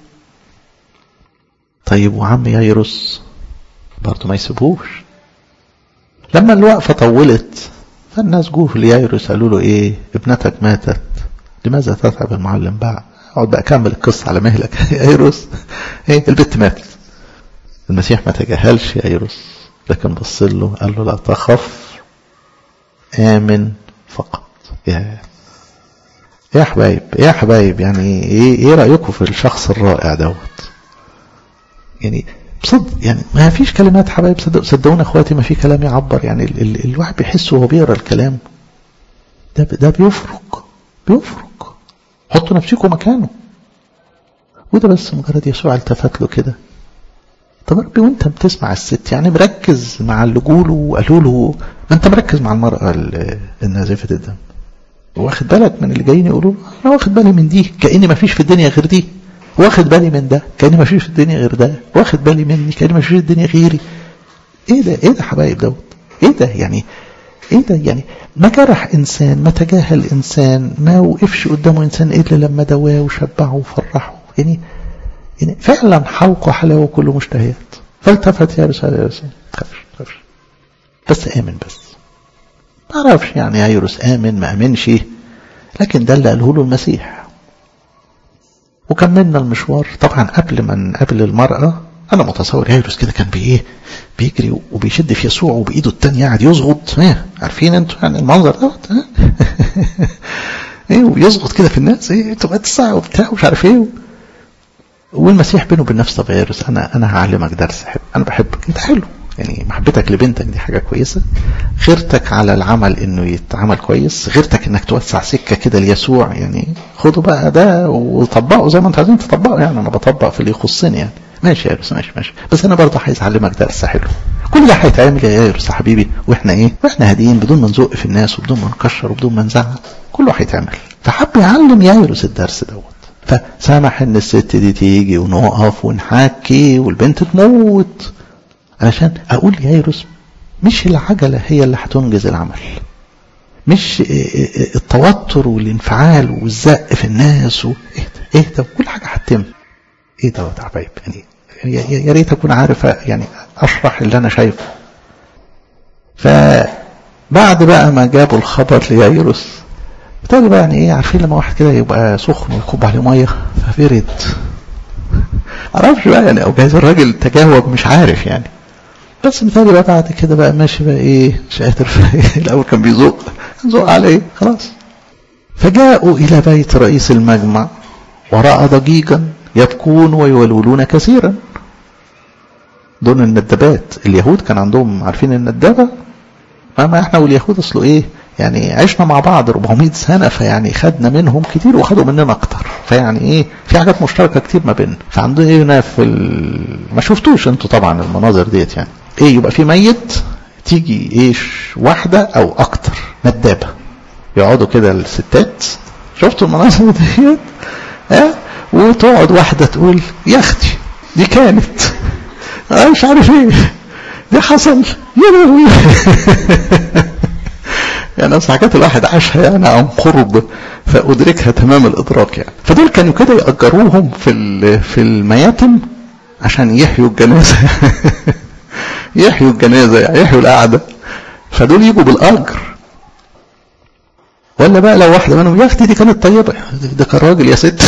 [SPEAKER 1] طيب وعم ييرس برضه ما يسيبوش لما الوقفة طولت فالناس جوه لييرس قالوا له ايه ابنتك ماتت لماذا تتعب المعلم بعد اقعد بقى اكمل القصة على مهلك يا ييرس ايه البت ماتت المسيح ما تجاهلش يا ييرس لكن بص له قال له لا تخف آمن فقط يا يا حبايب يا حبايب يعني ايه ايه رأيكم في الشخص الرائع دوت يعني بصدق يعني ما فيش كلمات حبايب صدق صدقونا اخواتي ما في كلام يعبر يعني ال ال الواحد بيحس وهو بيقرا الكلام ده ده بيفرق بيفرق حطوا نفسكم مكانه وده بس مجرد يسوع التفت له كده طب ربي وانت بتسمع الست يعني مركز مع اللي قولوا وقالوا له ما انت مركز مع المرأة النازفة الدم واخد بالك من اللي جايين يقولوا انا واخد بالي من دي كأني ما فيش في الدنيا غير دي واخد بالي من ده كأني ما فيش في الدنيا غير ده واخد بالي مني كأني ما فيش في الدنيا غيري ايه ده ايه ده حبايب دوت ايه ده يعني ايه ده يعني ما جرح انسان ما تجاهل انسان ما وقفش قدامه انسان الا لما دواه وشبعه وفرحه يعني يعني فعلا حوق حلاوه كل مشتهيات فالتفت يا رسالة يا رسالة خافش خافش بس آمن بس ما اعرفش يعني يايروس آمن ما آمنش لكن ده اللي قاله له المسيح وكملنا المشوار طبعا قبل ما نقابل المرأة أنا متصور يايروس كده كان بإيه بيجري وبيشد في يسوع وبإيده التانية قاعد يزغط ايه عارفين انتوا يعني المنظر دوت ايه ويزغط كده في الناس ايه انتوا بقت الساعة وبتاع ومش عارف ايه والمسيح بينه وبين نفسه طب يا يايروس انا انا هعلمك درس حلو انا بحبك انت حلو يعني محبتك لبنتك دي حاجة كويسة غيرتك على العمل انه يتعمل كويس غيرتك انك توسع سكة كده ليسوع يعني خدوا بقى ده وطبقوا زي ما انتوا عايزين تطبقوا يعني انا بطبق في اللي يخصني يعني ماشي يا يارس ماشي ماشي بس انا برضه عايز اعلمك درس حلو كل ده هيتعمل يا يارس يا حبيبي واحنا ايه واحنا هاديين بدون ما نزق في الناس وبدون ما نكشر وبدون ما نزعق كله هيتعمل فحب يعلم يايروس الدرس دوت فسامح ان الست دي تيجي ونقف ونحكي والبنت تموت علشان اقول يا ييروس مش العجله هي اللي هتنجز العمل مش التوتر والانفعال والزق في الناس و... ايه ده ايه ده كل حاجه هتتم ايه ده يا حبايب يعني يا ريت اكون عارف يعني اشرح اللي انا شايفه فبعد بقى ما جابوا الخبر ليايروس بالتالي بقى يعني ايه عارفين لما واحد كده يبقى سخن ويكب عليه ميه فبرد معرفش بقى يعني او جايز الراجل تجاوب مش عارف يعني بس مثالي بقى بعد كده بقى ماشي بقى ايه مش قادر الاول كان بيزق زق عليه خلاص فجاءوا الى بيت رئيس المجمع وراى ضجيجا يبكون ويولولون كثيرا دون الندبات اليهود كان عندهم عارفين الندبة ما احنا واليهود اصله ايه يعني عشنا مع بعض 400 سنة فيعني خدنا منهم كتير وخدوا مننا اكتر فيعني ايه في حاجات مشتركة كتير ما بيننا فعندنا في ال... ما شفتوش انتوا طبعا المناظر ديت يعني ايه يبقى في ميت تيجي ايش واحدة او اكتر ندابة يقعدوا كده الستات شفتوا المناظر ديت اه وتقعد واحدة تقول يا اختي دي كانت اه مش عارف ايه دي حصل يا لهوي يعني اصل حاجات الواحد عاشها يعني عن قرب فادركها تمام الادراك يعني فدول كانوا كده ياجروهم في في المياتم عشان يحيوا الجنازه يحيوا الجنازه يعني يحيوا القعده فدول يجوا بالاجر ولا بقى لو واحده منهم يا اختي دي كانت طيبه ده كان راجل يا ست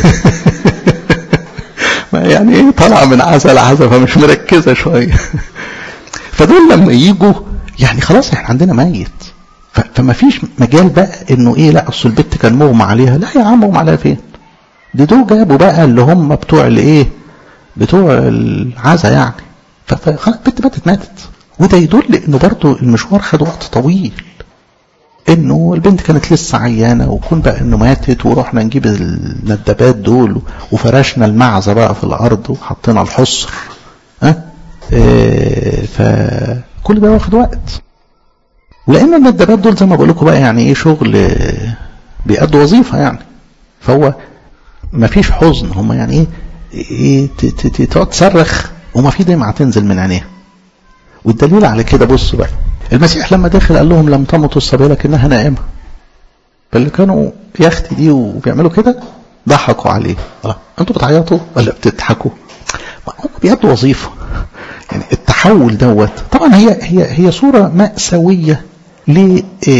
[SPEAKER 1] يعني ايه طالعه من عزل عزل فمش مركزه شويه فدول لما يجوا يعني خلاص احنا عندنا ميت فما فيش مجال بقى انه ايه لا اصل البت كان مغمى عليها لا يا عم مغمى عليها فين دي دول جابوا بقى اللي هم بتوع الايه بتوع العزا يعني فخلاص البت ماتت ماتت وده يدل انه برضه المشوار خد وقت طويل انه البنت كانت لسه عيانه وكون بقى انه ماتت ورحنا نجيب الندبات دول وفرشنا المعزه بقى في الارض وحطينا الحصر ها اه فكل ده واخد وقت ولان الندبات دول زي ما بقول لكم بقى يعني ايه شغل بيأدوا وظيفه يعني فهو ما فيش حزن هم يعني ايه, إيه تقعد تصرخ وما في دمعه تنزل من عينيها والدليل على كده بص بقى المسيح لما دخل قال لهم لم تمت الصبيه لكنها نائمه فاللي كانوا يا اختي دي وبيعملوا كده ضحكوا عليه الله انتوا بتعيطوا ولا بتضحكوا هم بيأدوا وظيفه يعني التحول دوت طبعا هي هي هي صوره مأساويه ل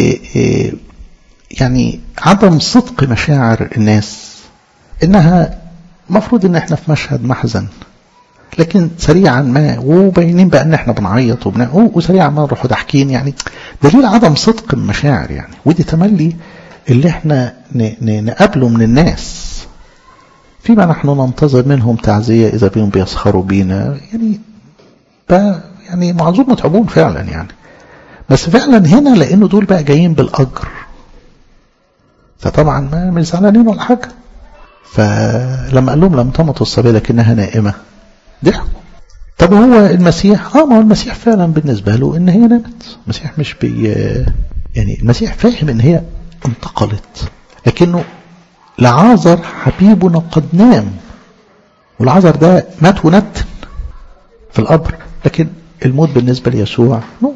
[SPEAKER 1] يعني عدم صدق مشاعر الناس انها المفروض ان احنا في مشهد محزن لكن سريعا ما وباينين بقى ان احنا بنعيط وبن... وسريعا ما نروح ضاحكين يعني دليل عدم صدق المشاعر يعني ودي تملي اللي احنا ن... ن... نقابله من الناس فيما نحن ننتظر منهم تعزية إذا بهم بيسخروا بينا يعني بقى يعني معذور متعبون فعلا يعني بس فعلا هنا لأنه دول بقى جايين بالأجر فطبعا ما مش زعلانين ولا حاجة فلما قال لهم لم تمت الصبية لكنها نائمة ضحكوا طب هو المسيح اه ما هو المسيح فعلا بالنسبة له ان هي نامت المسيح مش بي يعني المسيح فاهم ان هي انتقلت لكنه لعازر حبيبنا قد نام والعازر ده مات ونتن في القبر لكن الموت بالنسبة ليسوع نوم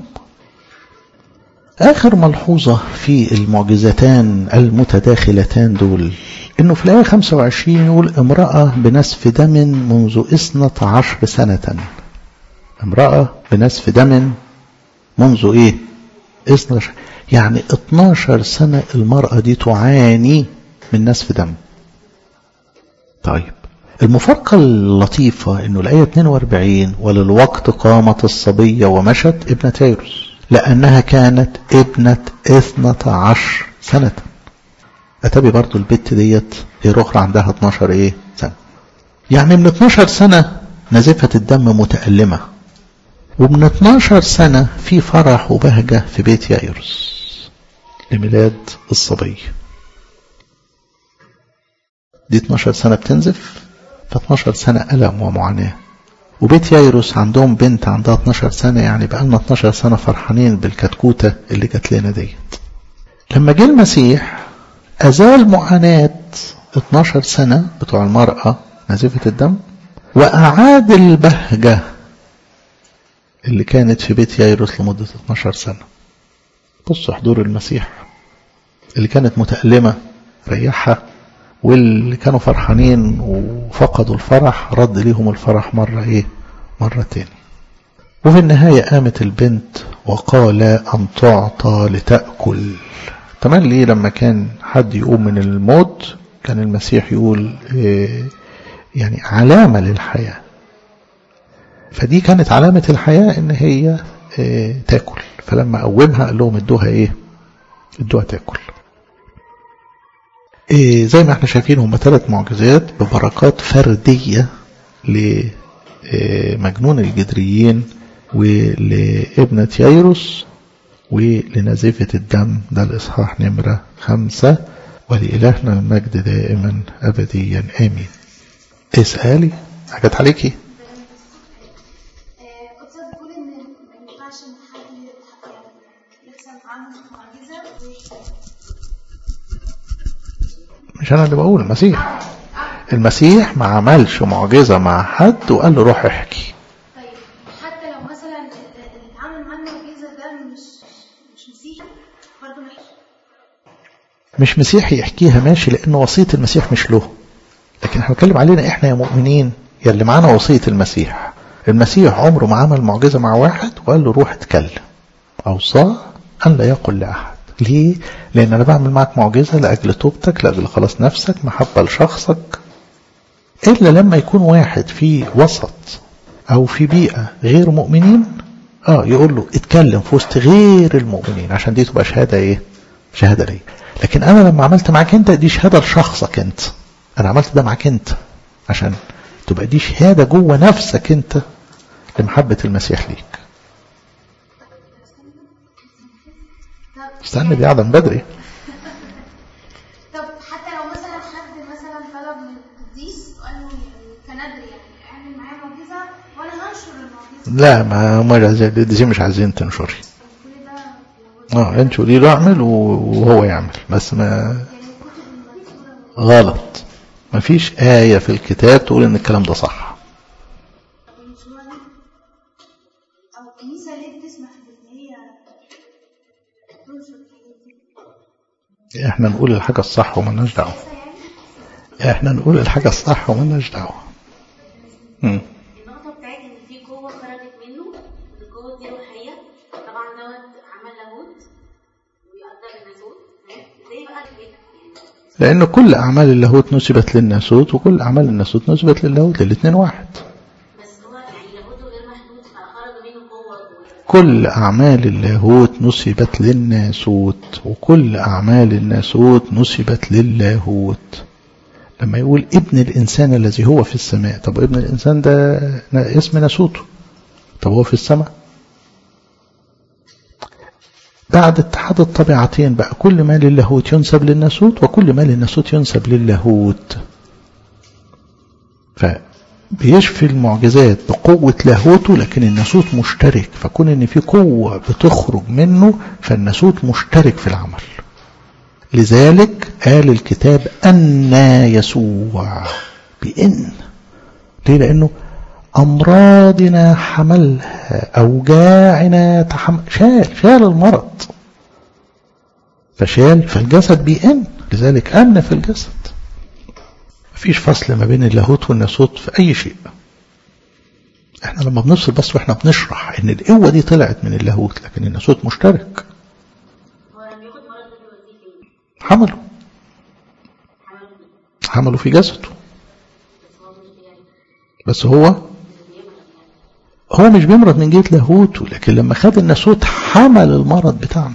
[SPEAKER 1] آخر ملحوظة في المعجزتان المتداخلتان دول انه في الآية 25 يقول امرأة بنسف دم منذ اثنة عشر سنة امرأة بنسف دم منذ ايه اثنة عشر يعني 12 سنة المرأة دي تعاني من نسف دم طيب المفارقة اللطيفة انه الآية 42 وللوقت قامت الصبية ومشت ابنة تيروس لأنها كانت ابنة اثنة عشر سنة أتبي برضو البت ديت هي أخرى عندها 12 إيه سنة يعني من 12 سنة نزفة الدم متألمة ومن 12 سنة في فرح وبهجة في بيت يايرس لميلاد الصبي دي 12 سنة بتنزف ف 12 سنة ألم ومعاناة وبيت يايروس عندهم بنت عندها 12 سنة يعني بقى لنا 12 سنة فرحانين بالكتكوتة اللي جات لنا ديت لما جه المسيح أزال معاناة 12 سنة بتوع المرأة نزيفة الدم وأعاد البهجة اللي كانت في بيت يايروس لمدة 12 سنة بصوا حضور المسيح اللي كانت متألمة ريحها واللي كانوا فرحانين وفقدوا الفرح رد ليهم الفرح مرة ايه مرة تاني وفي النهاية قامت البنت وقال أن تعطى لتأكل تمام ليه لما كان حد يقوم من الموت كان المسيح يقول إيه يعني علامة للحياة فدي كانت علامة الحياة ان هي إيه تاكل فلما قومها قال لهم ادوها ايه ادوها تاكل إيه زي ما احنا شايفين هم ثلاث معجزات ببركات فردية لمجنون الجدريين ولابنة ييروس ولنزيفة الدم ده الإصحاح نمرة خمسة ولإلهنا المجد دائما أبديا آمين اسألي حاجات عليكي
[SPEAKER 2] كنت بقول ان ما ينفعش ان حد يحصل عنه معجزه
[SPEAKER 1] مش أنا اللي بقول المسيح المسيح ما عملش معجزة مع حد وقال له روح احكي
[SPEAKER 2] طيب حتى لو مثلا اللي اتعامل معاه المعجزه ده مش مش مسيحي برضه مش
[SPEAKER 1] مش مسيحي يحكيها ماشي لأن وصية المسيح مش له لكن احنا بنتكلم علينا احنا يا مؤمنين يا اللي معانا وصية المسيح المسيح عمره ما عمل معجزة مع واحد وقال له روح اتكلم أوصاه أن لا يقل لأحد ليه؟ لأن أنا بعمل معك معجزة لأجل توبتك لأجل خلاص نفسك محبة لشخصك إلا لما يكون واحد في وسط أو في بيئة غير مؤمنين اه يقول له اتكلم في وسط غير المؤمنين عشان دي تبقى شهادة ايه شهادة ليه لكن انا لما عملت معاك انت دي شهادة لشخصك انت انا عملت ده معاك انت عشان تبقى دي شهادة جوه نفسك انت لمحبة المسيح ليك استنى دي قاعدة من بدري
[SPEAKER 2] طب حتى لو مثلا حد مثلا طلب من القديس وقال له يعني كندر يعني اعمل معايا معجزه وانا هنشر المعجزه
[SPEAKER 1] لا ما ما عايزين- دي مش عايزين تنشري
[SPEAKER 2] كل ده لو
[SPEAKER 1] اه انت قولي له اعمل وهو يعمل بس ما
[SPEAKER 2] يعني الكتب المذكوره
[SPEAKER 1] غلط ما فيش آية في الكتاب تقول ان الكلام ده صح
[SPEAKER 2] بالنسبة أو الكنيسة ليه بتسمح بإن هي تنشر الحاجات دي؟
[SPEAKER 1] احنا نقول الحاجة الصح ومالناش دعوة
[SPEAKER 2] يعني
[SPEAKER 1] احنا نقول الحاجة الصح ومالناش دعوة مم.
[SPEAKER 3] النقطة بتاعت إن في قوة خرجت منه القوة دي روحية طبعا دوت عمل لاهوت ويقدر الناسوت زي بقى كده يعني
[SPEAKER 1] لأن كل أعمال اللاهوت نسبت للناسوت وكل أعمال الناسوت نسبت للاهوت الاثنين واحد
[SPEAKER 3] بس هو يعني لاهوته غير محدود فخرج منه قوة
[SPEAKER 1] كل أعمال اللاهوت نسبت للناسوت وكل أعمال الناسوت نسبت للاهوت لما يقول ابن الإنسان الذي هو في السماء طب ابن الإنسان ده اسم ناسوته طب هو في السماء بعد اتحاد الطبيعتين بقى كل ما للاهوت ينسب للناسوت وكل ما للناسوت ينسب للاهوت فبيشفي المعجزات بقوة لاهوته لكن الناسوت مشترك فكون ان في قوة بتخرج منه فالناسوت مشترك في العمل لذلك قال الكتاب أن يسوع بإن ليه لأنه أمراضنا حملها أوجاعنا تحمل شال شال المرض فشال فالجسد بيئن لذلك أمن في الجسد مفيش فصل ما بين اللاهوت والناسوت في أي شيء احنا لما بنفصل بس واحنا بنشرح ان القوة دي طلعت من اللاهوت لكن الناسوت مشترك
[SPEAKER 3] هو لما ياخد مرض ده بيوديه فين؟
[SPEAKER 1] حمله
[SPEAKER 3] عمله فين؟
[SPEAKER 1] حمله في جسده
[SPEAKER 3] بس هو مش يعني
[SPEAKER 1] بس هو
[SPEAKER 3] بيمرض يعني
[SPEAKER 1] هو مش بيمرض من جهة لاهوته لكن لما خد الناسوت حمل المرض بتاعنا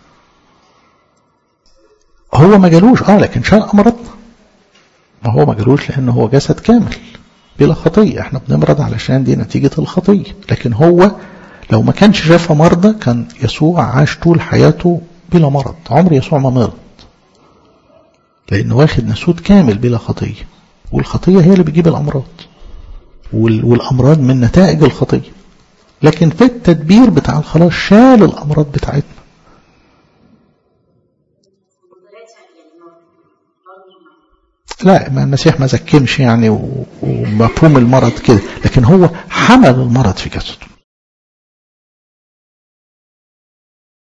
[SPEAKER 1] هو ما جالوش اه لكن شال امراضنا ما هو ما جالوش لان هو جسد كامل بلا خطية احنا بنمرض علشان دي نتيجة الخطية لكن هو لو ما كانش شاف مرضى كان يسوع عاش طول حياته بلا مرض عمر يسوع ما مرض لانه واخد ناسوت كامل بلا خطية والخطية هي اللي بتجيب الامراض وال- والأمراض من نتائج الخطية لكن في التدبير بتاع الخلاص شال الأمراض بتاعتنا
[SPEAKER 3] ما طلعتش يعني برضه برضه
[SPEAKER 1] لا ما المسيح ما زكمش يعني و- ومفهوم المرض كده لكن هو حمل المرض في جسده